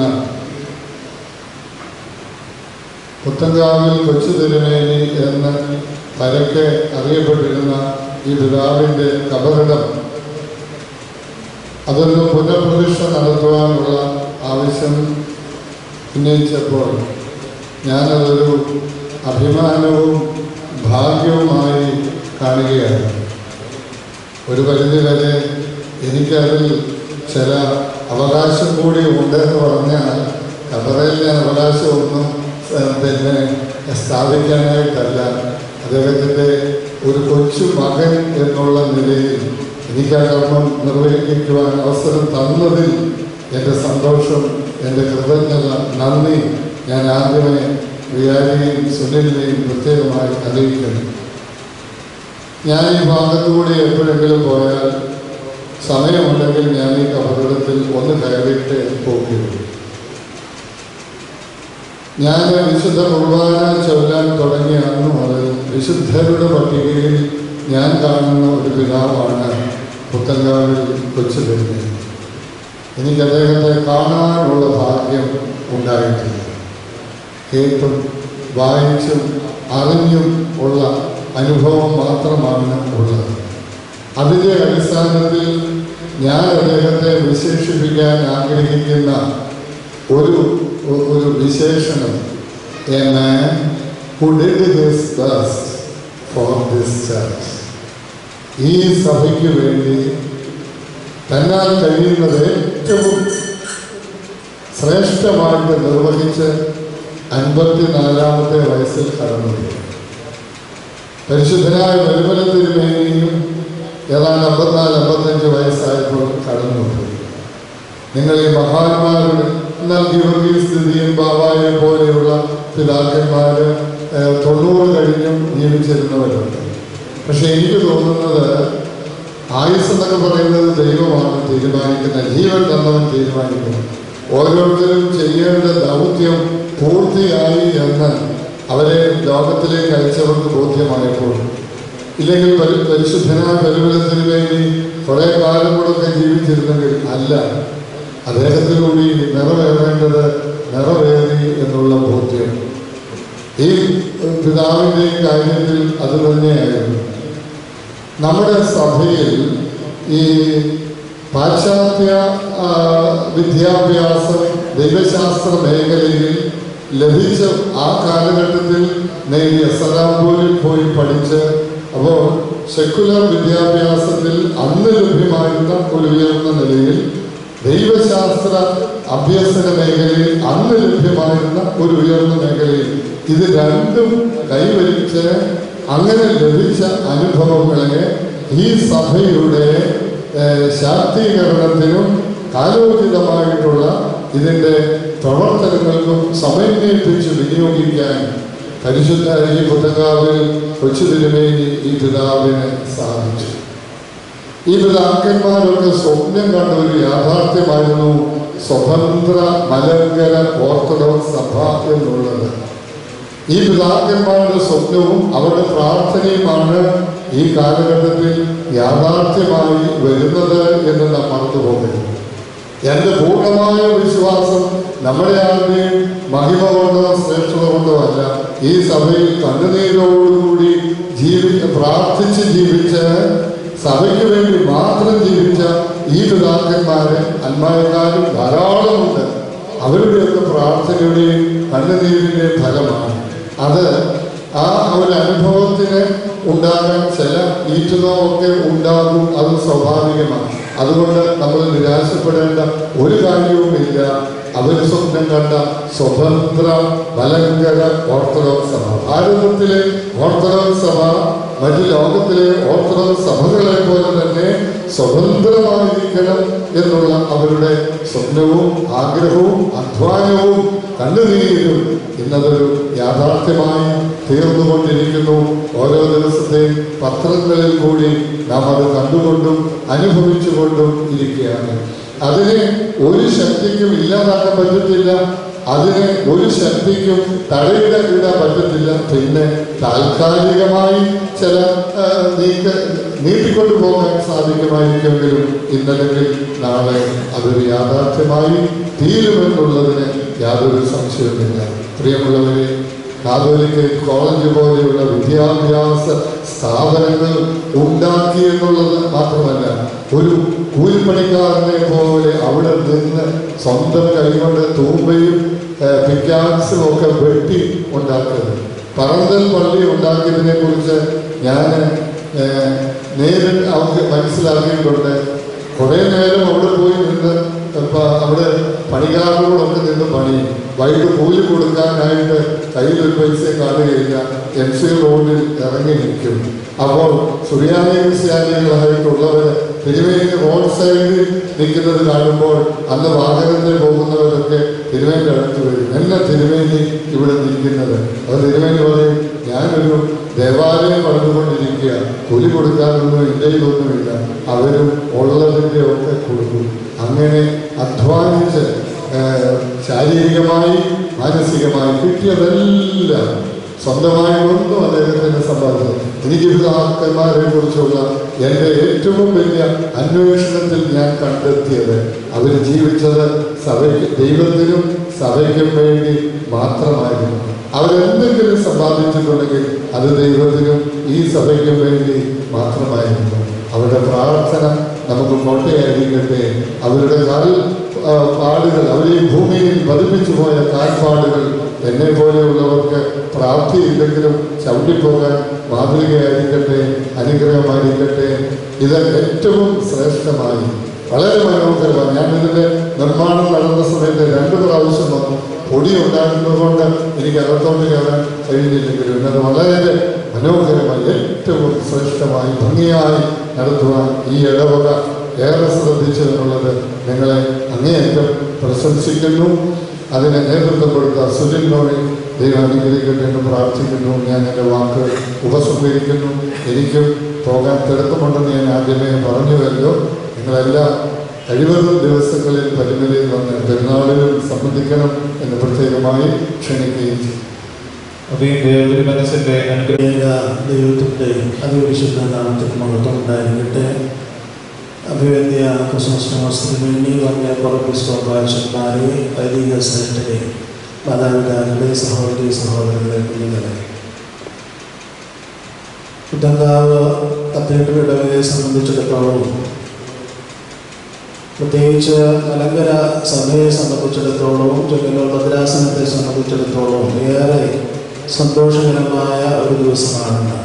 പുത്തങ്കാവിൽ കൊച്ചു തിരുമേനി എന്ന് പരക്കെ അറിയപ്പെട്ടിരുന്ന ഈ പിതാവിൻ്റെ കബറിടം അതൊന്ന് പുനഃപ്രതിഷ്ഠ നടത്തുവാനുള്ള ആവശ്യം ഉന്നയിച്ചപ്പോൾ ഞാനതൊരു അഭിമാനവും ഭാഗ്യവുമായി കാണുകയാണ് ഒരു പരിധി വരെ എനിക്കതിൽ ചില അവകാശം കൂടി ഉണ്ടെന്ന് പറഞ്ഞാൽ കബറയിൽ ഞാൻ അവകാശമൊന്നും ഏഹ്, പിന്നെ സ്ഥാപിക്കാനായിട്ടല്ല അദ്ദേഹത്തിൻ്റെ ഒരു കൊച്ചു മകൻ എന്നുള്ള നിലയിൽ എനിക്ക് ആ കർമ്മം നിർവഹിക്കുവാൻ അവസരം തന്നതിൽ എൻ്റെ സന്തോഷം എൻ്റെ കൃതജ്ഞത നന്ദി ഞാൻ ആദ്യമേ വികാരിയെയും സുനിലിനെയും പ്രത്യേകമായി അറിയിക്കുന്നു ഞാൻ ഈ ഭാഗത്തുകൂടി എപ്പോഴെങ്കിലും പോയാൽ സമയമുണ്ടെങ്കിൽ ഞാൻ ഈ കപകടത്തിൽ ഒന്ന് കയറിയിട്ട് പോകുകയുള്ളൂ ഞാൻ വിശുദ്ധ കുർബാന ചൊല്ലാൻ തുടങ്ങിയ അന്ന് മുതൽ വിശുദ്ധരുടെ പട്ടികയിൽ ഞാൻ കാണുന്ന ഒരു പിതാവാണ് പുത്തങ്കാവിൽ കൊച്ചു തരുന്നത് എനിക്ക് അദ്ദേഹത്തെ കാണാനുള്ള ഭാഗ്യം ഉണ്ടായിട്ടില്ല കേട്ടും വായിച്ചും അറിഞ്ഞും ഉള്ള അനുഭവം മാത്രമാണ് ഉള്ളത് അതിൻ്റെ അടിസ്ഥാനത്തിൽ ഞാൻ അദ്ദേഹത്തെ വിശേഷിപ്പിക്കാൻ ആഗ്രഹിക്കുന്ന ഒരു ഒരു വിശേഷണം a man who did his best for this church ഈ സഭയ്ക്ക് വേണ്ടി തന്നാൽ കഴിയുന്നത് ഏറ്റവും ശ്രേഷ്ഠമായിട്ട് നിർവഹിച്ച് അൻപത്തിനാലാമത്തെ വയസ്സിൽ കടന്നുപോയി പരിശുദ്ധനായ വെലുമല തിരുമേനിയും ഏതാണ്ട് അമ്പത്തിനാല് അമ്പത്തഞ്ച് വയസ്സായപ്പോൾ കടന്നുപോയി നിങ്ങൾ ഈ മഹാന്മാരുടെ എന്നാൽ ഗീവർഗീസ് സ്ഥിതിയും ബാബായെ പോലെയുള്ള പിതാക്കന്മാർ തൊണ്ണൂറ് കഴിഞ്ഞും ജീവിച്ചിരുന്നവരുണ്ട് പക്ഷെ എനിക്ക് തോന്നുന്നത് ആയുസ് എന്നൊക്കെ പറയുന്നത് ദൈവമാണ് തീരുമാനിക്കുന്നത് ജീവൻ തന്നവൻ തീരുമാനിക്കുന്നത് ഓരോരുത്തരും ചെയ്യേണ്ട ദൗത്യം പൂർത്തിയായി എന്ന് അവരെ ലോകത്തിലേക്ക് അയച്ചവർക്ക് ബോധ്യമായപ്പോൾ ഇല്ലെങ്കിൽ പരി പരിശുദ്ധനായ പരിമലത്തിന് വേണ്ടി കുറേ കാലം കൂടെ ജീവിച്ചിരുന്നെങ്കിൽ അല്ല അദ്ദേഹത്തിലൂടെ നിറവേറേണ്ടത് നിറവേറി എന്നുള്ള ബോധ്യം ഈ പിതാവിൻ്റെ കാര്യത്തിൽ അത് തന്നെയായിരുന്നു നമ്മുടെ സഭയിൽ ഈ പാശ്ചാത്യ ആ, വിദ്യാഭ്യാസം ദൈവശാസ്ത്ര മേഖലയിൽ ലഭിച്ച ആ കാലഘട്ടത്തിൽ നേടിയ സലാംപൂരിൽ പോയി പഠിച്ച് അപ്പോൾ സെക്കുലർ വിദ്യാഭ്യാസത്തിൽ അന്ന് ലഭ്യമായിരുന്ന ഒരു ഉയർന്ന നിലയിൽ ദൈവശാസ്ത്ര അഭ്യസന മേഖലയിൽ അന്ന് ലഭ്യമായിരുന്ന ഒരു ഉയർന്ന മേഖലയിൽ ഇത് രണ്ടും കൈവരിച്ച് അങ്ങനെ ലഭിച്ച അനുഭവങ്ങളെ ഈ സഭയുടെ ഏഹ്, ശാക്തീകരണത്തിനും കാലോചിതമായിട്ടുള്ള ഇതിൻ്റെ പ്രവർത്തനങ്ങൾക്കും സമന്വയിപ്പിച്ച് വിനിയോഗിക്കാൻ പരിശുദ്ധ ഈ പുത്തകാവിൽ കൊച്ചു തിരുമേനി ഈ പിതാവിന് സാധിച്ചു ഈ പിതാക്കന്മാരൊക്കെ സ്വപ്നം കണ്ട ഒരു യാഥാർത്ഥ്യമായിരുന്നു സ്വതന്ത്ര മലങ്കര ഓർത്തഡോക്സ് സഭ എന്നുള്ളത് ഈ പിതാക്കന്മാരുടെ സ്വപ്നവും അവരുടെ പ്രാർത്ഥനയുമാണ് ഈ കാലഘട്ടത്തിൽ യാഥാർത്ഥ്യമായി വരുന്നത് എന്ന് നാം മറന്നുപോകരുത് എൻ്റെ പൂർണ്ണമായ വിശ്വാസം നമ്മുടെ ആരുടെയും മഹിമ കൊണ്ടോ ശ്രേഷ്ഠത കൊണ്ടോ അല്ല ഈ സഭയിൽ കണ്ണുനീരോടുകൂടി ജീവിച്ച് പ്രാർത്ഥിച്ച് ജീവിച്ച് സഭയ്ക്ക് വേണ്ടി മാത്രം ജീവിച്ച ഈ പിതാക്കന്മാര് അന്മാരെക്കാരും ധാരാളമുണ്ട് അവരുടെയൊക്കെ പ്രാർത്ഥനയുടെയും കണ്ണുനീരിൻ്റെയും ഫലമാണ് അത് ആ ഒരു അനുഭവത്തിന് ഉണ്ടാകാൻ ചില ഈറ്റുന്നതൊക്കെ ഉണ്ടാകും അത് സ്വാഭാവികമാണ് അതുകൊണ്ട് നമ്മൾ നിരാശപ്പെടേണ്ട ഒരു കാര്യവുമില്ല അവർ സ്വപ്നം കണ്ട സ്വതന്ത്ര മലങ്കര ഓർത്തഡോക്സ് സഭ ഭാരതത്തിലെ ഓർത്തഡോക്സ് സഭ മറ്റു ലോകത്തിലെ ഓർത്തഡോക്സ് സഭകളെ പോലെ തന്നെ സ്വതന്ത്രമായിരിക്കണം എന്നുള്ള അവരുടെ സ്വപ്നവും ആഗ്രഹവും അധ്വാനവും കണ്ണുനീരും ഇന്നതൊരു യാഥാർത്ഥ്യമായി തീർന്നുകൊണ്ടിരിക്കുന്നു ഓരോ ദിവസത്തെയും പത്രങ്ങളിൽ കൂടി നാം അത് കണ്ടുകൊണ്ടും അനുഭവിച്ചുകൊണ്ടും ഇരിക്കുകയാണ് അതിനെ ഒരു ശക്തിക്കും ഇല്ലാതാക്കാൻ പറ്റത്തില്ല അതിനെ ഒരു ശക്തിക്കും തടയിടാൻ ഇടാൻ പറ്റത്തില്ല പിന്നെ താൽക്കാലികമായി ചില ആ, നീക്ക നീട്ടിക്കൊണ്ടു പോകാൻ സാധിക്കുമായിരിക്കുമെങ്കിലും ഇന്നല്ലെങ്കിൽ നാളെ അതൊരു യാഥാർത്ഥ്യമായി തീരുമെന്നുള്ളതിന് യാതൊരു സംശയവുമില്ല പ്രിയമുള്ളവരെ കാതോലിക്ക കോളേജ് പോലെയുള്ള വിദ്യാഭ്യാസ സ്ഥാപനങ്ങൾ ഉണ്ടാക്കി എന്നുള്ളത് മാത്രമല്ല ഒരു കൂലിപ്പണിക്കാരനെ പോലെ അവിടെ നിന്ന് സ്വന്തം കൈകൊണ്ട് തൂമ്പയും പിക്കാക്സും ഒക്കെ വെട്ടി ഉണ്ടാക്കിയത് പറന്തൽ പള്ളി ഉണ്ടാക്കിയതിനെ കുറിച്ച് ഞാൻ നേരിട്ട് അവർക്ക് മനസ്സിലാക്കിയിട്ടുണ്ട് കുറേ നേരം അവിടെ പോയി നിന്ന് ഇപ്പം അവിടെ പണിക്കാരോടൊക്കെ നിന്ന് പണി വൈകിട്ട് കൂലി കൊടുക്കാനായിട്ട് കയ്യിൽ ഒരു പൈസ കാണുകയില്ല എം സി റോഡിൽ ഇറങ്ങി നിൽക്കും അപ്പോൾ സുറിയാനി ക്രിസ്ത്യാനികളായിട്ടുള്ളവർ തിരുവേലി റോഡ് സൈഡിൽ നിൽക്കുന്നത് കാണുമ്പോൾ അന്ന് വാഹനത്തിൽ പോകുന്നവരൊക്കെ തിരുവേലി അടുത്ത് വരും എന്നെ തിരുവേലി ഇവിടെ നിൽക്കുന്നത് അത് തിരുവേലി പറയും ഞാനൊരു ദേവാലയം പണിതുകൊണ്ടിരിക്കുക കൂലി കൊടുക്കാനൊന്നും ഇന്ത്യയിലൊന്നുമില്ല അവരും ഉള്ളതിൻ്റെ ഒക്കെ കൊടുക്കും അങ്ങനെ അധ്വാനിച്ച് ഏഹ്, ശാരീരികമായി മാനസികമായി കിട്ടിയതെല്ലാം സ്വന്തമായി ഒന്നും അദ്ദേഹത്തിന് സമ്പാദിച്ചത് എനിക്ക് പിതാക്കന്മാരെ കുറിച്ചുള്ള എൻ്റെ ഏറ്റവും വലിയ അന്വേഷണത്തിൽ ഞാൻ കണ്ടെത്തിയത് അവർ ജീവിച്ചത് സഭയ്ക്ക് ദൈവത്തിനും സഭയ്ക്കും വേണ്ടി മാത്രമായിരുന്നു അവരെന്തെങ്കിലും സമ്പാദിച്ചിട്ടുണ്ടെങ്കിൽ അത് ദൈവത്തിനും ഈ സഭയ്ക്കും വേണ്ടി മാത്രമായിരുന്നു അവരുടെ പ്രാർത്ഥന നമുക്ക് കോട്ടയായിരിക്കട്ടെ അവരുടെ കാൽ ആ, പാടുകൾ അവർ ഈ ഭൂമിയിൽ പതിപ്പിച്ചു പോയ കാൽപ്പാടുകൾ എന്നെ പോലെയുള്ളവർക്ക് പ്രാപ്തിയില്ലെങ്കിലും ചവിട്ടിപ്പോകാൻ മാതൃകയായിരിക്കട്ടെ അനുഗ്രഹമായിരിക്കട്ടെ ഇത് ഏറ്റവും ശ്രേഷ്ഠമായി വളരെ മനോഹരമാണ് ഞാൻ ഇതിൻ്റെ നിർമ്മാണം നടന്ന സമയത്ത് രണ്ട് പ്രാവശ്യം വന്നു പൊടി ഉണ്ടാകുന്നത് കൊണ്ട് എനിക്ക് അകത്തോട്ട് കയറാൻ കഴിഞ്ഞില്ലെങ്കിലും ഇന്നത് വളരെ മനോഹരമായി ഏറ്റവും ശ്രേഷ്ഠമായി ഭംഗിയായി നടത്തുവാൻ ഈ ഇടവക ഏറെ ശ്രദ്ധിച്ചു എന്നുള്ളത് നിങ്ങളെ അങ്ങേയറ്റം പ്രശംസിക്കുന്നു അതിനെ നേതൃത്വം കൊടുത്ത സുനിൽ നോയി ദൈവം അനുഗ്രഹിക്കട്ടെ എന്ന് പ്രാർത്ഥിക്കുന്നു ഞാൻ എൻ്റെ വാക്ക് ഉപസംഹരിക്കുന്നു എനിക്കും പോകാൻ തിരക്കമുണ്ടെന്ന് ഞാൻ ആദ്യമേ പറഞ്ഞുവല്ലോ നിങ്ങളെല്ലാം കഴിവതും ദിവസങ്ങളിൽ പരിമിതിയിൽ വന്ന് പെരുന്നാളിലും സംബന്ധിക്കണം എന്ന് പ്രത്യേകമായി ക്ഷണിക്കുകയും ചെയ്യും ദൈവത്തിന്റെ മനസ്സിന്റെ അനുഗ്രഹം ദൈവത്തിൻ്റെ അതിവിശുദ്ധ നാമത്തിന് മഹത്വം ഉണ്ടായിരിക്കട്ടെ അഭിവന്യ ക്രിസ്മസ് വേണ്ടി വന്ന പുറപ്പിസ്തോപാശന്മാരെ വൈദിക ശ്രേഷ്ഠരെ മാതാപിതാക്കളെ സഹോദരി സഹോദരങ്ങളെ കുഞ്ഞുങ്ങളെ കുട്ടങ്കാവ് കത്തീഡ്രൽ ഇടവകയെ സംബന്ധിച്ചിടത്തോളം പ്രത്യേകിച്ച് മലങ്കര സഭയെ സംബന്ധിച്ചിടത്തോളം ചെങ്ങന്നൂർ ഭദ്രാസനത്തെ സംബന്ധിച്ചിടത്തോളം ഏറെ സന്തോഷകരമായ ഒരു ദിവസമാണ്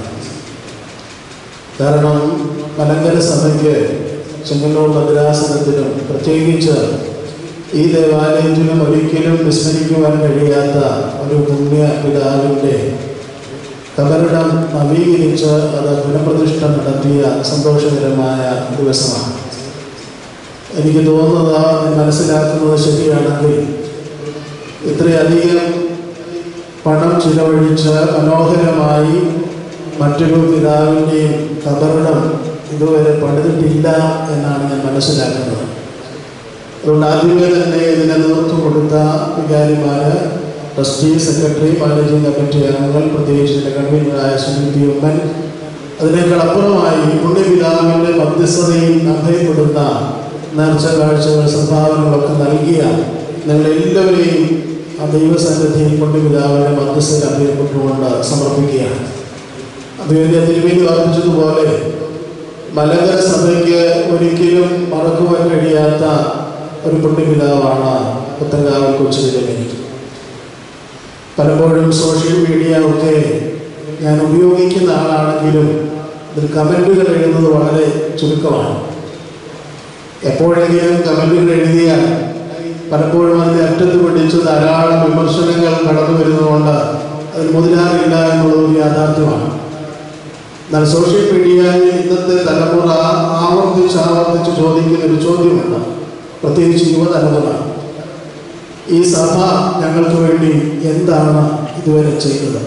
കാരണം മലങ്കര സഭയ്ക്ക് ചെങ്ങന്നൂർ ഭദ്രാസനത്തിനും പ്രത്യേകിച്ച് ഈ ദേവാലയത്തിനും ഒരിക്കലും വിസ്മരിക്കുവാൻ കഴിയാത്ത ഒരു പുണ്യ പിതാവിൻ്റെ കബറിടം നവീകരിച്ച് അത് പുനഃപ്രതിഷ്ഠ നടത്തിയ സന്തോഷകരമായ ദിവസമാണ് എനിക്ക് തോന്നുന്നത് ഞാൻ മനസ്സിലാക്കുന്നത് ശരിയാണെങ്കിൽ ഇത്രയധികം പണം ചിലവഴിച്ച് മനോഹരമായി മറ്റൊരു പിതാവിൻ്റെയും കബറിടം ഇതുവരെ പണിതിട്ടില്ല എന്നാണ് ഞാൻ മനസ്സിലാക്കുന്നത് അതുകൊണ്ട് ആദ്യമേ തന്നെ ഇതിന് നേതൃത്വം കൊടുത്ത വികാരിമാര് ട്രസ്റ്റി സെക്രട്ടറി മാനേജിംഗ് കമ്മിറ്റി അംഗങ്ങൾ പ്രത്യേകിച്ച് ഇതിൻ്റെ കൺവീനറായ സുനിൽ പി ഉമ്മൻ അതിനേക്കാൾ അപ്പുറമായി പുണ്യപിതാവിൻ്റെ മധ്യസ്ഥതയിൽ അഭയപ്പെടുന്ന നേർച്ച കാഴ്ചകൾ സംഭാവനകളൊക്കെ നൽകിയ നിങ്ങളെല്ലാവരെയും ആ ദൈവസന്നിധിയിൽ പുണ്യപിതാവിൻ്റെ മധ്യസ്ഥയിൽ അഭയപ്പെട്ടുകൊണ്ട് സമർപ്പിക്കുകയാണ് അഭിവന്യ തിരുവേദി ഓർപ്പിച്ചതുപോലെ മലങ്കര സഭയ്ക്ക് ഒരിക്കലും മറക്കുവാൻ കഴിയാത്ത ഒരു പുണ്യപിതാവാണ് പുത്തങ്കാവൽ കൊച്ചു തിരുമേനി പലപ്പോഴും സോഷ്യൽ മീഡിയ ഒക്കെ ഞാൻ ഉപയോഗിക്കുന്ന ആളാണെങ്കിലും ഇതിൽ കമൻറ്റുകൾ എഴുതുന്നത് വളരെ ചുരുക്കമാണ് എപ്പോഴെങ്കിലും കമൻറ്റുകൾ എഴുതിയാൽ പലപ്പോഴും അതിൻ്റെ അറ്റത്ത് പിടിച്ച് ധാരാളം വിമർശനങ്ങൾ കടന്നു വരുന്നതുകൊണ്ട് അതിന് മുതിരാറില്ല എന്നുള്ളത് ഒരു യാഥാർത്ഥ്യമാണ് എന്നാൽ സോഷ്യൽ മീഡിയയിൽ ഇന്നത്തെ തലമുറ ആവർത്തിച്ച് ആവർത്തിച്ച് ചോദിക്കുന്ന ഒരു ചോദ്യമുണ്ട് പ്രത്യേകിച്ച് യുവതലമുറ ഈ സഭ ഞങ്ങൾക്ക് വേണ്ടി എന്താണ് ഇതുവരെ ചെയ്തത്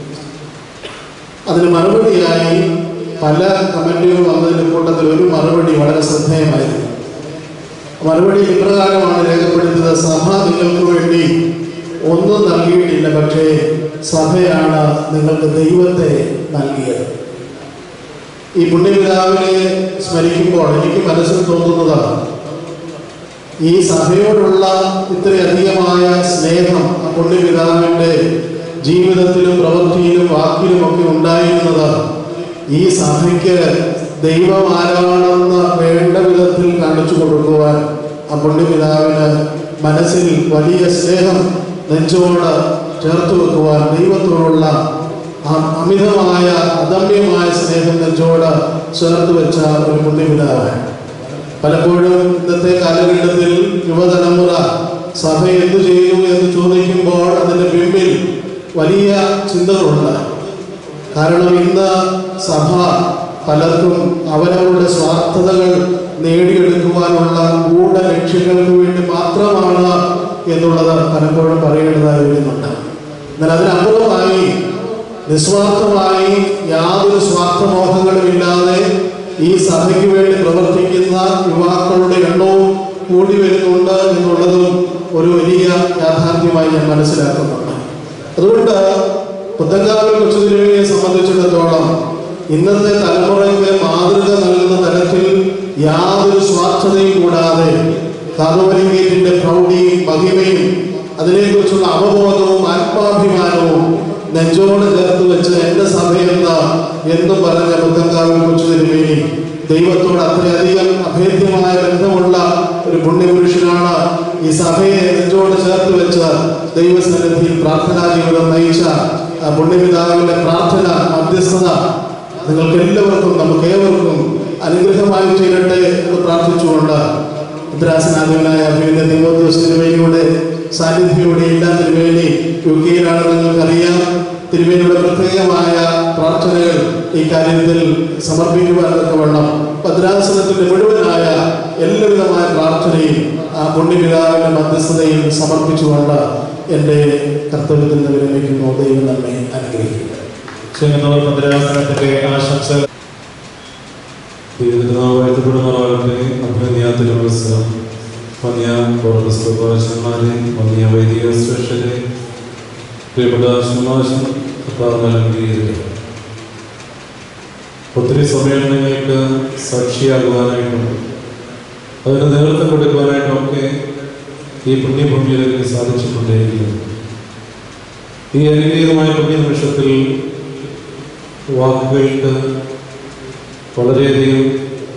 അതിന് മറുപടിയായി പല കമൻറ്റുകൾ വന്നതിൻ്റെ കൂട്ടത്തിൽ ഒരു മറുപടി വളരെ ശ്രദ്ധേയമായിരുന്നു മറുപടി ഇപ്രകാരമാണ് രേഖപ്പെടുത്തിയത് സഭ നിങ്ങൾക്ക് വേണ്ടി ഒന്നും നൽകിയിട്ടില്ല പക്ഷേ സഭയാണ് നിങ്ങൾക്ക് ദൈവത്തെ നൽകിയത് ഈ പുണ്യപിതാവിനെ സ്മരിക്കുമ്പോൾ എനിക്ക് മനസ്സിൽ തോന്നുന്നത് ഈ സഭയോടുള്ള ഇത്രയധികമായ സ്നേഹം ആ പുണ്യപിതാവിൻ്റെ ജീവിതത്തിലും പ്രവൃത്തിയിലും വാക്കിലും ഒക്കെ ഉണ്ടായിരുന്നത് ഈ സഭയ്ക്ക് ദൈവം ആരാണെന്ന് വേണ്ട വിധത്തിൽ കാണിച്ചു കൊടുക്കുവാൻ ആ പുണ്യപിതാവിന് മനസ്സിൽ വലിയ സ്നേഹം നെഞ്ചോട് ചേർത്ത് വെക്കുവാൻ ദൈവത്തോടുള്ള ആ അമിതമായ അദമ്യമായ സ്നേഹം നെഞ്ചോട് ചേർത്ത് വെച്ച ഒരു പുണ്യപിതാവാണ് പലപ്പോഴും ഇന്നത്തെ കാലഘട്ടത്തിൽ യുവതലമുറ സഭ എന്തു ചെയ്യുന്നു എന്ന് ചോദിക്കുമ്പോൾ അതിൻ്റെ പിമ്പിൽ വലിയ ചിന്തകളുണ്ട് കാരണം ഇന്ന് സഭ പലർക്കും അവരവരുടെ സ്വാർത്ഥതകൾ നേടിയെടുക്കുവാനുള്ള ഗൂഢ ലക്ഷ്യങ്ങൾക്ക് വേണ്ടി മാത്രമാണ് എന്നുള്ളത് പലപ്പോഴും പറയേണ്ടതായി വരുന്നുണ്ട് എന്നാൽ അതിനപ്പുറമായി നിസ്വാർത്ഥമായി യാതൊരു സ്വാർത്ഥമോഹങ്ങളും ഇല്ലാതെ ഈ സഭയ്ക്ക് വേണ്ടി പ്രവർത്തിക്കുന്ന യുവാക്കളുടെ എണ്ണവും കൂടി വരുന്നുണ്ട് എന്നുള്ളതും ഒരു വലിയ യാഥാർത്ഥ്യമായി ഞാൻ മനസ്സിലാക്കുന്നുണ്ട് അതുകൊണ്ട് പുത്തങ്കാവിൽ കൊച്ചുതിരുവിനെ സംബന്ധിച്ചിടത്തോളം ഇന്നത്തെ തലമുറയ്ക്ക് മാതൃക നൽകുന്ന തരത്തിൽ യാതൊരു സ്വാർത്ഥതയും കൂടാതെ കാതോലിക്കേറ്റിന്റെ പ്രൗഢിയും മഹിമയും അതിനെക്കുറിച്ചുള്ള അവബോധവും ആത്മാഭിമാനവും നെഞ്ചോട് ചേർത്ത് വെച്ച് എൻ്റെ സഭയെന്ന എന്ന് പറഞ്ഞ പുത്തങ്കാവിൽ കൊച്ചു തിരുമേനി ദൈവത്തോട് അത്രയധികം അഭേദ്യമായ ബന്ധമുള്ള ഒരു പുണ്യപുരുഷനാണ് ഈ സഭയെ നെഞ്ചോട് ചേർത്ത് വെച്ച് ദൈവസന്നിധിയിൽ പ്രാർത്ഥനാ ജീവിതം നയിച്ച ആ പുണ്യപിതാവിന്റെ പ്രാർത്ഥന മധ്യസ്ഥത നിങ്ങൾക്ക് എല്ലാവർക്കും നമുക്ക് ഏവർക്കും അനുഗ്രഹമായി തീരട്ടെ എന്ന് പ്രാർത്ഥിച്ചുകൊണ്ട് ഉത്തരാസനാഥനായ അഭിനന്ദ തിമോത്തിയോസ് തിരുവേലിയുടെ സാന്നിധ്യയോടെ എല്ലാ തിരുവേലി യു കെയിലാണ് നിങ്ങൾക്കറിയാം തിരുവേലിയുടെ പ്രത്യേകമായ പ്രാർത്ഥനകൾ ഈ കാര്യത്തിൽ സമർപ്പിക്കുവാൻ തക്കവണ്ണം ഭദ്രാസനത്തിന്റെ മുഴുവനായ എല്ലാവിധമായ പ്രാർത്ഥനയും ആ പുണ്യപിതാവിന്റെ മധ്യസ്ഥതയിൽ സമർപ്പിച്ചുകൊണ്ട് എൻ്റെ കർത്തവ്യത്തിൽ നിന്ന് വിരമിക്കുന്നു ദൈവം നമ്മെ അനുഗ്രഹിക്കുക ചെങ്ങന്നൂർ ഭദ്രാസനത്തിന്റെ ആശംസ വാഴ്ത്തപ്പെടുന്നവരുടെ അഭിനന്ദ തിരുവത്സരം വന്യ പൗരസ്തോപാചന്മാരെ വന്യ വൈദിക ശ്രേഷ്ഠരെ പ്രിയപ്പെട്ട ശുമാശം ഒത്തിരി സമ്മേളനങ്ങൾക്ക് സാക്ഷിയാകുവാനായിട്ടും അതിന് നേതൃത്വം കൊടുക്കുവാനായിട്ടും ഒക്കെ ഈ പുണ്യഭൂമിയിൽ എനിക്ക് സാധിച്ചിട്ടുണ്ടേയിരിക്കുന്നു ഈ അനുഗ്രഹീതമായ പുണ്യ നിമിഷത്തിൽ വാക്കുകൾക്ക് വളരെയധികം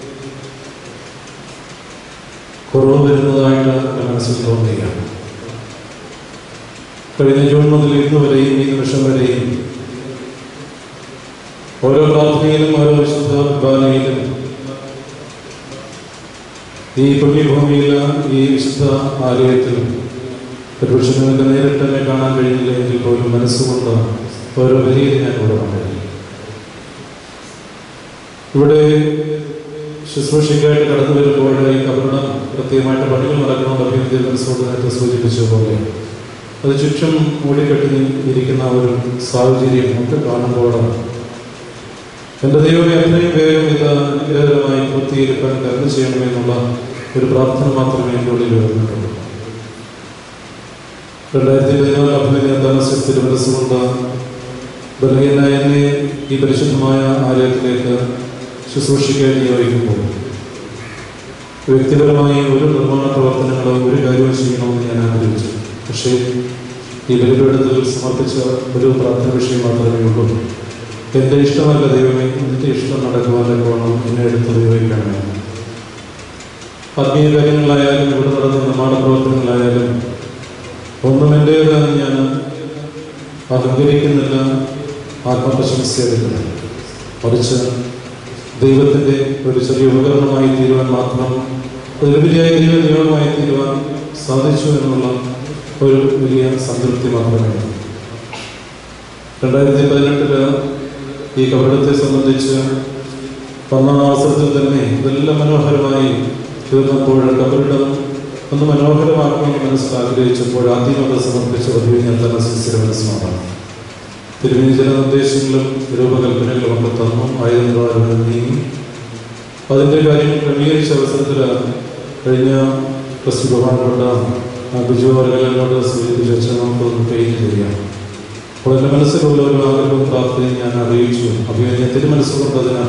കുറവ് വരുന്നതായിട്ട് എൻ്റെ മനസ്സിൽ തോന്നുകയാണ് കഴിഞ്ഞ ജൂൺ മുതൽ ഇന്ന് വരെയും ഈ നിമിഷം വരെയും ഓരോ പ്രാർത്ഥനയിലും ഓരോ വിശുദ്ധ കുർബാനയിലും ഈ പുണ്യഭൂമിയിൽ ഈ വിശുദ്ധ ആലയത്തിൽ ഒരുപക്ഷെ നിങ്ങൾക്ക് നേരിട്ട് തന്നെ കാണാൻ കഴിയില്ല എങ്കിൽ പോലും മനസ്സുകൊണ്ട് ഓരോ വരിയിൽ ഞാൻ ഇവിടെ വന്നിരിക്കും ഇവിടെ ശുശ്രൂഷയ്ക്കായിട്ട് കടന്നു വരുമ്പോൾ ഈ കബറിടം പ്രത്യേകമായിട്ട് പണികൾ നടക്കണമെന്ന് അഭിവൃദ്ധി മനസ്സോട് നേരത്തെ സൂചിപ്പിച്ച പോലെ അത് ചുറ്റും മൂടിക്കെട്ടി ഇരിക്കുന്ന ഒരു സാഹചര്യം ഒക്കെ കാണുമ്പോൾ എൻ്റെ ദൈവമേ എത്രയും വേഗം ഇത് അനുഗ്രഹകരമായി പൂർത്തീകരിക്കാൻ കരുത് ചെയ്യണമെന്നുള്ള ഒരു പ്രാർത്ഥന മാത്രമേ എൻ്റെ ഉള്ളിൽ വരുന്നുള്ളൂ രണ്ടായിരത്തി പതിനാല് അഭിനന്ദന തിരുവനന്തപുരത്തുകൊണ്ട് ബലഹീനായ എന്നെ ഈ പരിശുദ്ധമായ ആലയത്തിലേക്ക് ശുശ്രൂഷിക്കാൻ നിയോഗിക്കുമ്പോൾ വ്യക്തിപരമായി ഒരു നിർമ്മാണ പ്രവർത്തനങ്ങളോ ഒരു കാര്യവും ചെയ്യണമെന്ന് ഞാൻ ആഗ്രഹിച്ചു പക്ഷേ ഈ ബലിപീഠത്തിൽ സമർപ്പിച്ച ഒരു പ്രാർത്ഥന വിഷയം മാത്രമേ ഉള്ളൂ എൻ്റെ ഇഷ്ടമല്ല ദൈവമേ നിന്റെ ഇഷ്ടം നടക്കുവാനൊക്കെ വേണം എന്നെ എടുത്ത് ഉപയോഗിക്കണമേ ആത്മീയ കാര്യങ്ങളായാലും ഇവിടെ നടന്ന നിർമ്മാണ പ്രവർത്തനങ്ങളായാലും ഒന്നും എൻ്റേതെന്ന് ഞാൻ അഹങ്കരിക്കുന്നില്ല ആത്മപ്രശംസയെടുക്കുന്നില്ല മറിച്ച് ദൈവത്തിൻ്റെ ഒരു ചെറിയ ഉപകരണമായി തീരുവാൻ മാത്രം ഒരു വലിയ ദൈവ നിയോഗമായി തീരുവാൻ സാധിച്ചു എന്നുള്ള ഒരു വലിയ സംതൃപ്തി മാത്രമേ ഉള്ളൂ രണ്ടായിരത്തി പതിനെട്ടില് ഈ കപടത്തെ സംബന്ധിച്ച് വന്ന അവസരത്തിൽ തന്നെ ഇതെല്ലാം മനോഹരമായി തീർന്നപ്പോൾ കബറിടം ഒന്ന് മനോഹരമാക്കണമെന്ന് മനസ്സിൽ ആഗ്രഹിച്ചപ്പോൾ ആദ്യം അത് സമർപ്പിച്ച പതിവ് ഞാൻ തന്നെ സ്ഥിരമനസ്സമാണ് തിരുമേനി ചില നിർദ്ദേശങ്ങളും രൂപകൽപ്പനകളും ഒക്കെ തന്നു ആയുധം നീങ്ങി അതിൻ്റെ കാര്യം ക്രമീകരിച്ച അവസരത്തിൽ കഴിഞ്ഞ പ്രസ്തു ബഹുമാനപ്പെട്ട ബിജു വർഗലിനോട് സൂചിപ്പിച്ച വെച്ച് നമുക്കൊന്ന് പെയിന്റ് ചെയ്യാം അപ്പോൾ എൻ്റെ മനസ്സിലുള്ള ഒരു ആഗ്രഹവും പ്രാർത്ഥനയും ഞാൻ അറിയിച്ചു അപ്പോൾ ഞാൻ തിരുമനസ്സുകൊണ്ട് അതിന്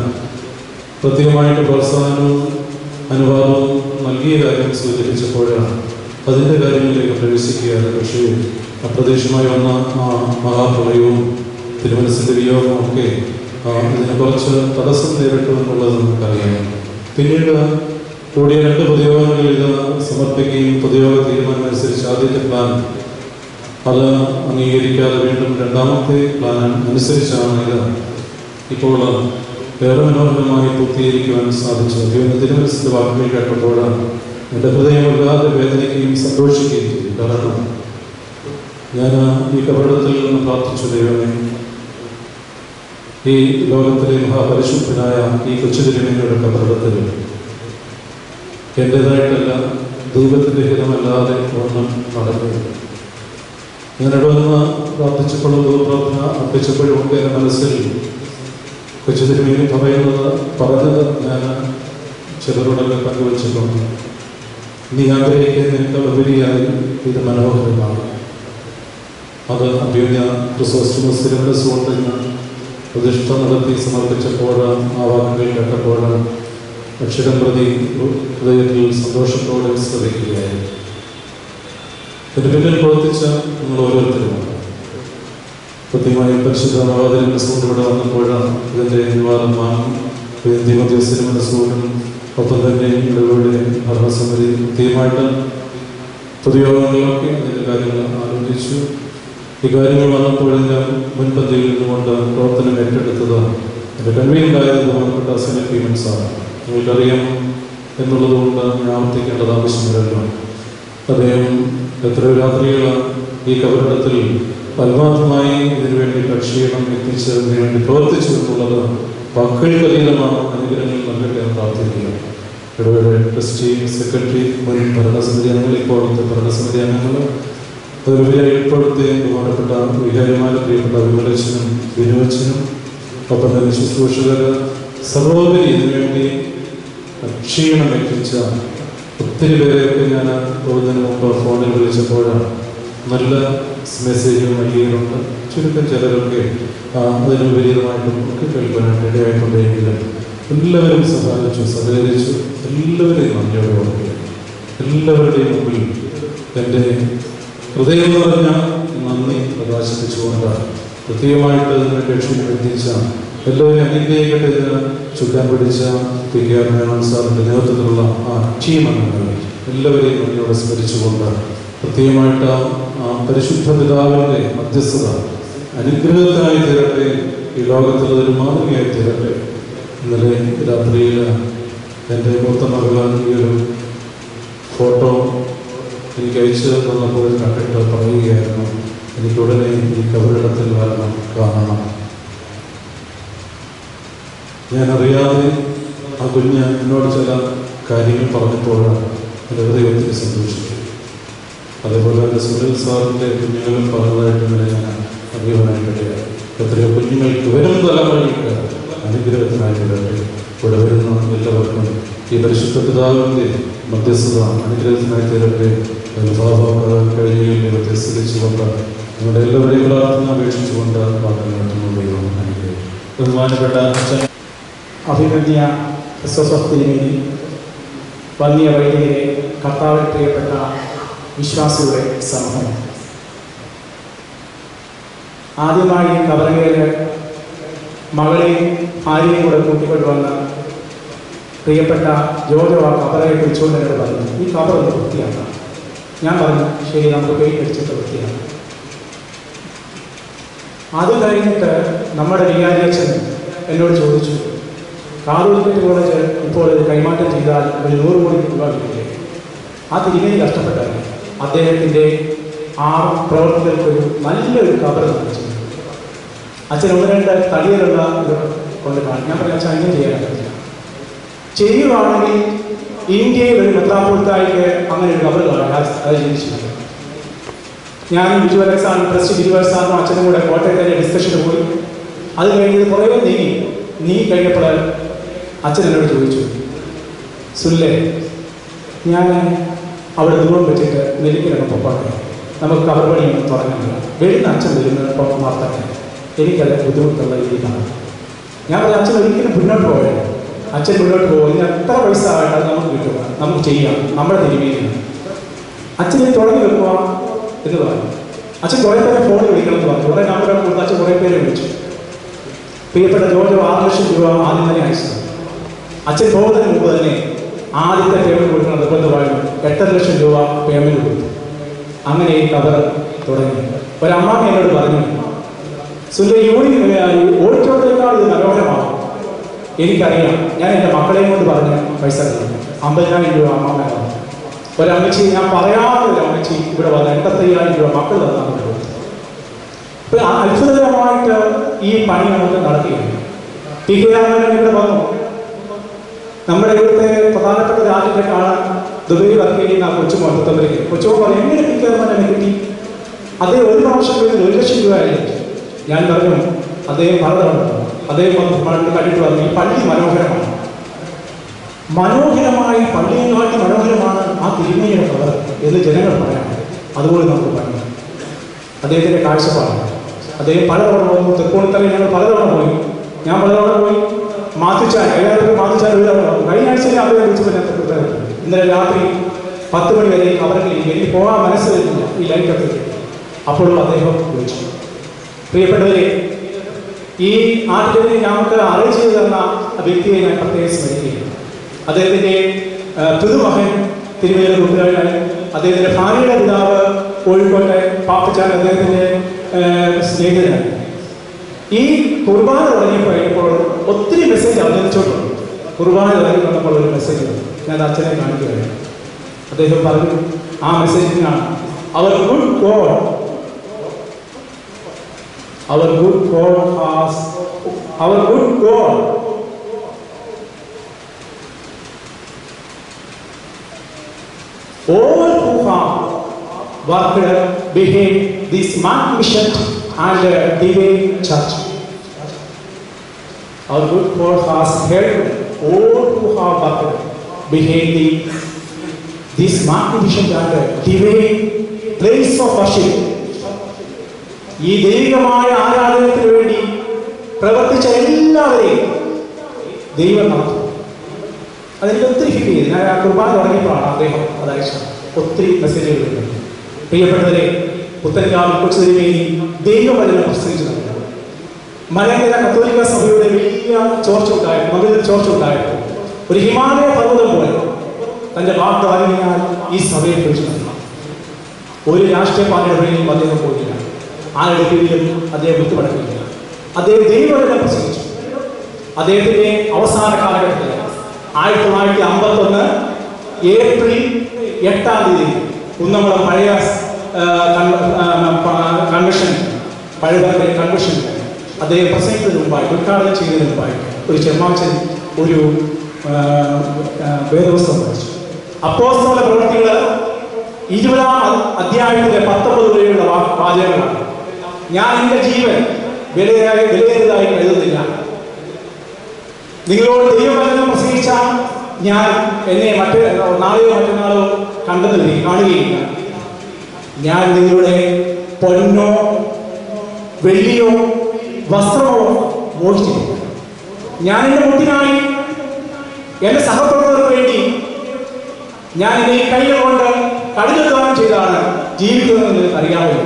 പ്രത്യേകമായിട്ട് പ്രോത്സാഹനവും അനുവാദവും നൽകിയ കാര്യം സൂചിപ്പിച്ചപ്പോഴാണ് അതിൻ്റെ കാര്യങ്ങളിലേക്ക് പ്രവേശിക്കുകയാണ് പക്ഷേ അപ്രതീക്ഷിതമായി വന്ന ആ മഹാപ്രളയവും തിരുമനസിൻ്റെ വിയോഗവും ഒക്കെ ആ, ഇതിന് കുറച്ച് തടസ്സം നേരിട്ടു എന്നുള്ളത് നമുക്കറിയാം പിന്നീട് കൂടിയ രണ്ട് പൊതുയോഗങ്ങളിൽ ഇത് സമർപ്പിക്കുകയും പൊതുയോഗ തീരുമാനം അനുസരിച്ച് ആദ്യത്തെ പ്ലാൻ അത് അംഗീകരിക്കാതെ വീണ്ടും രണ്ടാമത്തെ പ്ലാൻ അനുസരിച്ചാണ് ഇത് ഇപ്പോൾ ഏറെ മനോഹരമായി പൂർത്തീകരിക്കുവാൻ സാധിച്ചു ദൈവം തിരുമനസിൻ്റെ വാക്കുകൾ കേട്ടപ്പോൾ എൻ്റെ ഹൃദയം വല്ലാതെ വേദനിക്കുകയും സന്തോഷിക്കുകയും ചെയ്തു കാരണം ഞാൻ ഈ കപടത്തിൽ നിന്ന് പ്രാർത്ഥിച്ചു ദൈവമേ ഈ ലോകത്തിലെ മഹാപരിശുദ്ധനായ ഈ കൊച്ചു തിരുമേനിയുടെ കപടത്തിൽ എൻ്റെതായിട്ടല്ല ദൈവത്തിൻ്റെ ഹിതമല്ലാതെ ഒന്നും നടന്നില്ല ഞാൻ ഇടവന്ന് പ്രാർത്ഥിച്ചപ്പോഴും പ്രാർത്ഥന അർപ്പിച്ചപ്പോഴും ഒക്കെ എൻ്റെ മനസ്സിൽ കൊച്ചു തിരുമേനി പറയുന്നത് പറഞ്ഞത് ഞാൻ ചിലരോടൊക്കെ പങ്കുവച്ചിട്ടുണ്ട് നീ ആഗ്രഹിക്കുന്നതിനേക്കാൾ ഉപരിയായി ഇത് മനോഹരമാണ് അത് അഭ്യുന്ന ക്രിസോസ്റ്റമസ് തിരുമനസ്സുകൊണ്ട് ഞാൻ പ്രതിഷ്ഠ നടത്തി സമർപ്പിച്ചപ്പോൾ ആ വാക്കുകൾ കേട്ടപ്പോൾ അക്ഷരം പ്രതി ഹൃദയത്തിൽ സന്തോഷത്തോടെ ശ്രദ്ധിക്കുകയായിരുന്നു ഇതിന് പിന്നിൽ പ്രവർത്തിച്ച നിങ്ങൾ ഓരോരുത്തരുമാണ് കൃത്യമായും പരിശുദ്ധ നവാതിരി മനസ്സുകൊണ്ട് ഇവിടെ വന്നപ്പോഴാണ് ഇതിൻ്റെ നിവാദം വാങ്ങി തിമോദ്യോസിന് മനസ്സുകൊണ്ടും ഒപ്പം തന്നെ ഇടവേളയുടെ ഭരണസമിതി കൃത്യമായിട്ട് പൊതുയോഗങ്ങളിലൊക്കെ അതിൻ്റെ കാര്യങ്ങൾ ആലോചിച്ചു ഈ കാര്യങ്ങൾ വന്നപ്പോൾ ഞാൻ മുൻപന്തിയിൽ നിന്നുകൊണ്ട് പ്രവർത്തനം ഏറ്റെടുത്തത് എൻ്റെ കൺവീനറായത് ബഹുമാനപ്പെട്ട സെനറ്റ് പീമൻസാണ് നിങ്ങൾക്കറിയാം എന്നുള്ളത് കൊണ്ട് ഞാൻ ആവർത്തിക്കേണ്ടത് ആവശ്യമില്ലല്ലോ അദ്ദേഹം എത്രയോ രാത്രികളാണ് ഈ കബറിടത്തിൽ പരമാർത്ഥമായി ഇതിനുവേണ്ടി കക്ഷിയിടം എത്തിച്ചതിന് വേണ്ടി പ്രവർത്തിച്ചു എന്നുള്ളത് വാക്കുകൾക്കതീതമാണ് അനുഗ്രഹങ്ങൾ നൽകട്ടെ എന്ന് പ്രാർത്ഥിക്കുക ഇടവേള ട്രസ്റ്റി സെക്രട്ടറി മുൻ ഭരണസമിതി അംഗങ്ങൾ ഇപ്പോഴത്തെ ഭരണസമിതി അംഗങ്ങൾ അതുപരിയായി ഇപ്പോഴത്തെ ബഹുമാനപ്പെട്ട വികാരിമാരും പ്രിയപ്പെട്ട വിമലച്ചനും വിനോച്ചനും ഒപ്പം തന്നെ ശുശ്രൂഷകർ സർവോപരി ഇതിനുവേണ്ടി ക്ഷീണം എത്തിച്ച ഒത്തിരി പേരെയൊക്കെ ഞാൻ പോകുന്നതിന് മുമ്പ് ഫോണിൽ വിളിച്ചപ്പോഴാണ് നല്ല മെസ്സേജും നൽകിയിട്ടുണ്ട് ചുരുക്കം ചിലരൊക്കെ ആ, അതിന് വിപരീതമായിട്ടും ഒക്കെ കേൾക്കാനായിട്ട് ഇടയായിട്ടുണ്ടെങ്കിലും എല്ലാവരും സഹായിച്ചു സഹകരിച്ചു എല്ലാവരെയും നന്ദിയോടെ ഓർക്കുക എല്ലാവരുടെയും മുമ്പിൽ എൻ്റെ ഹൃദയം നിറഞ്ഞ നന്ദി പ്രകാശിപ്പിച്ചുകൊണ്ടാണ് പ്രത്യേകമായിട്ട് ഇതിനെ ലക്ഷ്യം എത്തിച്ച എല്ലാവരും അനുഗ്രഹിക്കട്ടെ ഇതിന് ചുറ്റാൻ പിടിച്ച പി കെ ആർ മേനോൻ സാറിൻ്റെ നേതൃത്വത്തിലുള്ള ആ ടീം അംഗങ്ങൾ എല്ലാവരെയും നന്ദിയോടെ സ്മരിച്ചുകൊണ്ട് പ്രത്യേകമായിട്ട് ആ ആ പരിശുദ്ധ പിതാവിൻ്റെ മധ്യസ്ഥത അനുഗ്രഹത്തിനായി തീരട്ടെ ഈ ലോകത്തിൽ ഒരു മാതൃകയായി തീരട്ടെ ഇന്നലെ രാത്രിയിൽ എൻ്റെ മൂത്ത മകളാണ് ഈ ഒരു ഫോട്ടോ എനിക്ക് അയച്ചു തന്നപ്പോൾ കണ്ടിട്ട് പറയുകയായിരുന്നു എനിക്ക് ഉടനെ ഈ കബറിടത്തിൽ വരണം കാണണം ഞാൻ അറിയാതെ ആ കുഞ്ഞ് എന്നോട് ചില കാര്യങ്ങൾ പറഞ്ഞപ്പോഴാണ് എൻ്റെ ഹൃദയത്തിൽ സന്തോഷിച്ചു അതേപോലെ തന്നെ സുനിൽ സാറിൻ്റെ കുഞ്ഞുങ്ങളും പറഞ്ഞതായിട്ട് ഇന്നലെ ഞാൻ അറിയുവാനായിട്ടിടയായി എത്രയോ കുഞ്ഞുങ്ങൾക്ക് വരും തലമുറകൾക്ക് അനുഗ്രഹത്തിനായിട്ടിടട്ടെ ഇവിടെ വരുന്ന എല്ലാവർക്കും ഈ പരിശുദ്ധ പിതാവിൻ്റെ മധ്യസ്ഥത അനുഗ്രഹത്തിനായി തീരട്ടെ ഭാവം കഴിഞ്ഞിൽ ദൈവത്തെ സ്തുതിച്ചുകൊണ്ട് നിങ്ങളുടെ എല്ലാവരെയും പ്രാർത്ഥന അപേക്ഷിച്ചുകൊണ്ട് വാക്കുകൾ അനുഗ്രഹിക്കും ബഹുമാനപ്പെട്ട അച്ഛൻ അഭിനന്ദിയ ക്രിസ്തസ്വത്തിനുവേണ്ടി വന്നിയ വൈദികരെ കർത്താവിൽ പ്രിയപ്പെട്ട വിശ്വാസിയുടെ സമൂഹം ആദ്യമായി കബറങ്ങയിൽ മകളെയും ഭാര്യയും കൂടെ കൂട്ടിക്കൊണ്ടുവന്ന് പ്രിയപ്പെട്ട ജോജോ ആ കബറയെ വിളിച്ചുകൊണ്ട് എന്നോട് പറഞ്ഞു ഈ കബർ ഒന്ന് വൃത്തിയാക്കാം ഞാൻ പറഞ്ഞു ശരി നമുക്ക് പെയിന്റ് അടിച്ചിട്ട് വൃത്തിയാക്കാം അത് കഴിഞ്ഞിട്ട് നമ്മുടെ വികാരിയച്ഛൻ എന്നോട് ചോദിച്ചു കാതോലിക്കറ്റ് കോളേജ് ഇപ്പോൾ ഇത് കൈമാറ്റം ചെയ്താൽ ഒരു നൂറ് കോടി രൂപ കിട്ടില്ലേ ആ തിരികെ കഷ്ടപ്പെട്ടാണ് അദ്ദേഹത്തിൻ്റെ ആ പ്രവർത്തികൾക്കൊരു നല്ലൊരു കബർ നിർമ്മിച്ചു അച്ഛൻ ഒന്ന് രണ്ട് തടിയിലുള്ള ഇത് കൊണ്ട് കാണും ഞാൻ പറയാം അച്ഛൻ അങ്ങനെ ചെയ്യാൻ പറ്റില്ല ചെയ്യുവാണെങ്കിൽ ഇന്ത്യയിൽ ഒരു മെത്രാപ്പൊളിത്തായിക്ക് അങ്ങനെ ഒരു കബർ കാണാൻ അത് ജനിച്ചില്ല ഞാനും ബിജു അലക്സാണ് പ്രസ് ബിജു അലക്സാറിനും അച്ഛനും കൂടെ കോട്ടയത്തെ ഡിസ്കഷന് പോയി അത് കഴിഞ്ഞത് കുറേ നീങ്ങി നീ കഴിഞ്ഞപ്പോൾ അച്ഛൻ എന്നോട് ചോദിച്ചു സുല്ലേ ഞാൻ അവിടെ ദൂരം വെച്ചിട്ട് നെല്ലിക്കലൊക്കെ പൊപ്പാട്ടെ നമുക്ക് കവർ പണിയൊന്നും തുടങ്ങുന്നില്ല വരുന്ന അച്ഛൻ വരുന്നത് പൊപ്പം വാർത്തട്ടെ എനിക്കത് ബുദ്ധിമുട്ടുള്ള രീതിയിലാണ് ഞാൻ പറഞ്ഞു അച്ഛൻ ഒരിക്കലും മുന്നോട്ട് പോകരുത് അച്ഛൻ മുന്നോട്ട് പോകും ഇനി എത്ര പൈസ ആയിട്ട് അത് നമുക്ക് കിട്ടുക നമുക്ക് ചെയ്യാം നമ്മുടെ തിരുമേനിയാണ് അച്ഛൻ ഇത് തുടങ്ങി വെക്കുക എന്ന് പറഞ്ഞു അച്ഛൻ കുറേ പേരെ ഫോൺ വിളിക്കണം എന്ന് പറഞ്ഞു കുറേ നമ്പർ കൊടുത്ത് അച്ഛൻ കുറേ പേരെ വിളിച്ചു പ്രിയപ്പെട്ട ജോജോ ആറ് ലക്ഷം രൂപ ആദ്യം തന്നെ അയച്ചത് അച്ഛൻ പോകുന്നതിന് മുമ്പ് തന്നെ ആദ്യത്തെ പേയ്മെന്റ് കൊടുക്കണം നിർബന്ധമായിരുന്നു എട്ടര ലക്ഷം രൂപ പേയ്മെന്റ് കൊടുത്തു അങ്ങനെ ഈ കവർ തുടങ്ങി ഒരമ്മാമ എന്നോട് പറഞ്ഞു സുന്ദര യൂണി ഓടിച്ചോട്ടേക്കാൾ ഇത് മനോഹരമാണ് എനിക്കറിയാം ഞാൻ എൻ്റെ മക്കളെയും കൊണ്ട് പറഞ്ഞ് പൈസ തന്നു അമ്പതിനായിരം രൂപ അമ്മാമ തന്നു ഒരമ്മച്ചി ഞാൻ പറയാത്ത ഒരു അമ്മച്ചി ഇവിടെ വന്ന് എൺപത്തയ്യായിരം രൂപ മക്കൾ തന്നാണ് കൊടുത്തു അപ്പൊ ആ അത്ഭുതകരമായിട്ട് ഈ പണി നമുക്ക് നടക്കുകയാണ് ടി കെ രാമൻ ഇവിടെ വന്നു നമ്മുടെ ഇവിടുത്തെ പ്രധാനപ്പെട്ട രാജ്യത്തെ കാണാൻ ദുബൈ വർക്ക് ചെയ്യുന്ന ആ കൊച്ചുമോ മുത്തമ്പലേക്ക് കൊച്ചുമോ പറഞ്ഞു എങ്ങനെ ടി കെ രാമനെ കിട്ടി അദ്ദേഹം ഒരു പ്രാവശ്യം വരുന്നത് ഒരു ലക്ഷം രൂപയായിരുന്നു ഞാൻ പറഞ്ഞു അദ്ദേഹം പലതവണ അദ്ദേഹം വന്ന് പണ്ട് കണ്ടിട്ട് പറഞ്ഞു ഈ പള്ളി മനോഹരമാണ് മനോഹരമായി പള്ളിയുമായിട്ട് മനോഹരമാണ് ആ തിരുമേനിയുടെ കവർ എന്ന് ജനങ്ങൾ പറയാം അതുപോലെ നമുക്ക് പറയാം അദ്ദേഹത്തിന്റെ കാഴ്ചപ്പാട് അദ്ദേഹം പലതവണ വന്നു തൃപ്പൂണിത്തറയിൽ ഞങ്ങൾ പലതവണ പോയി ഞാൻ പലതവണ പോയി മാത്തുച്ചാൻ എല്ലാവർക്കും മാത്തുച്ചാൻ ഒരു തവണ വന്നു കഴിഞ്ഞ ആഴ്ചയിൽ അദ്ദേഹം വിളിച്ചപ്പോൾ ഞാൻ തൃപ്പൂണിത്തറ ഇന്നലെ രാത്രി പത്ത് മണി വരെ അവർക്ക് എനിക്ക് പോകാൻ മനസ്സ് വരുന്നില്ല ഈ ലൈറ്റ് ഒക്കെ അപ്പോഴും അദ്ദേഹം വിളിച്ചു പ്രിയപ്പെട്ടവരെ ഈ ആദ്യത്തെ ഞങ്ങൾക്ക് അറിയിച്ചു തന്ന വ്യക്തിയെ ഞാൻ പ്രത്യേകം സ്മരിക്കുകയാണ് അദ്ദേഹത്തിന്റെ ആ, പുതുമകൻ തിരുവേല കുട്ടികളാണ് അദ്ദേഹത്തിന്റെ ഭാര്യയുടെ പിതാവ് കോഴിക്കോട്ടെ പാപ്പച്ചാൻ അദ്ദേഹത്തിന്റെ ആ, സ്നേഹിതനാണ് ഈ കുർബാന തുടങ്ങിയപ്പോൾ കഴിഞ്ഞപ്പോൾ ഒത്തിരി മെസ്സേജ് അവതരിച്ചോട്ടുണ്ട് കുർബാന തുടങ്ങി വന്നപ്പോൾ ഒരു മെസ്സേജ് വന്നു. ഞാൻ അച്ഛനെ കാണിക്കുകയാണ് അദ്ദേഹം പറഞ്ഞു ആ മെസ്സേജിനാണ് അവർ good God our good God has our good God all who have worked behind this magnificent and uh, divine church. Our good God has helped all who have worked behind the, this magnificent and uh, divine place of worship ഈ ദൈവികമായ ആരാധനത്തിന് വേണ്ടി പ്രവർത്തിച്ച എല്ലാവരെയും ദൈവം നടത്തും അതെനിക്ക് ഒത്തിരി feel ചെയ്തു ഞാൻ ആ കുർബാന തുടങ്ങിയപ്പോഴാണ് അദ്ദേഹം അത് അയച്ചത് ഒത്തിരി മെസ്സേജുകൾ വരുന്നത് പ്രിയപ്പെട്ടവരെ പുത്തൻകാവ് കൊച്ചു തിരുമേനി ദൈവവചനം പ്രസംഗിച്ചു നൽകുന്നത് മലങ്കര കത്തോലിക്ക സഭയുടെ വലിയ ചോർച്ച ഉണ്ടായപ്പോൾ മകളിൽ ചോർച്ച ഉണ്ടായപ്പോൾ ഒരു ഹിമാലയ പർവ്വതം പോലെ തന്റെ വാഗ്ദാനിയാൽ ഈ സഭയെ പിടിച്ചു നിർത്തണം ഒരു രാഷ്ട്രീയ പാർട്ടിയുടെ പേരിലും അദ്ദേഹം പോയില്ല ആരുടെ കീഴിലും അദ്ദേഹം വിട്ടുപടക്കില്ല അദ്ദേഹം ദൈവവചനം പ്രസംഗിച്ചു അദ്ദേഹത്തിന്റെ അവസാന കാലഘട്ടത്തിൽ ആയിരത്തി തൊള്ളായിരത്തി അമ്പത്തൊന്ന് ഏപ്രിൽ എട്ടാം തീയതി കുന്നംകുളം പഴയ ആ, കൺവ- ആ, പ- കൺവെൻഷൻ പഴയ കൺവെൻഷൻ അദ്ദേഹം പ്രസംഗിക്കുന്നതിന് മുമ്പായി ഉദ്ഘാടനം ചെയ്യുന്നതിന് മുമ്പായി ഒരു ചെമ്മാച്ചൻ ഒരു ആ, ആ, വേദപുസ്തകം വായിച്ചു അപ്പോസ്തല പ്രവൃത്തികൾ ഇരുപതാം അ- അധ്യായത്തിലെ പത്തൊമ്പത് വരെയുള്ള വാ- വാചകങ്ങളാണ് ഞാൻ എൻ്റെ ജീവൻ വിലയായി വിലയേറിയതായി കരുതുന്നില്ല നിങ്ങളോട് ദൈവവചനം പ്രസംഗിച്ച ഞാൻ എന്നെ മറ്റേ നാളെയോ മറ്റന്നാളോ കണ്ടെന്നില്ല കാണുകയില്ല ഞാൻ നിങ്ങളുടെ പൊന്നോ വെള്ളിയോ വസ്ത്രമോ മോഷിച്ചിട്ടില്ല ഞാൻ എൻ്റെ മുട്ടിനായി എൻ്റെ സഹപ്രവർത്തകർക്ക് വേണ്ടി ഞാൻ എൻ്റെ ഈ കൈകൾ കൊണ്ട് കടുകദാനം ചെയ്താണ് ജീവിക്കുന്നതെന്ന് നിങ്ങൾക്ക് അറിയാമല്ലോ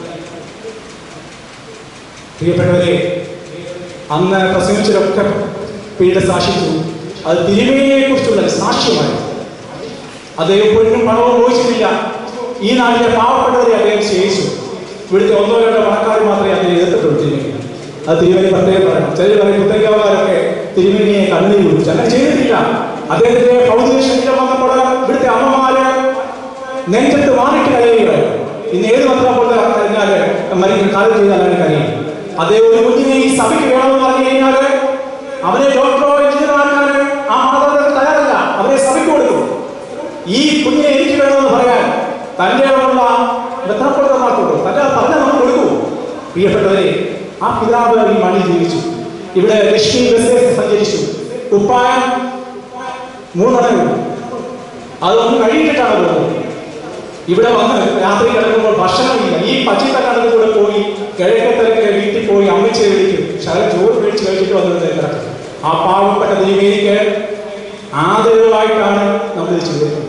പ്രിയപ്പെട്ടവരെ അന്ന് പ്രസംഗിച്ചതൊക്കെ പിന്നീട് സാക്ഷിച്ചു അത് തിരുമേനിയെ കുറിച്ചുള്ള സാക്ഷ്യമായി അദ്ദേഹം പൊന്നും പണവും മോഹിച്ചിട്ടില്ല ഈ നാട്ടിലെ പാവപ്പെട്ടവരെ അദ്ദേഹം സ്നേഹിച്ചു ഇവിടുത്തെ ഒന്നോ രണ്ടോ പണക്കാർ മാത്രമേ അദ്ദേഹം എതിർത്തിട്ടുള്ളൂ തിരുമേനി അത് തിരുമേനി പ്രത്യേകം പറയണം ചിലർ പറയും പുത്തങ്കാവുകാരൊക്കെ തിരുമേനിയെ കണ്ണീർ കുടിച്ചു അങ്ങനെ ചെയ്തിട്ടില്ല അദ്ദേഹത്തിന്റെ ഭൗതിക ശരീരം വന്നപ്പോൾ ഇവിടുത്തെ അമ്മമാര് നെഞ്ചത്ത് വാണിട്ട് കഴിയുകയായിരുന്നു ഇന്ന് ഏത് മന്ത്രപ്പോൾ കഴിഞ്ഞാല് മരിക്കുന്ന കാലം ചെയ്താൽ അവന് കഴിയും അതേ ഒരു കുഞ്ഞിനെ ഈ സഭയ്ക്ക് വേണമെന്ന് പറഞ്ഞു കഴിഞ്ഞാല് അവനെ ഡോക്ടറോ എഞ്ചിനീയറോ ആക്കാന് ആ മാതാപിതാക്കൾ തയ്യാറല്ല അവരെ സഭയ്ക്ക് കൊടുക്കും ഈ കുഞ്ഞിനെ എനിക്ക് വേണമെന്ന് പറയാൻ തന്റെ ഉള്ള മെത്രപ്പെടുത്തമാക്കുള്ളൂ തന്റെ പറഞ്ഞ നമ്മൾ കൊടുക്കൂ പ്രിയപ്പെട്ടവരെ ആ പിതാവ് ഈ മണ്ണിൽ ജീവിച്ചു ഇവിടെ ലക്ഷ്മി ബസ് സഞ്ചരിച്ചു കുപ്പായം മൂന്നെണ്ണമുണ്ട് അതൊന്നും കഴിയിട്ടിട്ടാണ് പോകുന്നത് ഇവിടെ വന്ന് രാത്രി കിടക്കുമ്പോൾ ഭക്ഷണമില്ല ഈ പച്ചക്കടലിൽ കൂടെ പോയി കിഴക്കത്തിലൊക്കെ വീട്ടിൽ പോയി അമ്മച്ചെ വിളിക്കും ശകലം ചോറ് മേടിച്ച് കഴിച്ചിട്ട് വന്നിട്ട് കിടക്കും ആ പാവപ്പെട്ട ദൈവീനിക്ക് ആദരവായിട്ടാണ് നമ്മൾ ഇത് ചെയ്തിട്ടുള്ളത്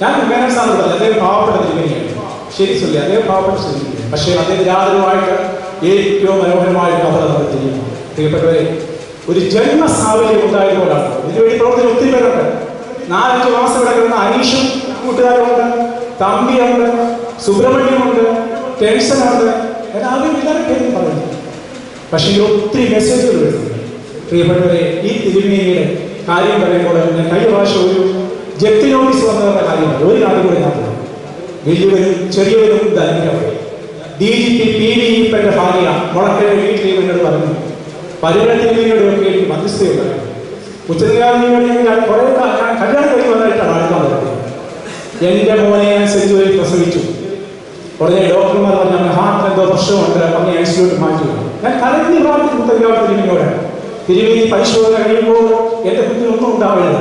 ഞാൻ മേനസാണ് പറഞ്ഞത് അദ്ദേഹം പാവപ്പെട്ട തിരുമേനിയാണ് ശരി ചൊല്ലി അദ്ദേഹം പാവപ്പെട്ട തിരുമേനിയാണ് പക്ഷേ അദ്ദേഹം യാതൊരുമായിട്ട് ഏറ്റവും മനോഹരമായ കഥ നമ്മൾ ചെയ്യുന്നു പ്രിയപ്പെട്ടവരെ ഒരു ജന്മസാവല്യം ഉണ്ടായതുകൊണ്ടാണ് ഇതിനുവേണ്ടി പ്രവർത്തനം ഒത്തിരി പേരുണ്ട് നാലഞ്ച് മാസം ഇവിടെ കിടന്ന അനീഷും കൂട്ടുകാരുണ്ട് തമ്പിയുണ്ട് സുബ്രഹ്മണ്യമുണ്ട് ടെൻഷനുണ്ട് എല്ലാവരും എല്ലാവരും പേരും പറയുന്നു പക്ഷേ ഈ ഒത്തിരി മെസ്സേജുകൾ വരുന്നുണ്ട് പ്രിയപ്പെട്ടവരെ ഈ തിരുമേനിയുടെ കാര്യം പറയുമ്പോൾ ഞാൻ കഴിഞ്ഞ പ്രാവശ്യം ഒരു ജപ്തി നോട്ടീസ് വന്നവരുടെ കാര്യമാണ് ഒരു കാര്യം കൂടെ ഞാൻ പറയാം വലിയവരും ചെറിയവരും ധനികരും D G P P D ഇപ്പൻ്റെ ഭാര്യ മുളക്കര വീട്ടിൽ എന്നോട് പറഞ്ഞു പരിഗണ തിരുമേനിയോട് ഒക്കെ എനിക്ക് മധ്യസ്ഥയുണ്ടായിരുന്നു ഉച്ചനികാലിനോട് ഞാൻ കുറേ കാ- ഞാൻ കല്യാണം കഴിഞ്ഞ് വന്നതായിട്ടാണ് അടുക്കാൻ വരുന്നത് എൻ്റെ മോനെ ഞാൻ സെഞ്ചുറിയിൽ പ്രസവിച്ചു ഉടനെ ഡോക്ടർമാർ പറഞ്ഞു അങ്ങനെ ഹാർട്ടിന് എന്തോ പ്രശ്നമുണ്ട് അങ്ങനെ ഐസിയോട്ട് മാറ്റി ഞാൻ കലഞ്ഞ് പ്രാർത്ഥിച്ചു മുത്തലിയാവ് തിരുമേനിയോട് തിരുമേനി പരിശോധന കഴിയുമ്പോൾ എൻ്റെ കുഞ്ഞിനൊന്നും ഉണ്ടാവില്ല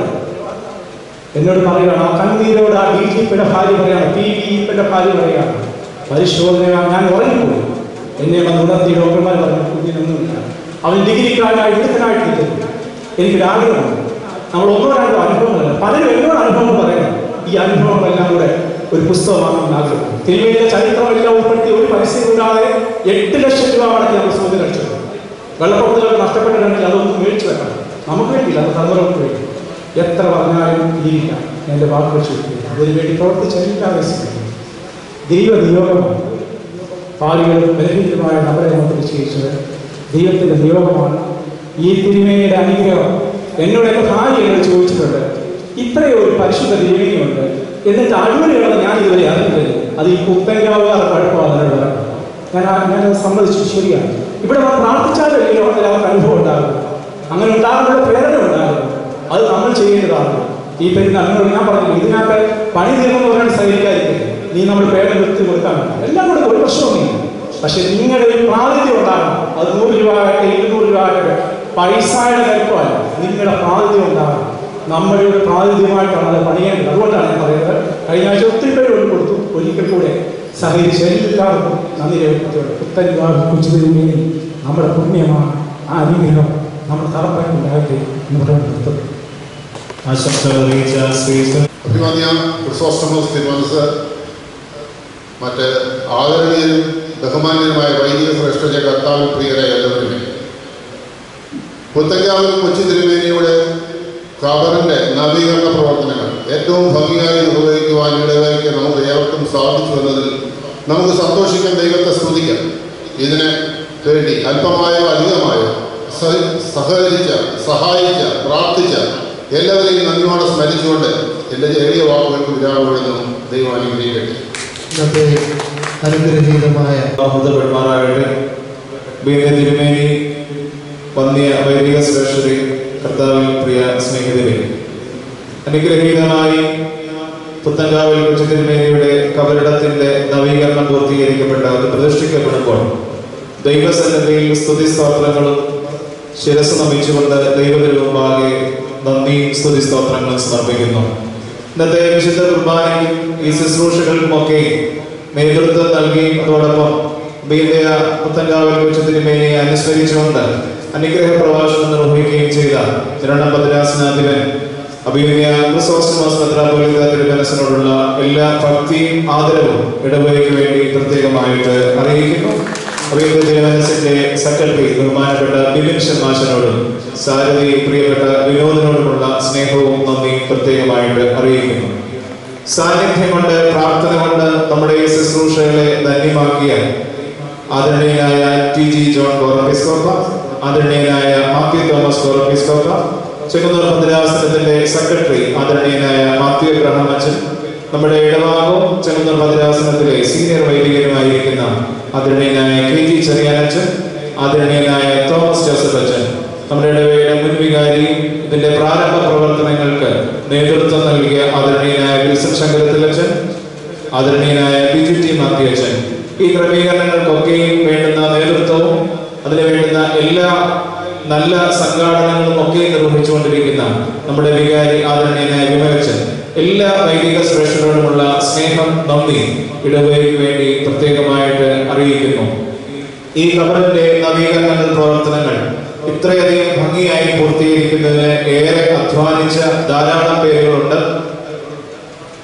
എന്നോട് പറയുകയാണ് ആ കണ്ണീരോട് ആ ഡി ജി പിയുടെ ഭാര്യ പറയാണ് പി ഡി പിയുടെ ഭാര്യ പറയാണ് പരിശോധന ഞാൻ ഉറങ്ങിപ്പോയി എന്നെ വന്ന് ഉണർത്തി ഡോക്ടർമാർ പറഞ്ഞു കുഞ്ഞിനൊന്നുമില്ല അവൻ ഡിഗ്രിക്കാരനായി വിദഗ്ധനായിട്ട് നിൽക്കുന്നു എനിക്കൊരു ആഗ്രഹമുണ്ട് നമ്മൾ ഒന്നോ രണ്ടോ അനുഭവങ്ങളല്ല പലരും എന്നോട് അനുഭവങ്ങൾ പറയണം ഈ അനുഭവങ്ങളെല്ലാം കൂടെ ഒരു പുസ്തകമാക്കണം ആഗ്രഹം തിരുമേനിയുടെ ചരിത്രമെല്ലാം ഉൾപ്പെടുത്തി ഒരു പരസ്യം കൂടാതെ എട്ട് ലക്ഷം രൂപ മടക്കി നമ്മൾ സൂചന കഴിച്ചത് വെള്ളപ്പൊക്കത്തിലൊക്കെ നഷ്ടപ്പെട്ടിട്ടുണ്ടെങ്കിൽ അതൊന്നും മേടിച്ചു വെക്കണം നമുക്ക് വേണ്ടിയില്ല അത് തലമുറക്ക് വേണ്ടി എത്ര പറഞ്ഞാലും ജീവിക്കാം എൻ്റെ വാക്ക് വെച്ച് അതിനു വേണ്ടി പ്രവർത്തിച്ച് എല്ലാ ആവേശിക്കുന്നു ദൈവ നിയോഗമാണ് പാലികളും ബലഹീനമായ നമ്മളെ നമുക്ക് നിശ്ചയിച്ചത് ദൈവത്തിൻ്റെ നിയോഗമാണ് ഈ തിരുമേനിയുടെ അനുഗ്രഹം എന്നോട് എൻ്റെ ഭാര്യ എന്നോട് ചോദിച്ചിട്ടുണ്ട് ഇത്രയും ഒരു പരിശുദ്ധ തിരുമേനിയുണ്ട് എന്നിട്ട് അടിപൊളിയാണ് ഞാൻ ഇതുവരെ അറിഞ്ഞില്ല അത് ഈ കുത്തങ്കാവുകാർ കുഴപ്പമാണ് എന്നോട് പറഞ്ഞത് ഞാൻ ആ- ഞാൻ അത് സമ്മതിച്ചു ശരിയാണ് ഇവിടെ വന്ന് പ്രാർത്ഥിച്ചാലേ അവർക്ക് അവർക്ക് അനുഭവം ഉണ്ടാകും അങ്ങനെ ഉണ്ടാകുന്ന പ്രേരണ ഉണ്ടാകും അത് നമ്മൾ ചെയ്യേണ്ടതാണ് ഈ പെരുന്നാൾ നിങ്ങൾ ഞാൻ പറഞ്ഞു ഇതിനകത്ത് പണി തീർന്നു പറയാൻ സഹിക്കാതിരിക്കും നീ നമ്മൾ പേടം നിർത്തി കൊടുക്കാൻ എല്ലാം കൂടെ ഒരു പ്രശ്നമൊന്നുമില്ല പക്ഷെ നിങ്ങളുടെ ഒരു പ്രാതിഥ്യം ഉണ്ടാകണം അത് നൂറ് രൂപ ആകട്ടെ ഇരുന്നൂറ് രൂപ ആകട്ടെ പൈസയുടെ കരുപ്പമല്ല നിങ്ങളുടെ പ്രാതിഥ്യം ഉണ്ടാകണം നമ്മുടെ ഒരു പ്രാതിഥ്യമായിട്ടാണ് അത് പണിയേണ്ടത് അതുകൊണ്ടാണ് ഞാൻ പറയുന്നത് കഴിഞ്ഞ ആഴ്ച ഒത്തിരി പേര് കൊണ്ട് കൊടുത്തു ഒരിക്കൽ കൂടെ സഹകരിച്ച എല്ലാവർക്കും നന്ദി രേഖപ്പെടുത്തിയുണ്ട് പുത്തൻ വിവാഹ കൊച്ചുതിരുമേനി നമ്മുടെ പുണ്യമാണ് ആ അനുഗ്രഹം നമ്മുടെ തലമുറയ്ക്കുണ്ടാകട്ടെ എന്ന് പറയുന്നത് ആശംസകൾ അറിയിച്ച ശ്രീ അഭിമാന്യ ക്രിസോസ്റ്റമോസ് തിരുമനസ് മറ്റ് ആദരണീയരും ബഹുമാന്യരുമായ വൈദിക ശ്രേഷ്ഠജ കർത്താവിൽ പ്രിയരായ എല്ലാവരുമേ പുത്തങ്കാവിൽ കൊച്ചി തിരുമേനിയുടെ ഖബറിന്റെ നവീകരണ പ്രവർത്തനങ്ങൾ ഏറ്റവും ഭംഗിയായി നിർവഹിക്കുവാൻ ഇടവയ്ക്ക് നമുക്ക് ഏവർക്കും സാധിച്ചു എന്നതിൽ നമുക്ക് സന്തോഷിക്കാൻ ദൈവത്തെ സ്തുതിക്കാം ഇതിന് വേണ്ടി അല്പമായോ അധികമായോ സഹ- സഹകരിച്ച സഹായിച്ച പ്രാർത്ഥിച്ച എല്ലാവരെയും നന്ദിയോടെ സ്മരിച്ചുകൊണ്ട് എൻ്റെ ചെറിയ വാക്കുകൾക്ക് വിരാമപ്പെടുന്നു ദൈവം അനുഗ്രഹിക്കട്ടെ ഇന്നത്തെ അനുഗ്രഹീതമായ അമൃതപ്പെടുമാറാകട്ടെ ബീന തിരുമേനി വന്യ വൈദിക ശ്രേഷ്ഠരെ കർത്താവിൽ പ്രിയ സ്നേഹിതരെ അനുഗ്രഹീതമായി പുത്തങ്കാവിൽ കൊച്ചു തിരുമേനിയുടെ കബരിടത്തിന്റെ നവീകരണം പൂർത്തീകരിക്കപ്പെട്ട അത് പ്രതിഷ്ഠിക്കപ്പെടുമ്പോൾ ദൈവസന്നിധിയിൽ സ്തുതി സ്തോത്രങ്ങളും ശിരസ് നമിച്ചുകൊണ്ട് ദൈവത്തിന് മുമ്പാകെ നന്ദി സ്തുതി സ്തോത്രങ്ങളും സമർപ്പിക്കുന്നു ഇന്നത്തെ വിശുദ്ധ കുർബാനയ്ക്കും ഈ ശുശ്രൂഷകൾക്കുമൊക്കെ നേതൃത്വം നൽകി അതോടൊപ്പം ബീദയ പുത്തങ്കാവിൽ കൊച്ചു തിരുമേനിയെ അനുസ്മരിച്ചുകൊണ്ട് അനുഗ്രഹ പ്രഭാഷണം നിർവഹിക്കുകയും ചെയ്ത തിരുവണ്ണ ഭദ്രാസനാധിപൻ അഭിനയ ക്രിസോസ്റ്റമോസ് മെത്രാപോലിത്ത തിരുമനസിനോടുള്ള എല്ലാ ഭക്തിയും ആദരവും ഇടവകയ്ക്ക് വേണ്ടി പ്രത്യേകമായിട്ട് അറിയിക്കുന്നു അഭിനയ തിരുമനസിന്റെ സെക്രട്ടറി ബഹുമാനപ്പെട്ട ബിപിൻ ശർമാശനോടും സാരഥി പ്രിയപ്പെട്ട വിനോദിനോടുമുള്ള സ്നേഹവും നന്ദി പ്രത്യേകമായിട്ട് അറിയിക്കുന്നു സാന്നിധ്യം കൊണ്ട് പ്രാർത്ഥന കൊണ്ട് നമ്മുടെ ഈ ശുശ്രൂഷകളെ ധന്യമാക്കിയ ആദരണീയനായ ടി ജി ജോൺ ഗോറബിസ്കോപ്പ ആദരണീയനായ മാത്യു തോമസ് ഗോറബിസ്കോപ്പ ചെങ്ങന്നൂർ ഭദ്രാസനത്തിന്റെ സെക്രട്ടറി ആദരണീയനായ മാത്യു എബ്രഹാം അച്ഛൻ നമ്മുടെ ഇടവാകവും ചെങ്ങന്നൂർ ഭദ്രാസനത്തിലെ സീനിയർ വൈദികരുമായിരിക്കുന്ന ആദരണീയനായ കെ ജി ചെറിയാനച്ഛൻ ആദരണീയനായ തോമസ് ജോസഫ് അച്ഛൻ നമ്മുടെ ഇടവയുടെ മുൻ വികാരിയും ഇതിന്റെ പ്രാരംഭ പ്രവർത്തനങ്ങൾക്ക് നേതൃത്വം നൽകിയ ആദരണീയനായ വിൽസൺ ശങ്കരത്തിലച്ഛൻ ആദരണീയനായ ബി ജി ടി മാത്യച്ചൻ ഈ ക്രമീകരണങ്ങൾക്കൊക്കെയും വേണ്ടുന്ന നേതൃത്വവും അതിന് വേണ്ടുന്ന എല്ലാ നല്ല സംഘാടനങ്ങളും ഒക്കെ നിർവഹിച്ചുകൊണ്ടിരിക്കുന്ന നമ്മുടെ വികാരി ആദരണീയനായ വിമലച്ചൻ എല്ലാ വൈദിക ശ്രേഷ്ഠരോടുമുള്ള സ്നേഹം നന്ദി ഇടവകയ്ക്ക് വേണ്ടി പ്രത്യേകമായിട്ട് അറിയിക്കുന്നു ഈ ഖബറിന്റെ നവീകരണങ്ങൾ പ്രവർത്തനങ്ങൾ ഇത്രയധികം ഭംഗിയായി പൂർത്തീകരിക്കുന്നതിന് ഏറെ അധ്വാനിച്ച ധാരാളം പേരുകളുണ്ട്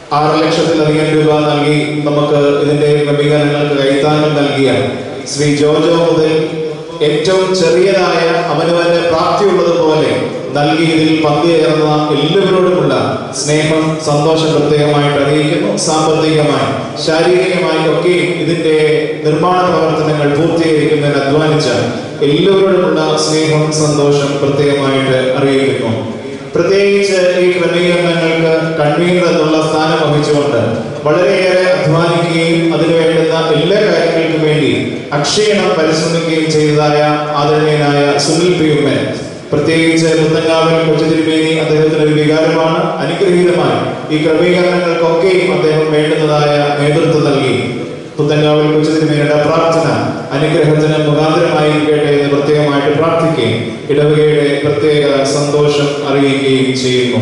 ആറ് ലക്ഷത്തിലധികം രൂപ നൽകി നമുക്ക് ഇതിന്റെ ക്രമീകരണങ്ങൾക്ക് കൈത്താങ്ങൽ നൽകിയ ശ്രീ ജോജോ മുതൽ ഏറ്റവും ചെറിയതായ അവനവന് പ്രാപ്തിയുള്ളതുപോലെ നൽകി ഇതിൽ പങ്കുചേർന്ന എല്ലാവരോടുമുള്ള സ്നേഹം സന്തോഷം പ്രത്യേകമായിട്ട് അറിയിക്കുന്നു സാമ്പത്തികമായി ശാരീരികമായി ഒക്കെ ഇതിന്റെ നിർമ്മാണ പ്രവർത്തനങ്ങൾ പൂർത്തീകരിക്കുന്നതിന് അധ്വാനിച്ച എല്ലാവരോടുമുള്ള സ്നേഹം സന്തോഷം പ്രത്യേകമായിട്ട് അറിയിക്കുന്നു പ്രത്യേകിച്ച് ഈ ക്രമീകരണങ്ങൾക്ക് കൺവീനർ എന്നുള്ള സ്ഥാനം വഹിച്ചുകൊണ്ട് വളരെയേറെ അധ്വാനിക്കുകയും അതിനു വേണ്ടുന്ന എല്ലാ കാര്യങ്ങൾക്കും വേണ്ടി അക്ഷീണം പരിശ്രമിക്കുകയും ചെയ്തതായ ആദരണീയനായ സുനിൽ പി ഉമ്മൻ പ്രത്യേകിച്ച് മുത്തങ്ങാവിൽ കൊച്ചു തിരുമേനി അദ്ദേഹത്തിന് ഒരു വികാരമാണ് അനുഗ്രഹീതമായി ഈ ക്രമീകരണങ്ങൾക്കൊക്കെയും അദ്ദേഹം വേണ്ടുന്നതായ നേതൃത്വം നൽകി പുത്തങ്കാവിൽ കൊച്ചു തിരുമേനിയുടെ പ്രാർത്ഥന അനുഗ്രഹത്തിന് മുഖാന്തരമായിരിക്കട്ടെ എന്ന് പ്രത്യേകമായിട്ട് പ്രാർത്ഥിക്കുകയും ഇടവകയുടെ പ്രത്യേക സന്തോഷം അറിയിക്കുകയും ചെയ്യുന്നു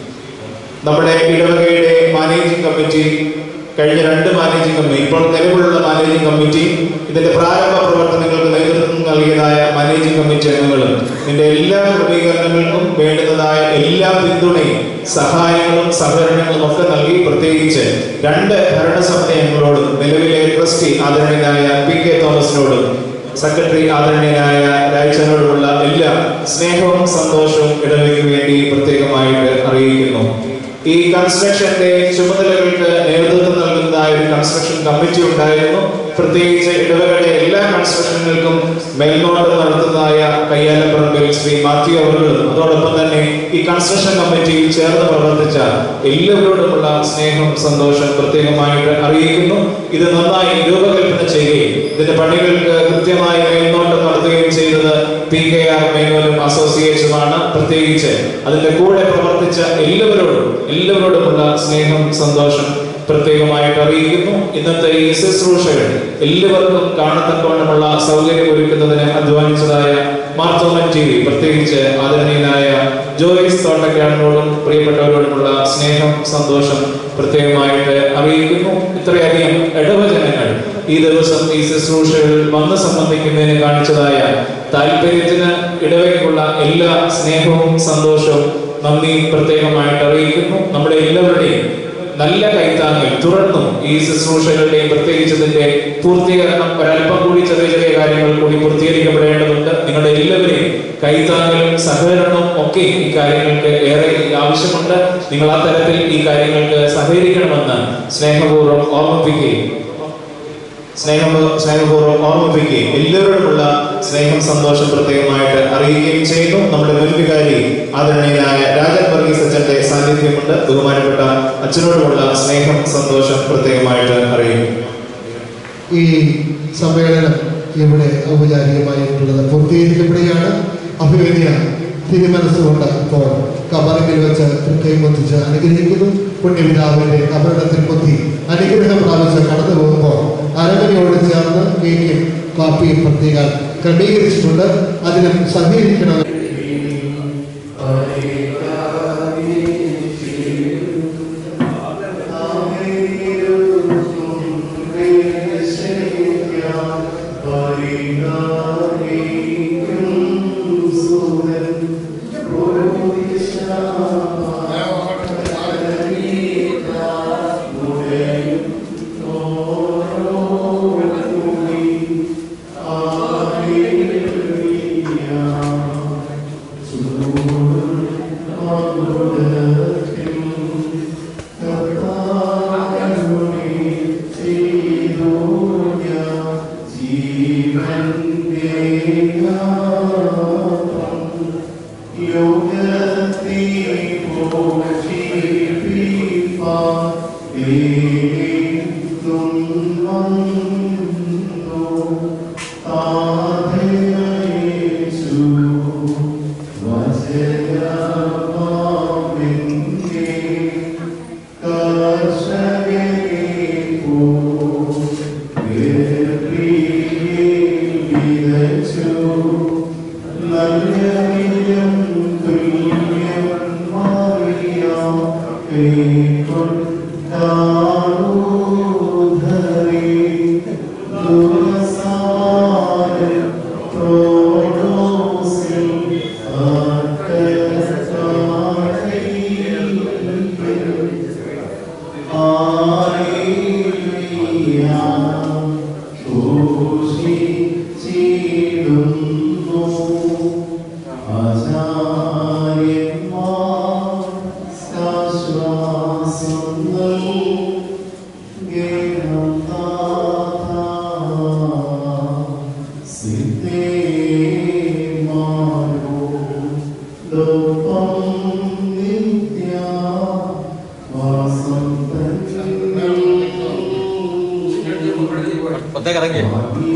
നമ്മുടെ ഇടവകയുടെ മാനേജിംഗ് കമ്മിറ്റി കഴിഞ്ഞ രണ്ട് മാനേജിംഗ് കമ്മിറ്റി ഇപ്പോൾ നിലവിലുള്ള മാനേജിംഗ് കമ്മിറ്റി ഇതിന്റെ പ്രാരംഭ പ്രവർത്തനങ്ങൾക്ക് നേതൃത്വം നൽകിയതായ മാനേജിംഗ് കമ്മിറ്റി അംഗങ്ങളും ഇതിന്റെ എല്ലാ ക്രമീകരണങ്ങൾക്കും വേണ്ടുന്നതായ എല്ലാ പിന്തുണയും സഹായങ്ങളും സഹകരണങ്ങളും ഒക്കെ നൽകി പ്രത്യേകിച്ച് രണ്ട് ഭരണസമിതി അംഗങ്ങളോടും നിലവിലെ ട്രസ്റ്റി ആദരണീയനായ പി കെ തോമസിനോടും സെക്രട്ടറി ആദരണീയനായ രാജനോടുമുള്ള എല്ലാ സ്നേഹവും സന്തോഷവും ഇടവയ്ക്ക് വേണ്ടി പ്രത്യേകമായിട്ട് അറിയിക്കുന്നു ഈ കൺസ്ട്രക്ഷന്റെ ചുമതലകൾക്ക് നേതൃത്വം നൽകുന്നതായ ഒരു കൺസ്ട്രക്ഷൻ കമ്മിറ്റി ഉണ്ടായിരുന്നു പ്രത്യേകിച്ച് ഇടവകളുടെ എല്ലാ കൺസ്ട്രക്ഷനുകൾക്കും മേൽനോട്ടം നടത്തുന്നതായ കയ്യാലപ്പറമ്പിൽ ശ്രീ മാത്യു അവர்களுം അതോടൊപ്പം തന്നെ ഈ കൺസ്ട്രക്ഷൻ കമ്മിറ്റിയിൽ ചേർന്ന് പ്രവർത്തിച്ച എല്ലാവരോടുമുള്ള സ്നേഹം സന്തോഷം പ്രത്യേകമായിട്ട് അറിയിക്കുന്നു ഇത് നന്നായി രൂപകൽപ്പന ചെയ്യുകയും ഇതിന്റെ പണികൾക്ക് കൃത്യമായി മേൽനോട്ടം നടത്തുകയും ചെയ്തത് പി കെ ആർ മേനോനും അസോസിയേഷനുമാണ് പ്രത്യേകിച്ച് അതിന്റെ കൂടെ പ്രവർത്തിച്ച എല്ലാവരോടും എല്ലാവരോടുമുള്ള സ്നേഹം സന്തോഷം പ്രത്യേകമായിട്ട് അറിയിക്കുന്നു ഇന്നത്തെ ഈ ശുശ്രൂഷകൾ എല്ലാവർക്കും കാണത്തക്കവണ്ണമുള്ള സൗകര്യം ഒരുക്കുന്നതിന് അധ്വാനിച്ചതായ മാർത്തോമൻ ടി വി പ്രത്യേകിച്ച് ആദരണീയനായ ജോയിസ് തോട്ടക്കാരനോടും പ്രിയപ്പെട്ടവരോടുമുള്ള സ്നേഹം സന്തോഷം പ്രത്യേകമായിട്ട് അറിയിക്കുന്നു ഇത്രയധികം ഇടവചനങ്ങൾ ഈ ദിവസം ഈ ശുശ്രൂഷകൾ വന്ന് സംബന്ധിക്കുന്നതിന് കാണിച്ചതായ താല്പര്യത്തിന് ഇടവയ്ക്കുള്ള എല്ലാ സ്നേഹവും സന്തോഷവും നന്ദി പ്രത്യേകമായിട്ട് അറിയിക്കുന്നു നമ്മുടെ എല്ലാവരുടെയും നല്ല കൈത്താങ്ങൽ തുടർന്നും ഈ ശുശ്രൂഷകളുടെയും പ്രത്യേകിച്ച് ഇതിന്റെ പൂർത്തീകരണം ഒരല്പം കൂടി ചെറിയ ചെറിയ കാര്യങ്ങൾ കൂടി പൂർത്തീകരിക്കപ്പെടേണ്ടതുണ്ട് നിങ്ങളുടെ എല്ലാവരെയും കൈത്താങ്ങലും സഹകരണവും ഒക്കെ ഈ കാര്യങ്ങൾക്ക് ഏറെ ആവശ്യമുണ്ട് നിങ്ങൾ ആ തരത്തിൽ ഈ കാര്യങ്ങൾക്ക് സഹകരിക്കണമെന്ന് സ്നേഹപൂർവ്വം ഓർമ്മിപ്പിക്കുകയും സ്നേഹം സ്നേഹപൂർവ്വം ഓർമ്മിപ്പിക്കുകയും എല്ലാവരോടുമുള്ള സ്നേഹം സന്തോഷം പ്രത്യേകമായിട്ട് അറിയിക്കുകയും ചെയ്യുന്നു നമ്മുടെ മുൻവികാരി ആദരണീയനായ രാജൻ വർഗീസ് അച്ഛന്റെ സാന്നിധ്യമുണ്ട് ബഹുമാനപ്പെട്ട അച്ഛനോടുമുള്ള സ്നേഹം സന്തോഷം പ്രത്യേകമായിട്ട് അറിയിക്കും ഈ സമ്മേളനം ഇവിടെ ഔപചാരികമായിട്ടുള്ളത് പൂർത്തീകരിക്കപ്പെടുകയാണ് അഭിവന്യ തിരുമനസ്സുകൊണ്ട് ഇപ്പോൾ കബറിൽ വെച്ച് കൈമൊത്തിച്ച് അനുഗ്രഹിക്കുന്നു പുണ്യപിതാവിന്റെ കബറിടത്തിൽ കൊത്തി അനുഗ്രഹം പ്രാപിച്ച് കടന്നു പോകുമ്പോൾ അരമനയോട് ചേർന്ന് കേക്കും കാപ്പിയും പ്രത്യേകം ക്രമീകരിച്ചിട്ടുണ്ട് അതിനും സഹകരിക്കണം ജീവൻ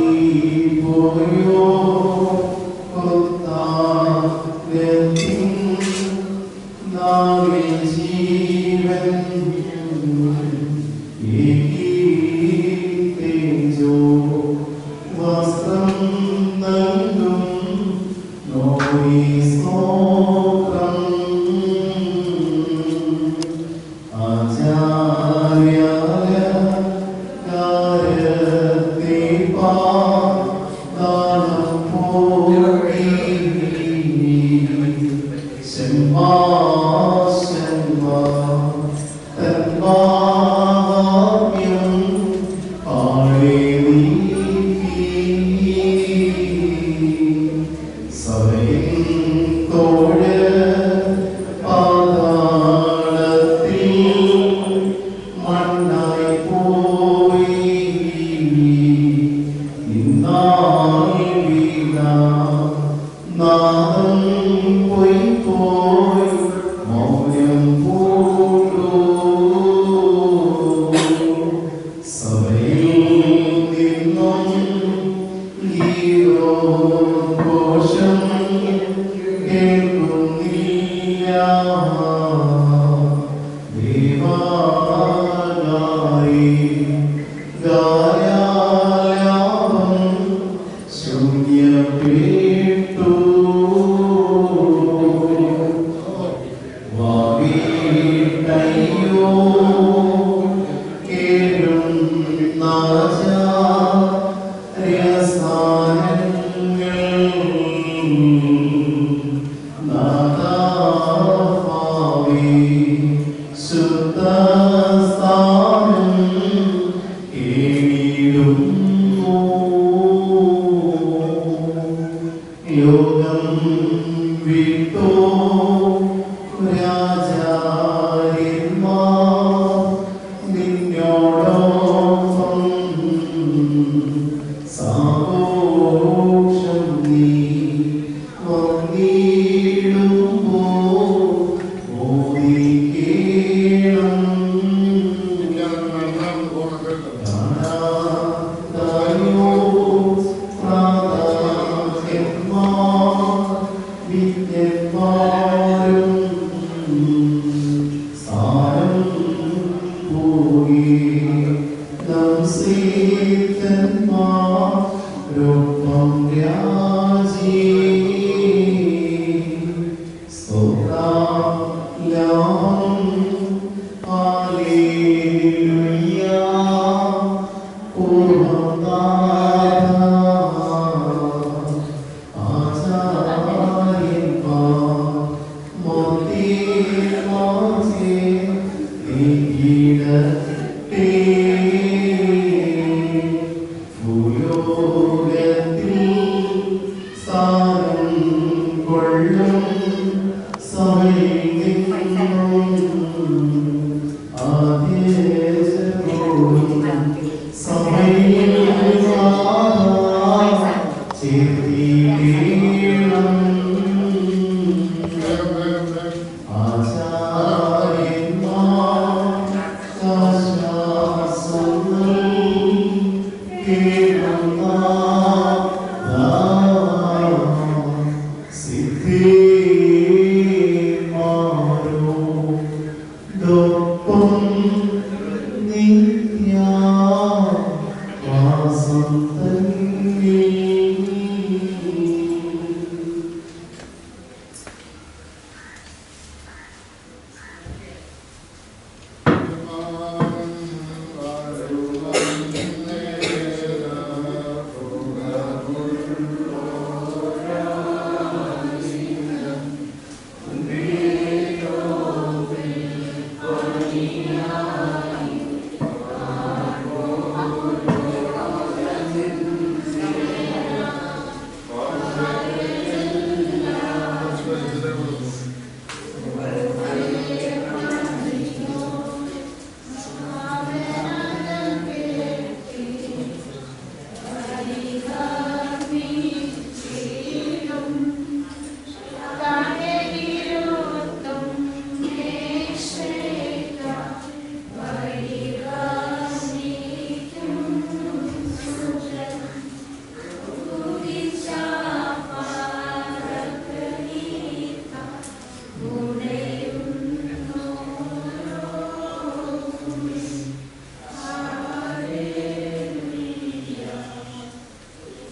Thank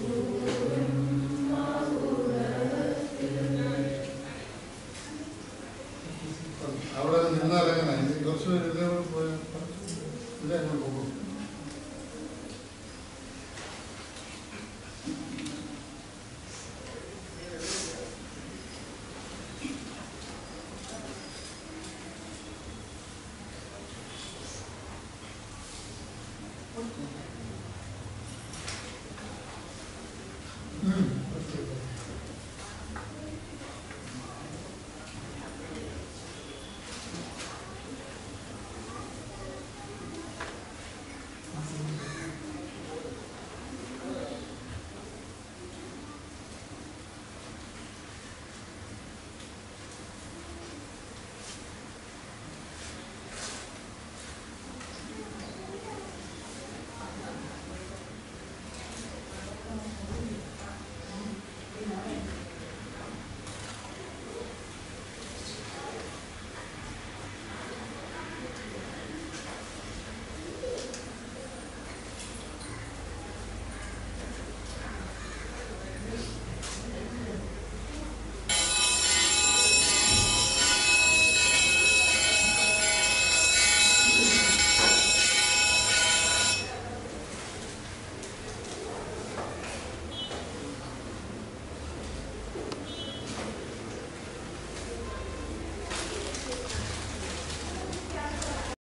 അവിടെ നിന്നിറങ്ങണം ഇനി കുറച്ച് പേര് ഇതിലേ കൂടെ പോയി ഇതിലേ അങ്ങ് പോകും